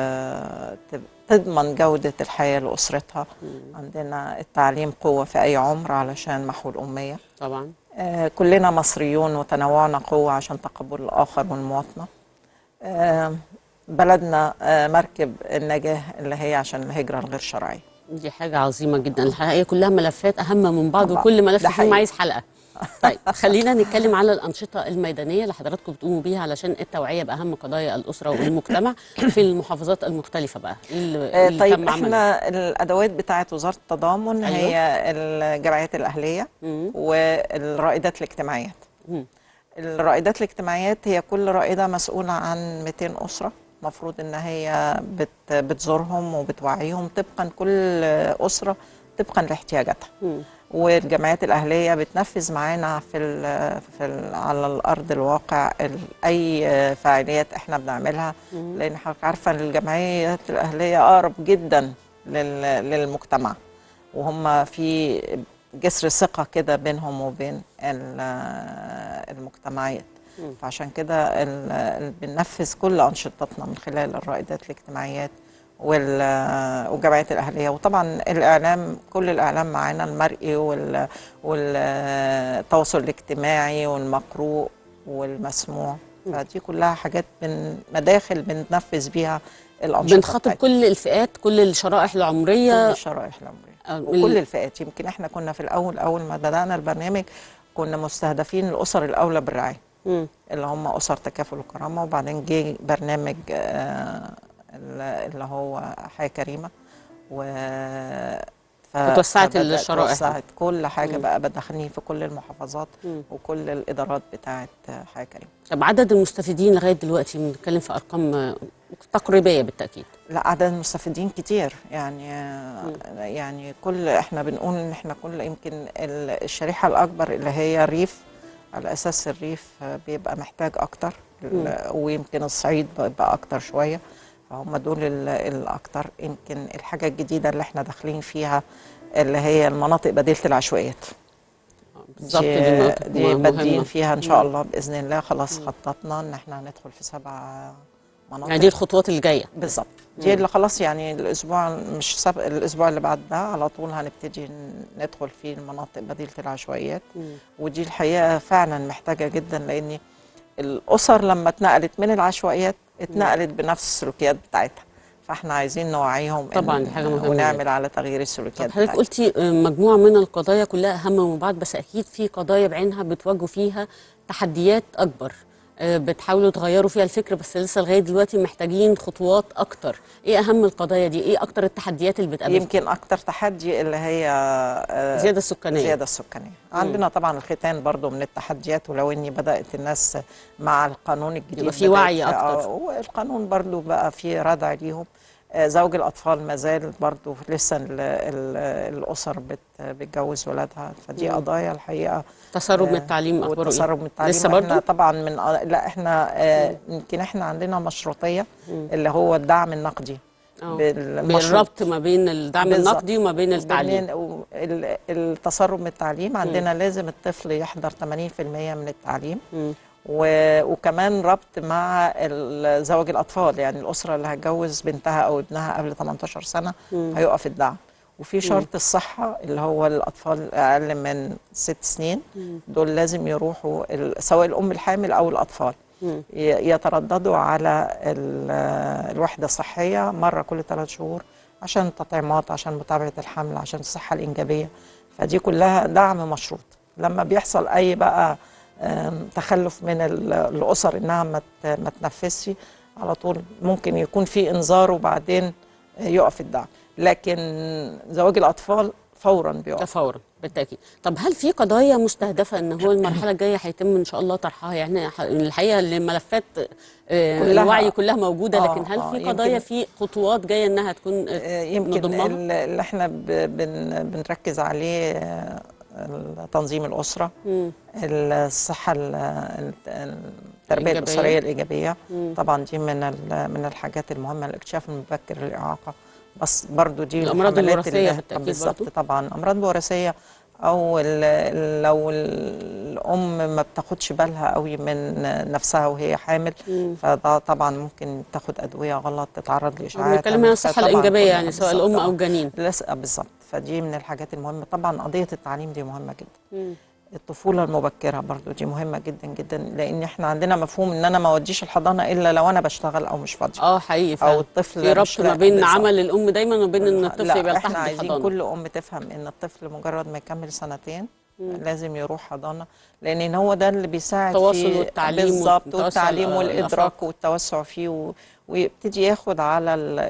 ت- ت- تضمن جودة الحياة لأسرتها عندنا التعليم قوة في أي عمر علشان محو الأمية طبعا آه، كلنا مصريون وتنوعنا قوة عشان تقبل الآخر والمواطنة آه، بلدنا آه، مركب النجاة اللي هي عشان الهجرة الغير شرعية دي حاجة عظيمة جدا الحقيقة كلها ملفات أهم من بعض طبعاً. وكل ملف ده فيهم حقيقي. عايز حلقة طيب خلينا نتكلم على الأنشطة الميدانية اللي حضراتكم بتقوموا بيها علشان التوعية بأهم قضايا الأسرة والمجتمع في المحافظات المختلفة بقى إيه اللي, إيه آه، اللي طيب تم عمله؟ احنا الادوات بتاعه وزاره التضامن أيوة. هي الجمعيات الاهليه مم. والرائدات الاجتماعيات مم. الرائدات الاجتماعيات هي كل رائده مسؤوله عن 200 اسره مفروض ان هي بت بتزورهم وبتوعيهم طبقا كل اسره طبقا لاحتياجاتها مم. والجمعيات الاهليه بتنفذ معانا في ال في ال على الارض الواقع ال اي فعاليات احنا بنعملها مم. لان حضرتك عارفه ان الجمعيات الاهليه اقرب جدا لل للمجتمع وهم في جسر ثقه كده بينهم وبين ال- المجتمعات مم. فعشان كده ال- ال- بننفذ كل انشطتنا من خلال الرائدات الاجتماعيات وال- والجمعيات الاهليه وطبعا الاعلام كل الاعلام معانا المرئي وال- والتواصل الاجتماعي والمقروء والمسموع فدي كلها حاجات من مداخل بننفذ بيها الانشطه بنخاطب بتاعتنا. كل الفئات كل الشرائح كل العمرية الشرائح العمريه آه، وكل ال- الفئات يمكن احنا كنا في الاول اول ما بدانا البرنامج كنا مستهدفين الاسر الاولى بالرعايه مم. اللي هم اسر تكافل وكرامه وبعدين جه برنامج آه، اللي هو حياه كريمه و ف- وتوسعت فبدأ- الشرائح. توسعت كل حاجه مم. بقى بدخلني في كل المحافظات مم. وكل الادارات بتاعه حياه كريمه طب عدد المستفيدين لغاية دلوقتي بنتكلم في أرقام آه، تقريبية بالتأكيد لا عدد المستفيدين كتير يعني يعني كل احنا بنقول ان احنا كل يمكن ال- الشريحه الاكبر اللي هي الريف على اساس الريف آه، بيبقى محتاج اكتر ال- ويمكن الصعيد بيبقى اكتر شويه فهم دول ال- الاكتر يمكن الحاجه الجديده اللي احنا داخلين فيها اللي هي المناطق بديله العشوائيات بالظبط دي, دي نقطة دي مهمة. بادئين فيها ان شاء مم. الله باذن الله خلاص خططنا ان احنا هندخل في سبع مناطق يعني دي الخطوات الجايه بالظبط دي اللي خلاص يعني الاسبوع مش سب... الاسبوع اللي بعد ده على طول هنبتدي ن- ندخل في المناطق بديله العشوائيات ودي الحقيقه فعلا محتاجه جدا لان الاسر لما اتنقلت من العشوائيات اتنقلت بنفس السلوكيات بتاعتها فاحنا عايزين نوعيهم طبعاً، إن- دي حاجة مهمة ونعمل جداً. على تغيير السلوكيات طب حضرتك بتاعتها. قلتي آه، مجموعة من القضايا كلها أهم من بعض بس أكيد في قضايا بعينها بتواجهوا فيها تحديات أكبر آه، بتحاولوا تغيروا فيها الفكر بس لسه لغاية دلوقتي محتاجين خطوات أكتر إيه أهم القضايا دي؟ إيه أكتر التحديات اللي بتقابلكم؟ يمكن اكتر تحدي اللي هي آه، الزيادة السكانية. الزياده السكانيه عندنا طبعا الختان برضو من التحديات ولو اني بدات الناس مع القانون الجديد يبقى في بدأت- وعي أكتر. آه، والقانون برضو بقى في ردع ليهم آه، زوج الاطفال ما زال برضو لسه ال ال الاسر بت بتجوز ولادها فدي مم. قضايا الحقيقه تسرب من آه، التعليم أخباره إيه؟ والتسرب من التعليم لسه احنا برضو؟ طبعا من آه، لا احنا آه، يمكن احنا عندنا مشروطيه اللي هو الدعم النقدي آه. بالمشروط. بالربط ما بين الدعم بالظبط. النقدي وما بين التعليم وبين- و- ال- التسرب من التعليم عندنا لازم الطفل يحضر 80% من التعليم و- وكمان ربط مع ال- زواج الاطفال يعني الاسره اللي هتجوز بنتها او ابنها قبل 18 سنه مم. هيقف الدعم وفي مم. شرط الصحه اللي هو الاطفال اقل من ست سنين مم. دول لازم يروحوا ال- سواء الام الحامل او الاطفال مم. ي- يترددوا على ال- الوحده الصحيه مره كل ثلاث شهور عشان التطعيمات عشان متابعه الحمل عشان الصحه الانجابيه فدي كلها دعم مشروط لما بيحصل اي بقى آم، تخلف من ال- الاسر انها ما ت- ما تنفذش على طول ممكن يكون في انذار وبعدين يقف الدعم لكن زواج الاطفال فورا ده بيقف فورا بالتاكيد طب هل في قضايا مستهدفه ان هو المرحله الجايه هيتم ان شاء الله طرحها يعني ح- الحقيقه الملفات آه، كلها- الوعي كلها موجوده آه، لكن هل آه، في قضايا يمكن- في خطوات جايه انها تكون آه، يمكن نضمها؟ ال- اللي احنا ب- بن بنركز عليه آه، تنظيم الاسره مم. الصحه ال- ال- التربيه الإيجابية. الاسريه الايجابيه مم. طبعا دي من ال- من الحاجات المهمه الاكتشاف المبكر للاعاقه بس برضو دي الأمراض الحملات الوراثية اللي- بالتأكيد بالظبط برضو. طبعا امراض وراثيه او ال- ال- لو الام ما بتاخدش بالها قوي من نفسها وهي حامل مم. فده طبعا ممكن تاخد ادويه غلط تتعرض لاشعاعات بنتكلم عن تعمل- الصحه فطبعاً الانجابيه كلها يعني سواء بالظبط، الام آه. او الجنين لس- آه، بالظبط فدي من الحاجات المهمه طبعا قضيه التعليم دي مهمه جدا مم. الطفوله المبكره برضو دي مهمه جدا جدا لان احنا عندنا مفهوم ان انا ما اوديش الحضانه الا لو انا بشتغل او مش فاضيه اه حقيقي فعلا. او الطفل في مش ربط ما لا- بين بالظبط. عمل الام دايما وبين ان الطفل لا يبقى احنا تحت عايزين الحضانه كل ام تفهم ان الطفل مجرد ما يكمل سنتين مم. لازم يروح حضانه لان هو ده اللي بيساعد التوصل في والتعليم بالظبط والتوسع والتعليم ال- والادراك الآفاق. والتوسع فيه و... ويبتدي ياخد على ال-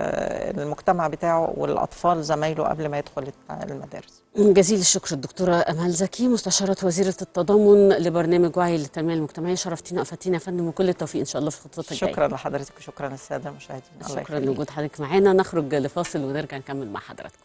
ال- المجتمع بتاعه والاطفال زمايله قبل ما يدخل الت- المدارس جزيل الشكر الدكتورة أمال زكي مستشارة وزيرة التضامن لبرنامج وعي للتنمية المجتمعية شرفتينا وأفدتينا يا فندم وكل التوفيق إن شاء الله في خطوتك الجاية شكرا لحضرتك وشكرا للساده المشاهدين الله شكرا يخليك. لوجود حضرتك معانا نخرج لفاصل ونرجع نكمل مع حضراتكم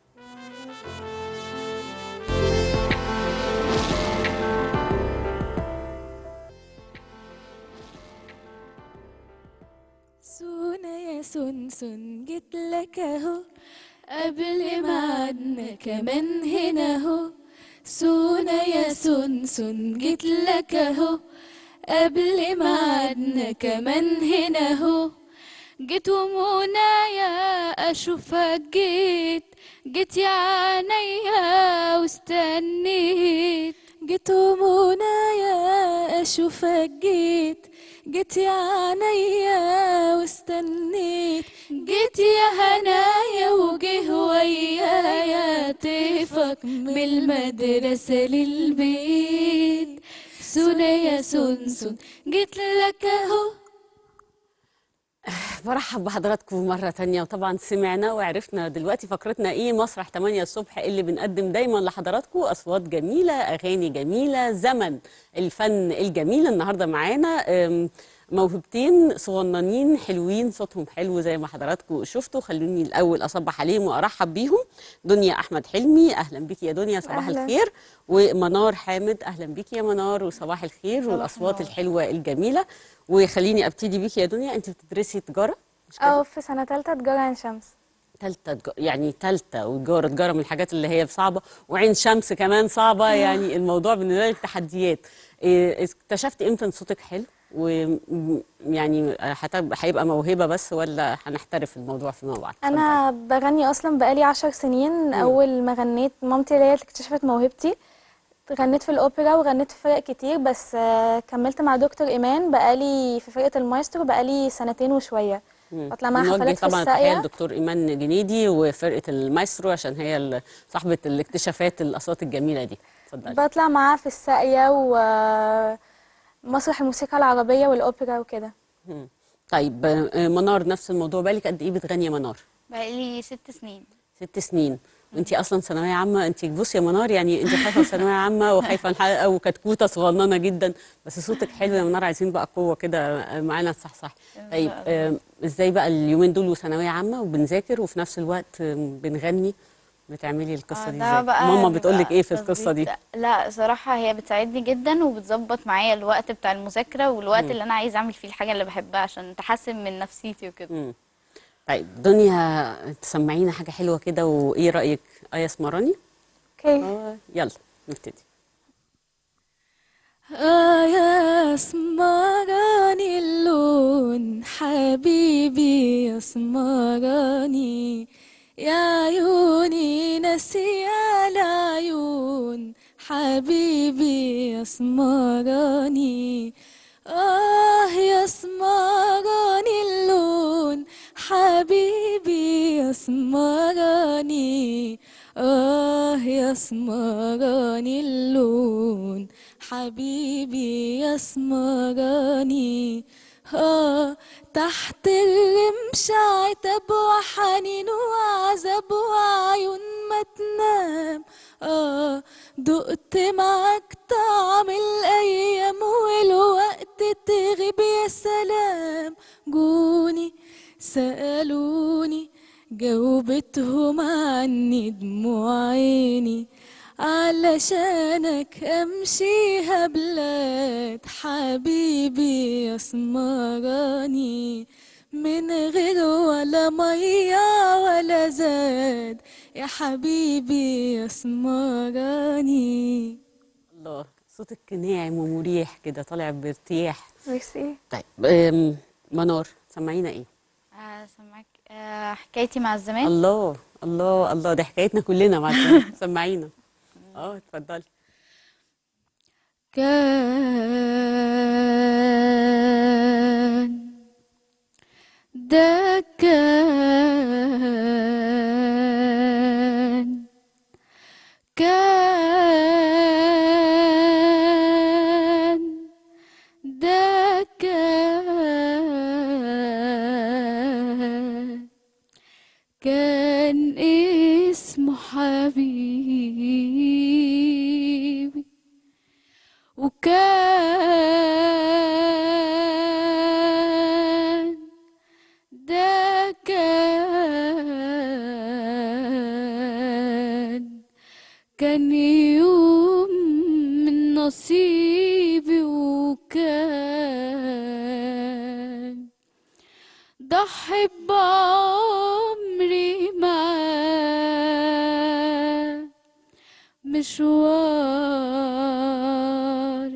سونا يا سنسن جيت لك اهو قبل ميعادنا كمان هنا اهو سونا يا سنسن جيت لك اهو قبل ميعادنا كمان هنا اهو جيت ومنايا اشوفك جيت جيت يا عينيا واستنيت جيت ومنايا اشوفك جيت جيت يا عينيا واستنيت جيت يا هنايا وجه ويايا طيفك من المدرسة للبيت سونا يا سنسن جيت لك اهو برحب بحضراتكم مرة تانية وطبعا سمعنا وعرفنا دلوقتي فقرتنا ايه مسرح 8 الصبح اللي بنقدم دايما لحضراتكم اصوات جميلة اغاني جميلة زمن الفن الجميل النهاردة معانا أم، موهبتين صغننين حلوين صوتهم حلو زي ما حضراتكم شفتوا خلوني الاول اصبح عليهم وارحب بيهم دنيا احمد حلمي اهلا بيكي يا دنيا صباح أهلاً. الخير ومنار حامد اهلا بيكي يا منار وصباح الخير صباح والاصوات النور. الحلوه الجميله وخليني ابتدي بيكي يا دنيا انت بتدرسي تجاره مش كده؟ اه في سنة تالتة تجارة عين شمس تالتة تج- يعني تالتة وتجارة تجارة من الحاجات اللي هي صعبة وعين شمس كمان صعبة يعني الموضوع بالنسبة لك تحديات إيه، اكتشفت امتى ان صوتك حلو ويعني هيبقى موهبة بس ولا هنحترف الموضوع فيما بعد أنا بغني أصلا بقالي عشر سنين أول ما غنيت مامتي هي اللي اكتشفت موهبتي غنيت في الأوبرا وغنيت في فرق كتير بس آه، كملت مع دكتور إيمان بقالي في فرقة المايسترو بقالي سنتين وشوية مم. بطلع معاها بنوجه حفلات في طبعا تحية الساقية للدكتور ايمان جنيدي وفرقة المايسترو عشان هي ال- صاحبة الاكتشافات الاصوات الجميلة دي اتفضلي بطلع معاها في الساقية ومسرح الموسيقى العربية والأوبرا وكده مم. طيب آه، منار نفس الموضوع بالك قد ايه بتغني يا منار بقالي ست سنين ست سنين وانت اصلا ثانويه عامه انت بصي يا منار يعني انت خايفه في ثانويه عامه وخايفه من حلقه وكتكوته صغننه جدا بس صوتك حلو يا منار عايزين بقى قوه كده معانا صح صح طيب آم، ازاي بقى اليومين دول وثانويه عامه وبنذاكر وفي نفس الوقت آم، بنغني بتعملي القصه دي ده ازاي بقى ماما بيبقى بتقول لك ايه في القصه دي تظبيط- لا صراحة هي بتساعدني جدا وبتظبط معايا الوقت بتاع المذاكرة والوقت مم. اللي أنا عايزة أعمل فيه الحاجة اللي بحبها عشان تحسن من نفسيتي وكده مم. طيب دنيا تسمعينا حاجه حلوه كده وايه رايك ايه اسمراني اوكي يلا نبتدي آه يا اسمراني اللون حبيبي يا اسمراني يا عيوني ناسي العيون حبيبي يا اسمراني آه يا اسمراني اللون حبيبي يا اسمراني آه يا اسمراني اللون حبيبي يا اسمراني آه تحت الرمش عتب وحنين وعذاب وعيون ما تنام آه دقت معاك طعم الأيام والوقت تغيب يا سلام جوني سألوني جاوبتهم عني دموع عيني علشانك امشيها بلاد حبيبي يا اسمراني من غير ولا ميه ولا زاد يا حبيبي يا اسمراني الله صوتك ناعم ومريح كده طالع بارتياح ميرسي طيب آم، منار سمعينا ايه آه، سمعك آه، حكايتي مع الزمان الله الله الله دي حكايتنا كلنا مع الزمن. سمعينا اه اتفضلي كان ده كان كان ده كان كان اسمه حبيبي وكان ده كان كان يوم من نصيبي وكان ضحي بعمري معاه مشوار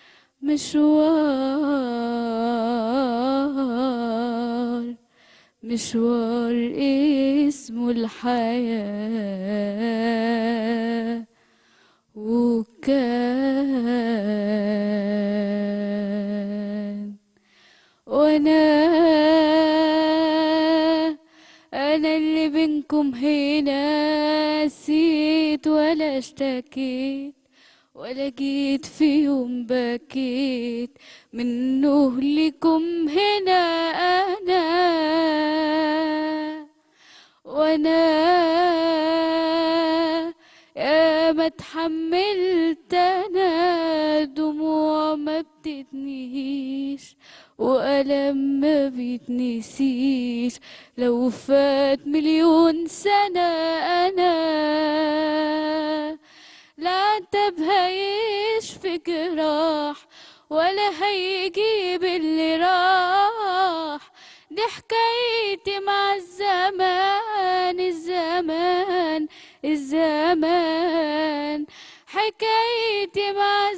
مشوار مشوار اسمه الحياة وكان وانا انا اللي بينكم هنا نسيت ولا اشتكيت ولا جيت في يوم بكيت منه لكم هنا انا وانا يا ما اتحملت انا دموع ما بتتنيش وألم ما بيتنسيش لو فات مليون سنة أنا لا عتب هيشفي جراح ولا هيجيب اللي راح دي حكايتي مع الزمان الزمان الزمان حكايتي مع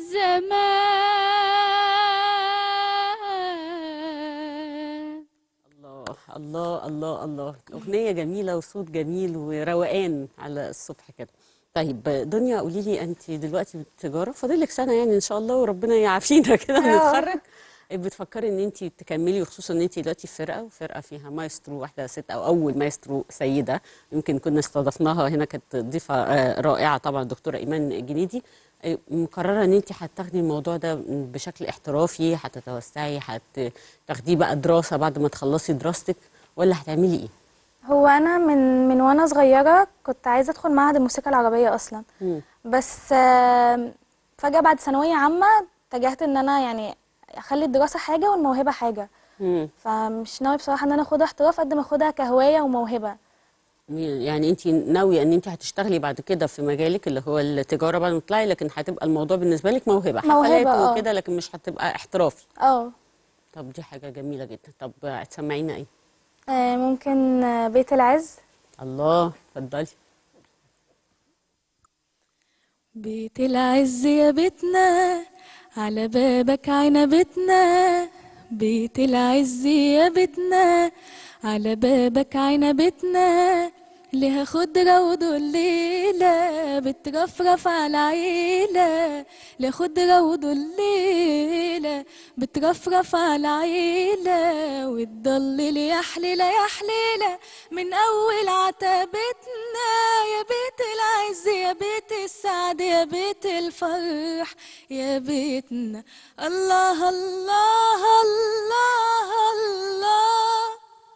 الزمان الله الله الله الله أغنية جميلة وصوت جميل وروقان على الصبح كده طيب دنيا قولي لي انت دلوقتي بالتجاره فاضل لك سنه يعني ان شاء الله وربنا يعافينا كده آه. ونتخرج بتفكري ان انت تكملي وخصوصا ان انت دلوقتي في فرقه وفرقه فيها مايسترو واحده ست او اول مايسترو سيده يمكن كنا استضفناها هنا كانت ضيفه آه، رائعه طبعا الدكتوره ايمان الجنيدي آه، مقرره ان انت هتاخدي الموضوع ده بشكل احترافي هتتوسعي هتاخديه بقى دراسه بعد ما تخلصي دراستك ولا هتعملي ايه؟ هو انا من من وانا صغيره كنت عايزه ادخل معهد الموسيقى العربيه اصلا مم. بس آم، فجاه بعد ثانويه عامه اتجهت ان انا يعني اخلي الدراسه حاجه والموهبه حاجه مم. فمش ناوي بصراحه ان انا اخدها احتراف قد ما اخدها كهوايه وموهبه يعني انت ناويه ان انت هتشتغلي بعد كده في مجالك اللي هو التجاره بعد ما تطلعي لكن هتبقى الموضوع بالنسبه لك موهبه موهبة، حفلات اه. وكده لكن مش هتبقى احترافي اه طب دي حاجه جميله جدا طب هتسمعينا ايه آه، ممكن آه، بيت العز الله اتفضلي بيت العز يا بيتنا على بابك عنبتنا بيت العز يا بيتنا على بابك عنبتنا لها خضرة وضليلة بترفرف على العيلة لها خضرة وضليلة بترفرف على العيلة وتضلل يا حليلة يا حليلة من أول عتبتنا يا بيت العز يا بيت السعد يا بيت الفرح يا بيتنا الله الله الله الله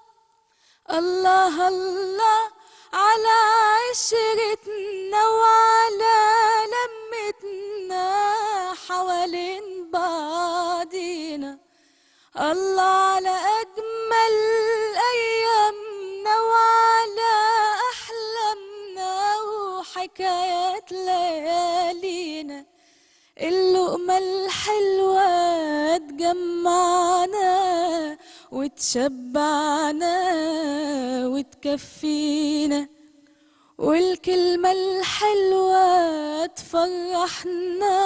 الله الله على عشرتنا وعلى لمتنا حوالين بعضينا الله على أجمل أيامنا وعلى أحلامنا وحكايات ليالينا اللقمة الحلوة تجمعنا وتشبعنا وتكفينا والكلمة الحلوة تفرحنا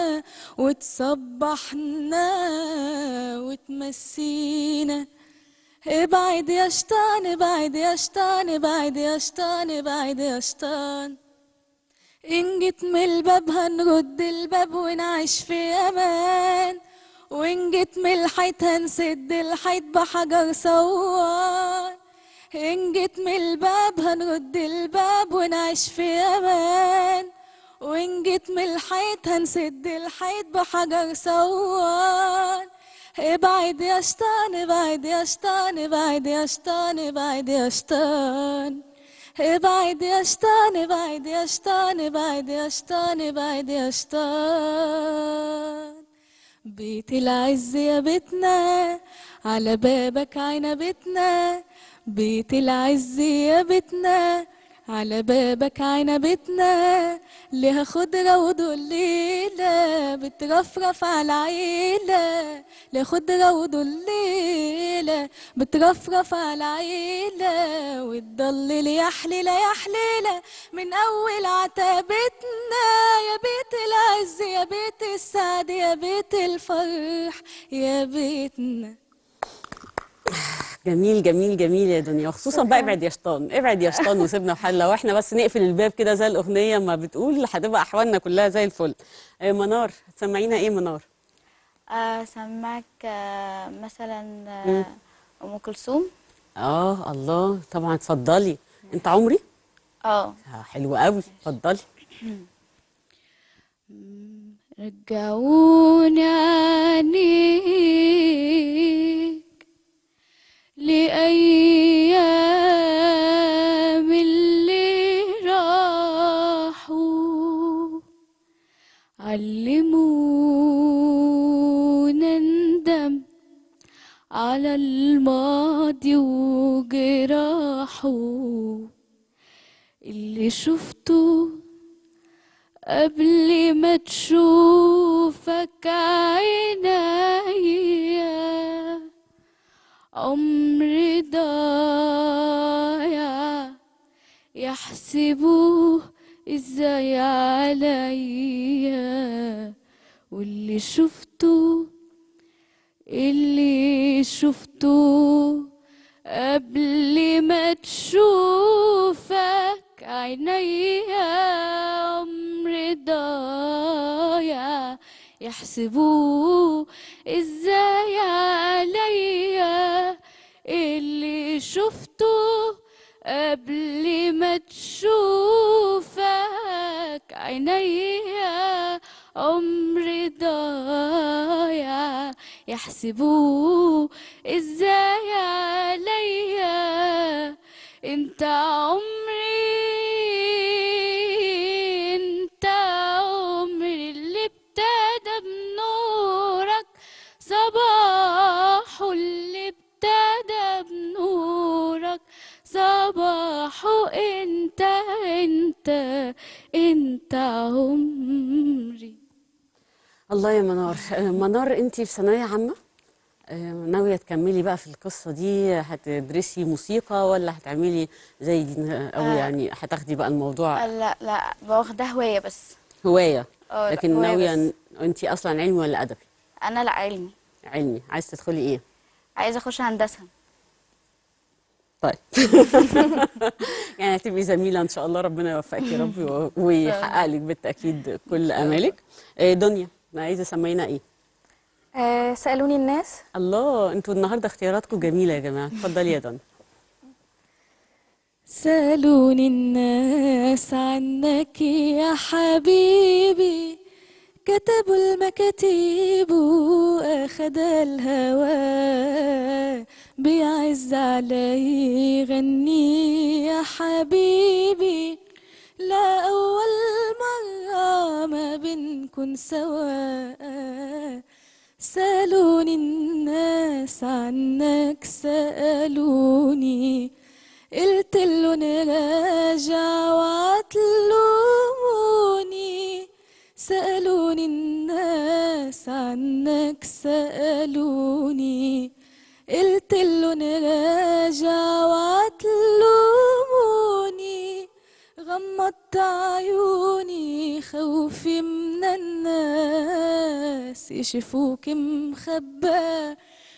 وتصبحنا وتمسينا ابعد يا شيطان ابعد يا شيطان ابعد يا شيطان ابعد يا شيطان إن جيت من الباب هنرد الباب ونعيش في أمان وإن جيت من الحيط هنسد الحيط بحجر سوار إن جيت من الباب هنرد الباب ونعيش في أمان وإن جيت من الحيط هنسد الحيط بحجر سوار ابعد يا شيطان ابعد يا شيطان ابعد يا شيطان ابعد يا شيطان ابعد يا شيطان ابعد يا شيطان ابعد يا شيطان ابعد يا شيطان بيت العز يا بيتنا على بابك عنبتنا بيت العز يا بيتنا على بابك عنبتنا لها خضرة وضليلة بترفرف على العيلة لها خضرة وضليلة بترفرف على العيلة وتضلل يا حليلة يا حليلة من أول عتبتنا يا بيت العز يا بيت السعد يا بيت الفرح يا بيتنا جميل جميل جميل يا دنيا وخصوصا بقى ابعد يا شيطان ابعد يا شيطان وسيبنا في حال لو احنا بس نقفل الباب كده زي الاغنيه ما بتقول هتبقى احوالنا كلها زي الفل آه، منار هتسمعينا ايه منار أسمعك آه، مثلا مم. آه، أم كلثوم اه الله طبعا اتفضلي انت عمري اه آه، حلو قوي اتفضلي رجعوني عنيك لأيام اللي راحوا علمونا ندم على الماضي وجراحه اللي شفته قبل ما تشوفك عينيا عمر ضايع يحسبوه ازاي عليا واللي شفته اللي شفته قبل ما تشوفك عينيا عمر ضايع يحسبوه ازاي عليا اللي شفته قبل ما تشوفك عينيا عمر ضايع يحسبوه ازاي عليا انت عمري انت عمري اللي ابتدى بنورك صباحه اللي ابتدى بنورك صباحه انت انت انت عمري الله يا منار آه، منار انت في ثانويه عامه آه، ناويه تكملي بقى في القصه دي هتدرسي موسيقى ولا هتعملي زي دي او آه. يعني هتاخدي بقى الموضوع لا لا واخدة هواية بس هوايه اه لا، لكن هواية ناويه بس. انت اصلا علمي ولا ادبي انا لا علمي علمي عايز تدخلي ايه عايزة اخش هندسة طيب يعني هتبقي زميله ان شاء الله ربنا يوفقك يا رب و- ويحقق لك بالتاكيد كل امالك آه، دنيا عايزه تسمينا ايه آه سألوني الناس الله انتوا النهارده اختياراتكم جميله يا جماعه اتفضلي يا دنيا سألوني الناس عنك يا حبيبي كتبوا المكاتيب وأخد الهوى بيعز علي غني يا حبيبي لا أول مرة ما بنكون سوا سألوني الناس عنك سألوني قلت له نراجع وعتلوموني سألوني الناس عنك سألوني قلت له نراجع وعتلوموني غمضت عيوني خوفي من الناس يشوفوك مخبى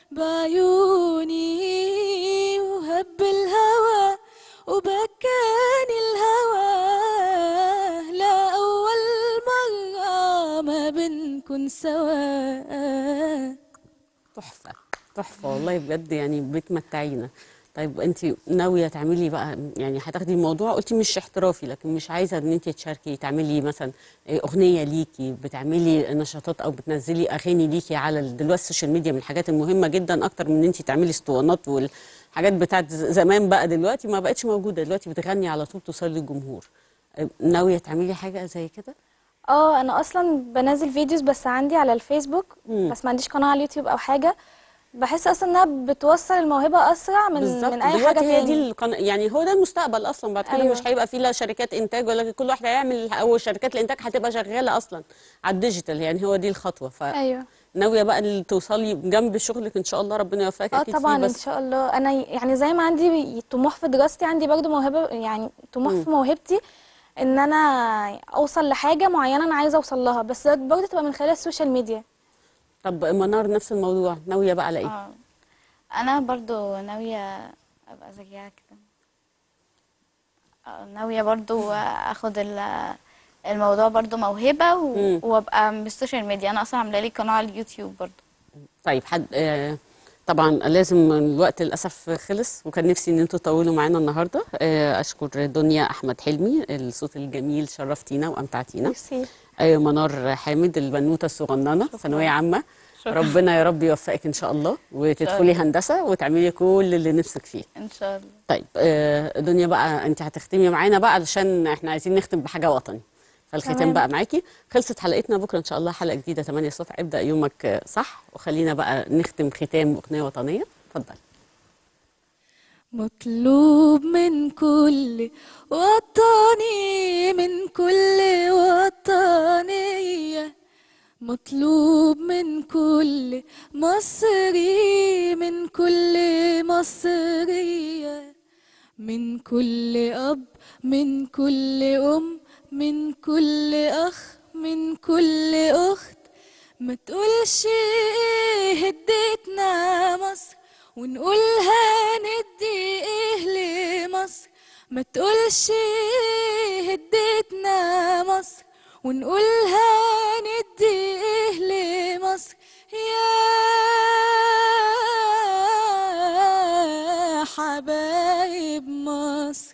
بعيوني وهب الهوى وبكاني الهوى لا أول مرة ما بنكون سوا تحفه تحفه والله بجد يعني بتمتعينا طيب انت ناويه تعملي بقى يعني هتاخدي الموضوع قلتي مش احترافي لكن مش عايزه ان انت تشاركي تعملي مثلا اغنيه ليكي بتعملي نشاطات او بتنزلي اغاني ليكي على ال- دلوقتي السوشيال ميديا من الحاجات المهمه جدا اكتر من ان انت تعملي اسطوانات والحاجات بتاعت ز- زمان بقى دلوقتي ما بقتش موجوده دلوقتي بتغني على طول توصل للجمهور ناويه تعملي حاجه زي كده اه انا اصلا بنزل فيديوز بس عندي على الفيسبوك مم. بس ما عنديش قناه على اليوتيوب او حاجه بحس اصلا انها بتوصل الموهبه اسرع من بالظبط من اي حاجه دلوقتي هي دي تاني القن... يعني هو ده المستقبل اصلا بعد كده أيوة. مش هيبقى فيه لا شركات انتاج ولا كل واحد هيعمل او شركات الانتاج هتبقى شغاله اصلا على الديجيتال يعني هو دي الخطوه ف ايوه ناويه بقى اللي توصلي جنب شغلك ان شاء الله ربنا يوفقك اه اكيد طبعا فيه ان بس شاء الله انا يعني زي ما عندي طموح في دراستي عندي برضو موهبه يعني طموح مم. في موهبتي ان انا اوصل لحاجه معينه انا عايزه اوصل لها بس برضو تبقى من خلال السوشيال ميديا طب منار نفس الموضوع ناويه بقى على ايه اه انا برضو ناوية ابقى زيها كده آه، ناوية برضو اخد ال- الموضوع برضو موهبة و- مم. وابقى من السوشيال ميديا انا اصلا عاملة لي قناة على اليوتيوب برضو طيب حد آه طبعا لازم الوقت للاسف خلص وكان نفسي ان انتوا تطولوا معانا النهارده آه اشكر دنيا احمد حلمي الصوت الجميل شرفتينا وامتعتينا ميرسي آه منار حامد البنوته الصغننه ثانويه عامه شكراً. ربنا يا رب يوفقك ان شاء الله وتدخلي الله. هندسه وتعملي كل اللي نفسك فيه ان شاء الله طيب آه دنيا بقى انت هتختمي معانا بقى علشان احنا عايزين نختم بحاجه وطني فالختام تمام. بقى معاكي خلصت حلقتنا بكره ان شاء الله حلقه جديده 8 الصبح ابدا يومك آه، صح وخلينا بقى نختم ختام اغنيه وطنيه اتفضل مطلوب من كل وطني من كل وطنية مطلوب من كل مصري من كل مصرية من كل أب من كل أم من كل أخ من كل أخت ما تقولش ايه اديتنا مصر ونقولها ندي ايه لمصر ما تقولش ايه اديتنا مصر ونقولها ندي ايه لمصر يا حبايب مصر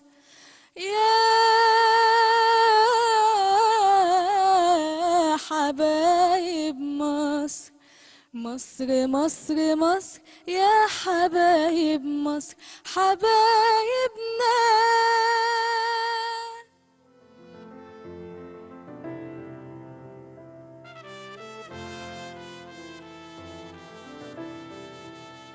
يا حبايب مصر مصر مصر مصر يا حبايب مصر حبايبنا